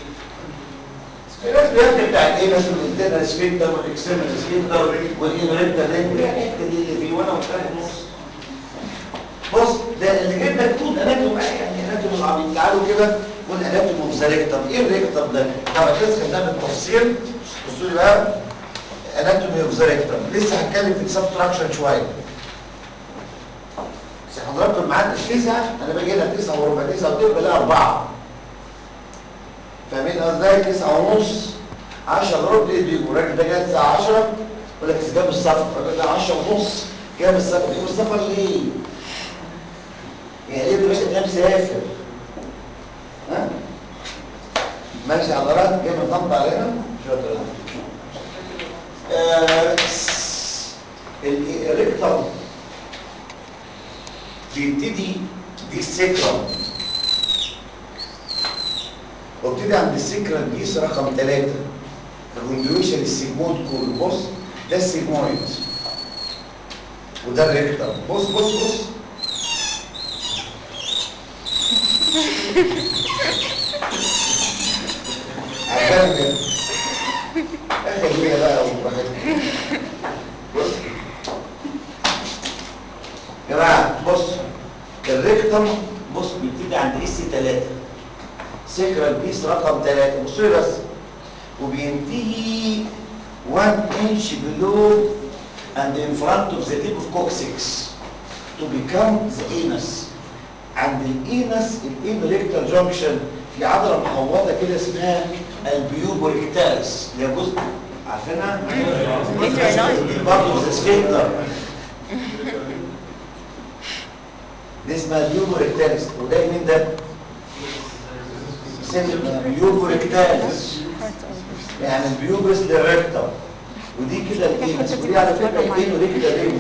الناس بيبدا بتاع الايه مثلا الانترنال سفنكتر والاكسترنال سفنكتر والانريكتر رينج الحته دي اللي فيه وانا مش عارف النص بص ده اللي جايب لك كود اناتوم يعني اناتوم العبيط تعالوا كده والاناتوم اوف ذا ريكتم ايه الريكتم ده؟ طبعا لسه ده بالتفصيل بصوا لي بقى اناتومي اوف ذا ريكتم لسه هتكلم في السبتراكشن شويه بس حضراتكم معانا تسعه انا باجي لها تسعه وربع تسعه وتبقى لها اربعه فاهمين قصدي تسعه ونص 10 وربع بيجوا الراجل ده جاي الساعه 10 يقول لك جاب السفر الراجل ده 10 ونص جاب السفر جاب السفر ليه؟ يعني ليه يا باشا تنام مسافر ها ماشي على رأيك جاي من طنطا علينا شويه آه الريكتر بيبتدي دي السكرة وابتدي عند السكرة البيس رقم ثلاثة الكونجويشن السيجمويد كله بص ده السيجمويد وده الريكتر بص بص بص عشان اخر ليها بقى وبراحتك بص يا جماعه بص الريكتم بص بيبتدي عند اس 3 سكرال بيس رقم 3 بصوا لي بس وبينتهي 1 inch below and in front of the tip of coccyx to become the anus عند الانس الان ريكتال جانكشن في عضله محوطه كده اسمها البيوبوريكتالس اللي هي جزء عارفينها؟ دي برضه زي سفنكتر دي اسمها البيوبوريكتالس وده مين ده؟ اسمها بيوبوريكتالس يعني البيوبس للريكتال ودي كده الانس ودي على فكره الان ريكتال ريمو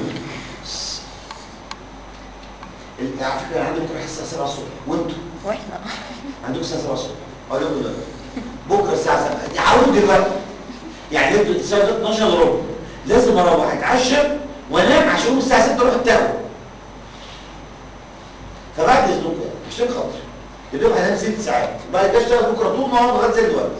على فكره عندي بكره حصه 7 الصبح وانتوا واحنا عندكم الساعه 7 الصبح اقول لكم دلوقتي بكره الساعه 7 تعالوا دلوقتي يعني انتوا الساعه 12 الا ربع لازم اروح اتعشى وانام عشان الساعه 6 اروح التاوه فبعد اذنكم يعني عشان خاطر يدوب هنام ست ساعات بعد كده اشتغل بكره طول النهار لغايه زي دلوقتي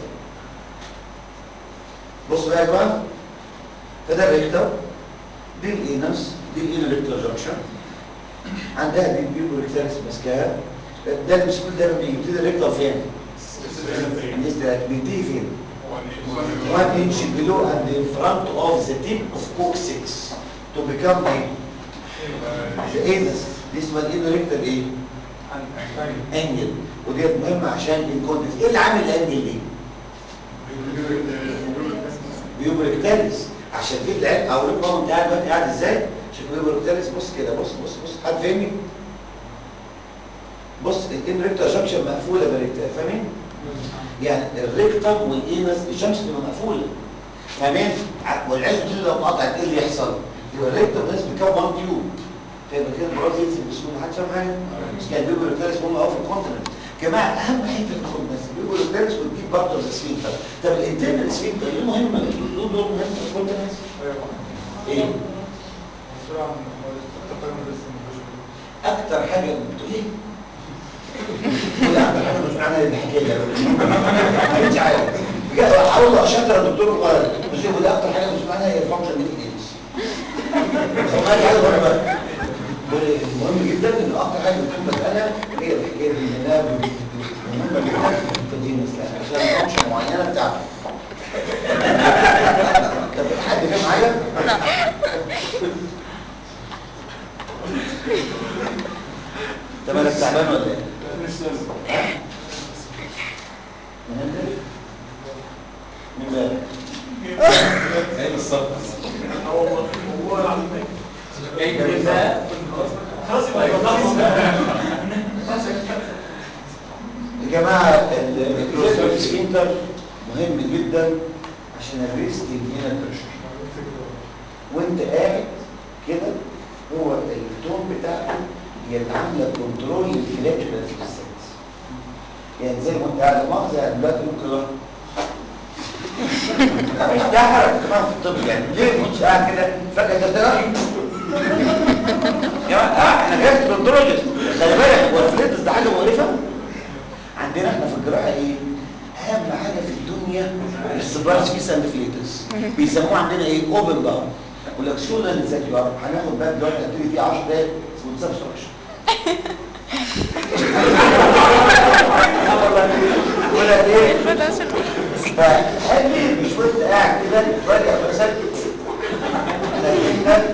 بصوا بقى يا جماعه فده الريكتر دي الانس دي الانريكتر جنكشن عندها دي البيوبوريكتالس ماسكاها ده المسكول دايما بيبتدي الريكتر فين؟ بالنسبه بينتهي فين؟ 1 inch below and in front of the tip of coccyx to become a the anus دي اسمها الانريكتال ايه؟ انجل وديت مهمه عشان الكونتنس ايه اللي عامل الانجل دي؟ بيوبريكتاليس عشان كده العين او لك ماما انت قاعد دلوقتي قاعد ازاي؟ عشان بيوبريكتاليس بص كده بص بص بص حد فاهمني؟ بص الانريكتال جنكشن مقفوله بالريكتال فاهمين؟ يعني الريكتم والانس الشمس تبقى مقفوله فاهمين؟ والعين دي لو قطعت ايه اللي يحصل؟ يبقى الريكتم والانس بيكون وان تيوب فيبقى كده البراز ينزل بسهوله حد فاهم حاجه؟ مش كان بيوبريكتاليس هم قوي في الكونتيننت جماعه اهم حته في الكونتيننت بيوبريكتاليس والديب بارت اوف السفينكتر طب الانترنال سفينكتر ايه مهم دول دول مهم في الكونتيننت؟ ايه؟ اكتر حاجه بتقول ايه؟ ولا اكتر حاجه مش معناها الحكايه دي مش عارف بجد حاول اشكر الدكتور وقال مش يقول اكتر حاجه مش معناها هي الفانكشن دي ايديس فما هي حاجه مهمه بقى مهم جدا ان اكتر حاجه بتكون مساله هي الحكايه دي لانها مهمه جدا في الدين الاسلامي عشان فانكشن معينه بتاعته طب حد فاهم حاجه؟ طب انا تعبان ولا ايه؟ من امتى؟ من امبارح ايه بالظبط يا جماعه الكلوزر سفينتر مهم جدا عشان الريستنج هنا بريشر وانت قاعد كده هو التون بتاعته هي اللي عامله كنترول للفلاجولانس بالذات يعني زي ما انت قاعد مؤاخذه دلوقتي ممكن اروح مش ده حركه كمان في الطب يعني ليه مش قاعد كده فجاه ده ده يا اه احنا جايين كنترولست خلي بالك هو الفليتس ده حاجه مقرفه ايه اهم حاجه في الدنيا السبرايس فيس اند فليتس بيسموه عندنا ايه اوبن باور والاكسيونال ذات يعرف هناخد بقى دلوقتي هتبتدي فيه 10 دقايق والسبستراكشن ولا ايه فحلو مش وانت قاعد كده راجع مسك لكنك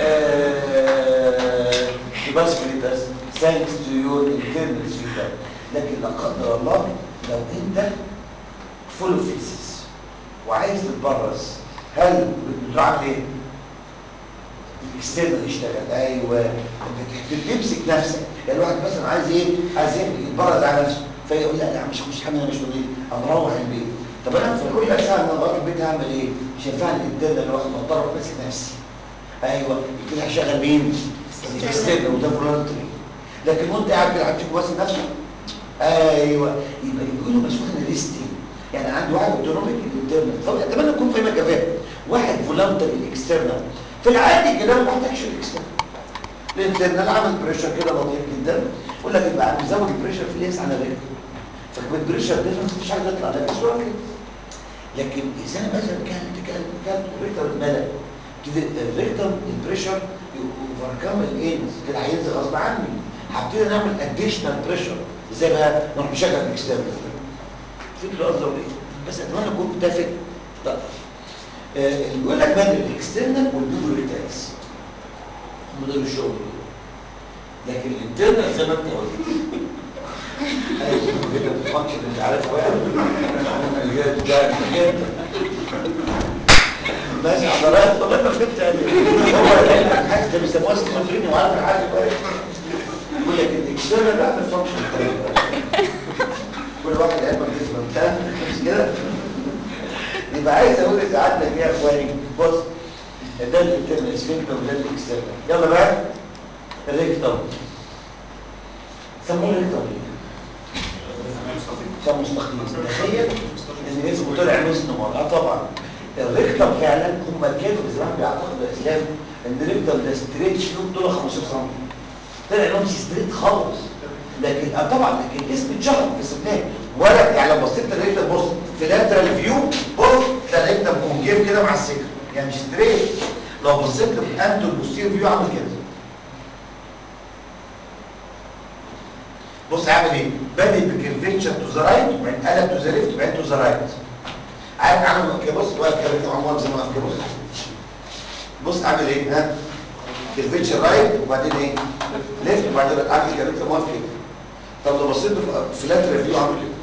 بس فليتس ثانكس تو يور انترنال فيدباك لكن لا قدر الله لو انت فول اوف فيسز وعايز تتبرز هل بتعمل ايه؟ الاكسترنال يشتغل ايوه انت تمسك نفسك يعني الواحد مثلا عايز ايه؟ عايز يتبرز على نفسه فيقول لا لا مش مش حامل انا مش نظيف انا مروح البيت طب انا في كل ساعه انا بروح البيت هعمل ايه؟ مش هينفعني الانترنال الواحد مضطر ماسك نفسي ايوه كده هشغل مين؟ الاكسترنال وده فولنتري لكن وانت قاعد كده هتشوف ماسك نفسه ايوه يبقى يقولوا مسؤول عن الريستنج يعني عندي واحد اوتونوميك الانترنال طب اتمنى تكون فاهمها كفايه واحد فولنتري الاكسترنال في العادي كده ما محتاجش الاكسترنال الانترنال عامل بريشر كده لطيف جدا يقول لك يبقى عم يزود البريشر في ليس على الرجل فكمان البريشر ديفرنس مفيش حاجه تطلع ده بس كده لكن اذا انا مثلا كان كان كان الريكتر اتملى كده الريكتر البريشر اوفركم الانس كده هينزل غصب عني هبتدي نعمل اديشنال بريشر ازاي بقى نروح نشغل الاكسترنال فكره قصدي ايه بس اتمنى اكون متفق طيب آه اللي بيقول لك بدل الاكسترنال والبيبو ريكتايز مدير الشغل لكن الانترنال زي ما انت قلت ايوه كده الفانكشن انت عارفها بقى جد جد ماشي حضرات والله ما فهمت يعني هو الحاجه ده بيسموها سكيزوفرينيا وعارف الحاجه كويس يقول لك الاكسترنال بقى الفانكشن كل واحد علم بيفهم فاهم مش كده يبقى عايز اقول اذا قعدنا فيها يا اخواني بص ده الانترنال سفنكتر وده الاكسترنال يلا بقى الريكتم سموه ريكتم ليه؟ سموه مستقيم تخيل ان اسمه طلع مسنور اه طبعا الريكتم فعلا هم كانوا زمان بيعتقدوا الاسلام ان الريكتم ده ستريت شلوك طوله 15 سم طلع لهم ستريت خالص لكن اه طبعا لكن اسم اتشهر في سبناه ولا يعني لو بصيت الريكتم بص في لاترال فيو بص ده الريكتم كونجيف كده مع السكر يعني مش ستريت لو بصيت للانتو البوستير فيو عامل كده بص عامل ايه بادئ بكيرفيتشر تو ذا رايت وبعدين قلب تو ذا ليفت وبعدين تو ذا رايت عارف عامل كده بص واقف كده عمال زي ما واقف كده بص بص عامل ايه ها كيرفيتشر رايت وبعدين ايه ليفت وبعدين عامل كده كده واقف كده طب لو بصيت في لاترال فيو عامل كده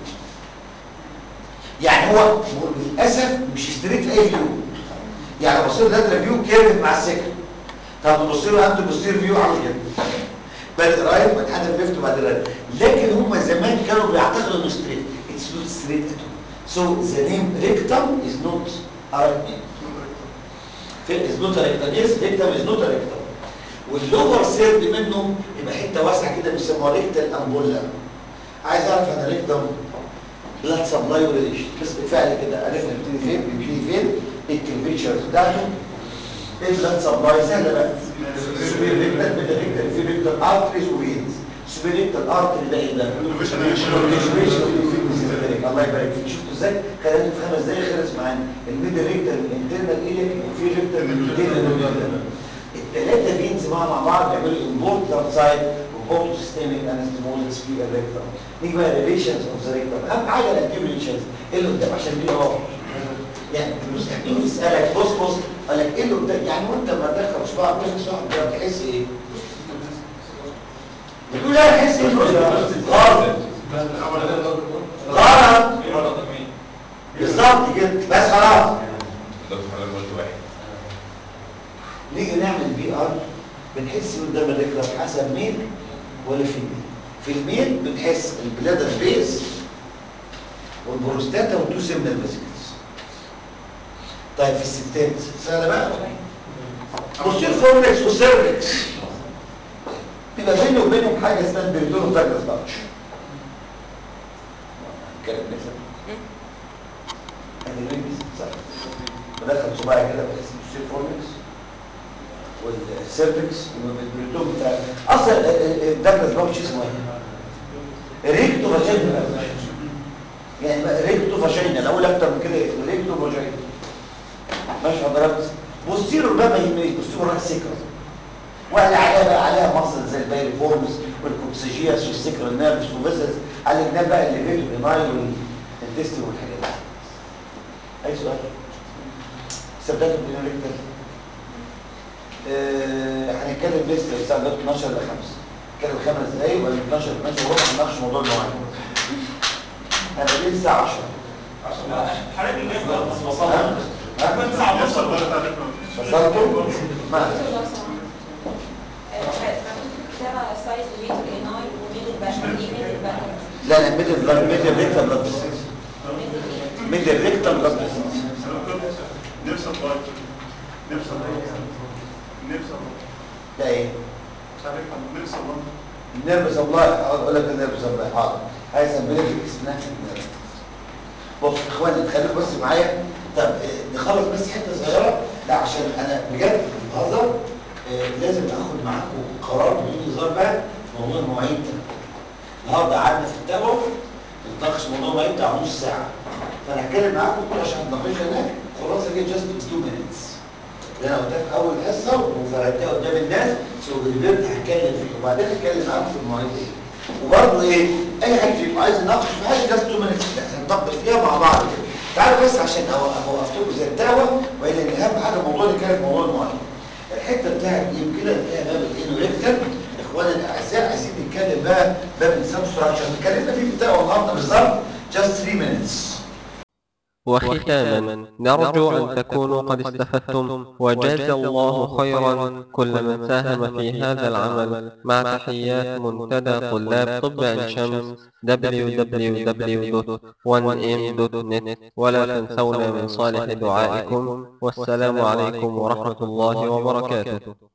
يعني هو للاسف مش ستريت في اي فيو يعني بصير لاترال فيو كيرف مع السكر طب تبص له انتو بصير فيو عامل كده بادئ رايت وبعدين حدف ليفت وبعدين رايت لكن هم زمان كانوا بيعتقدوا انه ستريت اتس نوت ستريت ات سو ذا نيم ريكتم از نوت ار از نوت ريكتم يس ريكتم از نوت ريكتم واللوفر سيرد منه يبقى حته واسعه كده بيسموها ريكتال امبولا عايز اعرف انا ريكتم بلاد سبلاي وريليشن بس بالفعل كده عرفنا نبتدي فين بنبتدي فين الكلفيتشرز بتاعته البلاد سبلاي سهله بقى سوبر ريكتال بدا ريكتال في ريكتال ارتريز وفينز سوبر ريكتال ارتري ده ايه ده؟ الله يبارك فيك شفتوا ازاي؟ خلينا في خمس دقايق خلص معانا الميدل ريكتال من انترنال ايليك وفي ريكتال من الانترنال الثلاثه فينز مع مع بعض بيعملوا امبورتال سايد وبوتو سيستميك انستموزس في الريكتال نيجي بقى ريليشنز اوف ذا ريكتال اهم حاجه الانتيبريشنز اللي قدام عشان دي اه يعني مستحيل يسالك بص بص قال لك ايه اللي قدام يعني وانت ما تدخل صباعك في صباعك كده بتحس ايه؟ بتقول لا تحس ايه غلط غلط بالظبط كده بس خلاص نيجي نعمل بي ار بنحس قدام الرجل حسب مين ولا في مين في الميل بنحس البلادر بيز والبروستاتا والتو سيمنال فيزيكلز طيب في الستات سهله بقى بوستير فورنكس وسيرفكس بيبقى بيني وبينهم حاجه اسمها البريتونو فاجرس باتش كانت مثلا ادي رينجز صح بدخل صباعي كده بحس البوستير فورنكس والسيرفكس والبريتون بتاع اصلا الدجلس باتش اسمه ايه؟ ريكتو فاجينا يعني بقى ريكتو فاجينا لو اقول اكتر من كده إيه؟ ريكتو فاجينا ماشي حضرتك بوستيرور بقى ما يهمنيش بوستيرور راس سكر ولا عليها بقى عليها مصل زي البايري فورمز والكوكسيجياس والسكرال نيرفز وفيزز على الجناب بقى اللي فيتو بينايل والانتستين والحاجات دي اي سؤال سبتات البينوريكتال آه هنتكلم لسه الساعه دلوقتي 12 ل 5 نتكلم خمس دقايق وبعد 12 ل 12 وربع هنناقش موضوع المواعيد هنبقى ليه الساعه 10 حضرتك اللي ها؟ وصلت ها؟ كنت ساعة ونص وصلتوا؟ ما ده سايز الفيتو الاناي وميدل باك ايه ميدل باك لا لا ميدل بلاد ميدل ريكتال بلاد ميدل ريكتال بلاد نفس الضايق نفس الضايق نفس الضايق لا ايه تعرف نفس الضايق النيرف سبلاي اقول لك النيرف سبلاي حاضر عايز امبلك اسمها النيرف بص يا اخواني خليكم بس معايا طب آه، نخلص بس حته صغيره لا عشان انا بجد بهزر آه، لازم اخد معاكم قرار بدون هزار بقى في موضوع المواعيد ده النهارده قعدنا في التابو نتناقش موضوع المواعيد بتاع نص ساعه فانا هتكلم معاكم كل عشان نتناقش هناك خلاص هي جاست 2 مينتس اللي انا قلتها في اول حصه وفردتها قدام الناس سو ريفيرت هتكلم فيه وبعدين هتكلم معاكم في المواعيد ايه وبرضه ايه اي حد فيكم عايز يناقش في حاجه جاست 2 مينتس هنطبق فيها مع بعض كده تعالوا بس عشان أو- اوقفتكم زي الدعوه وإلى ان اهم حاجه الموضوع اللي كان موضوع المواعيد الحته بتاعت دي كده فيها باب الانوريكتال اخواني الاعزاء عايزين نتكلم بقى باب السبستراكشر اتكلمنا فيه في الدعوه النهارده بالظبط جاست 3 مينتس وختاما نرجو أن تكونوا قد استفدتم وجاز الله خيرا كل من ساهم في هذا العمل مع تحيات منتدى طلاب طب عين شمس www.1m.net ولا تنسونا من صالح دعائكم والسلام عليكم ورحمة الله وبركاته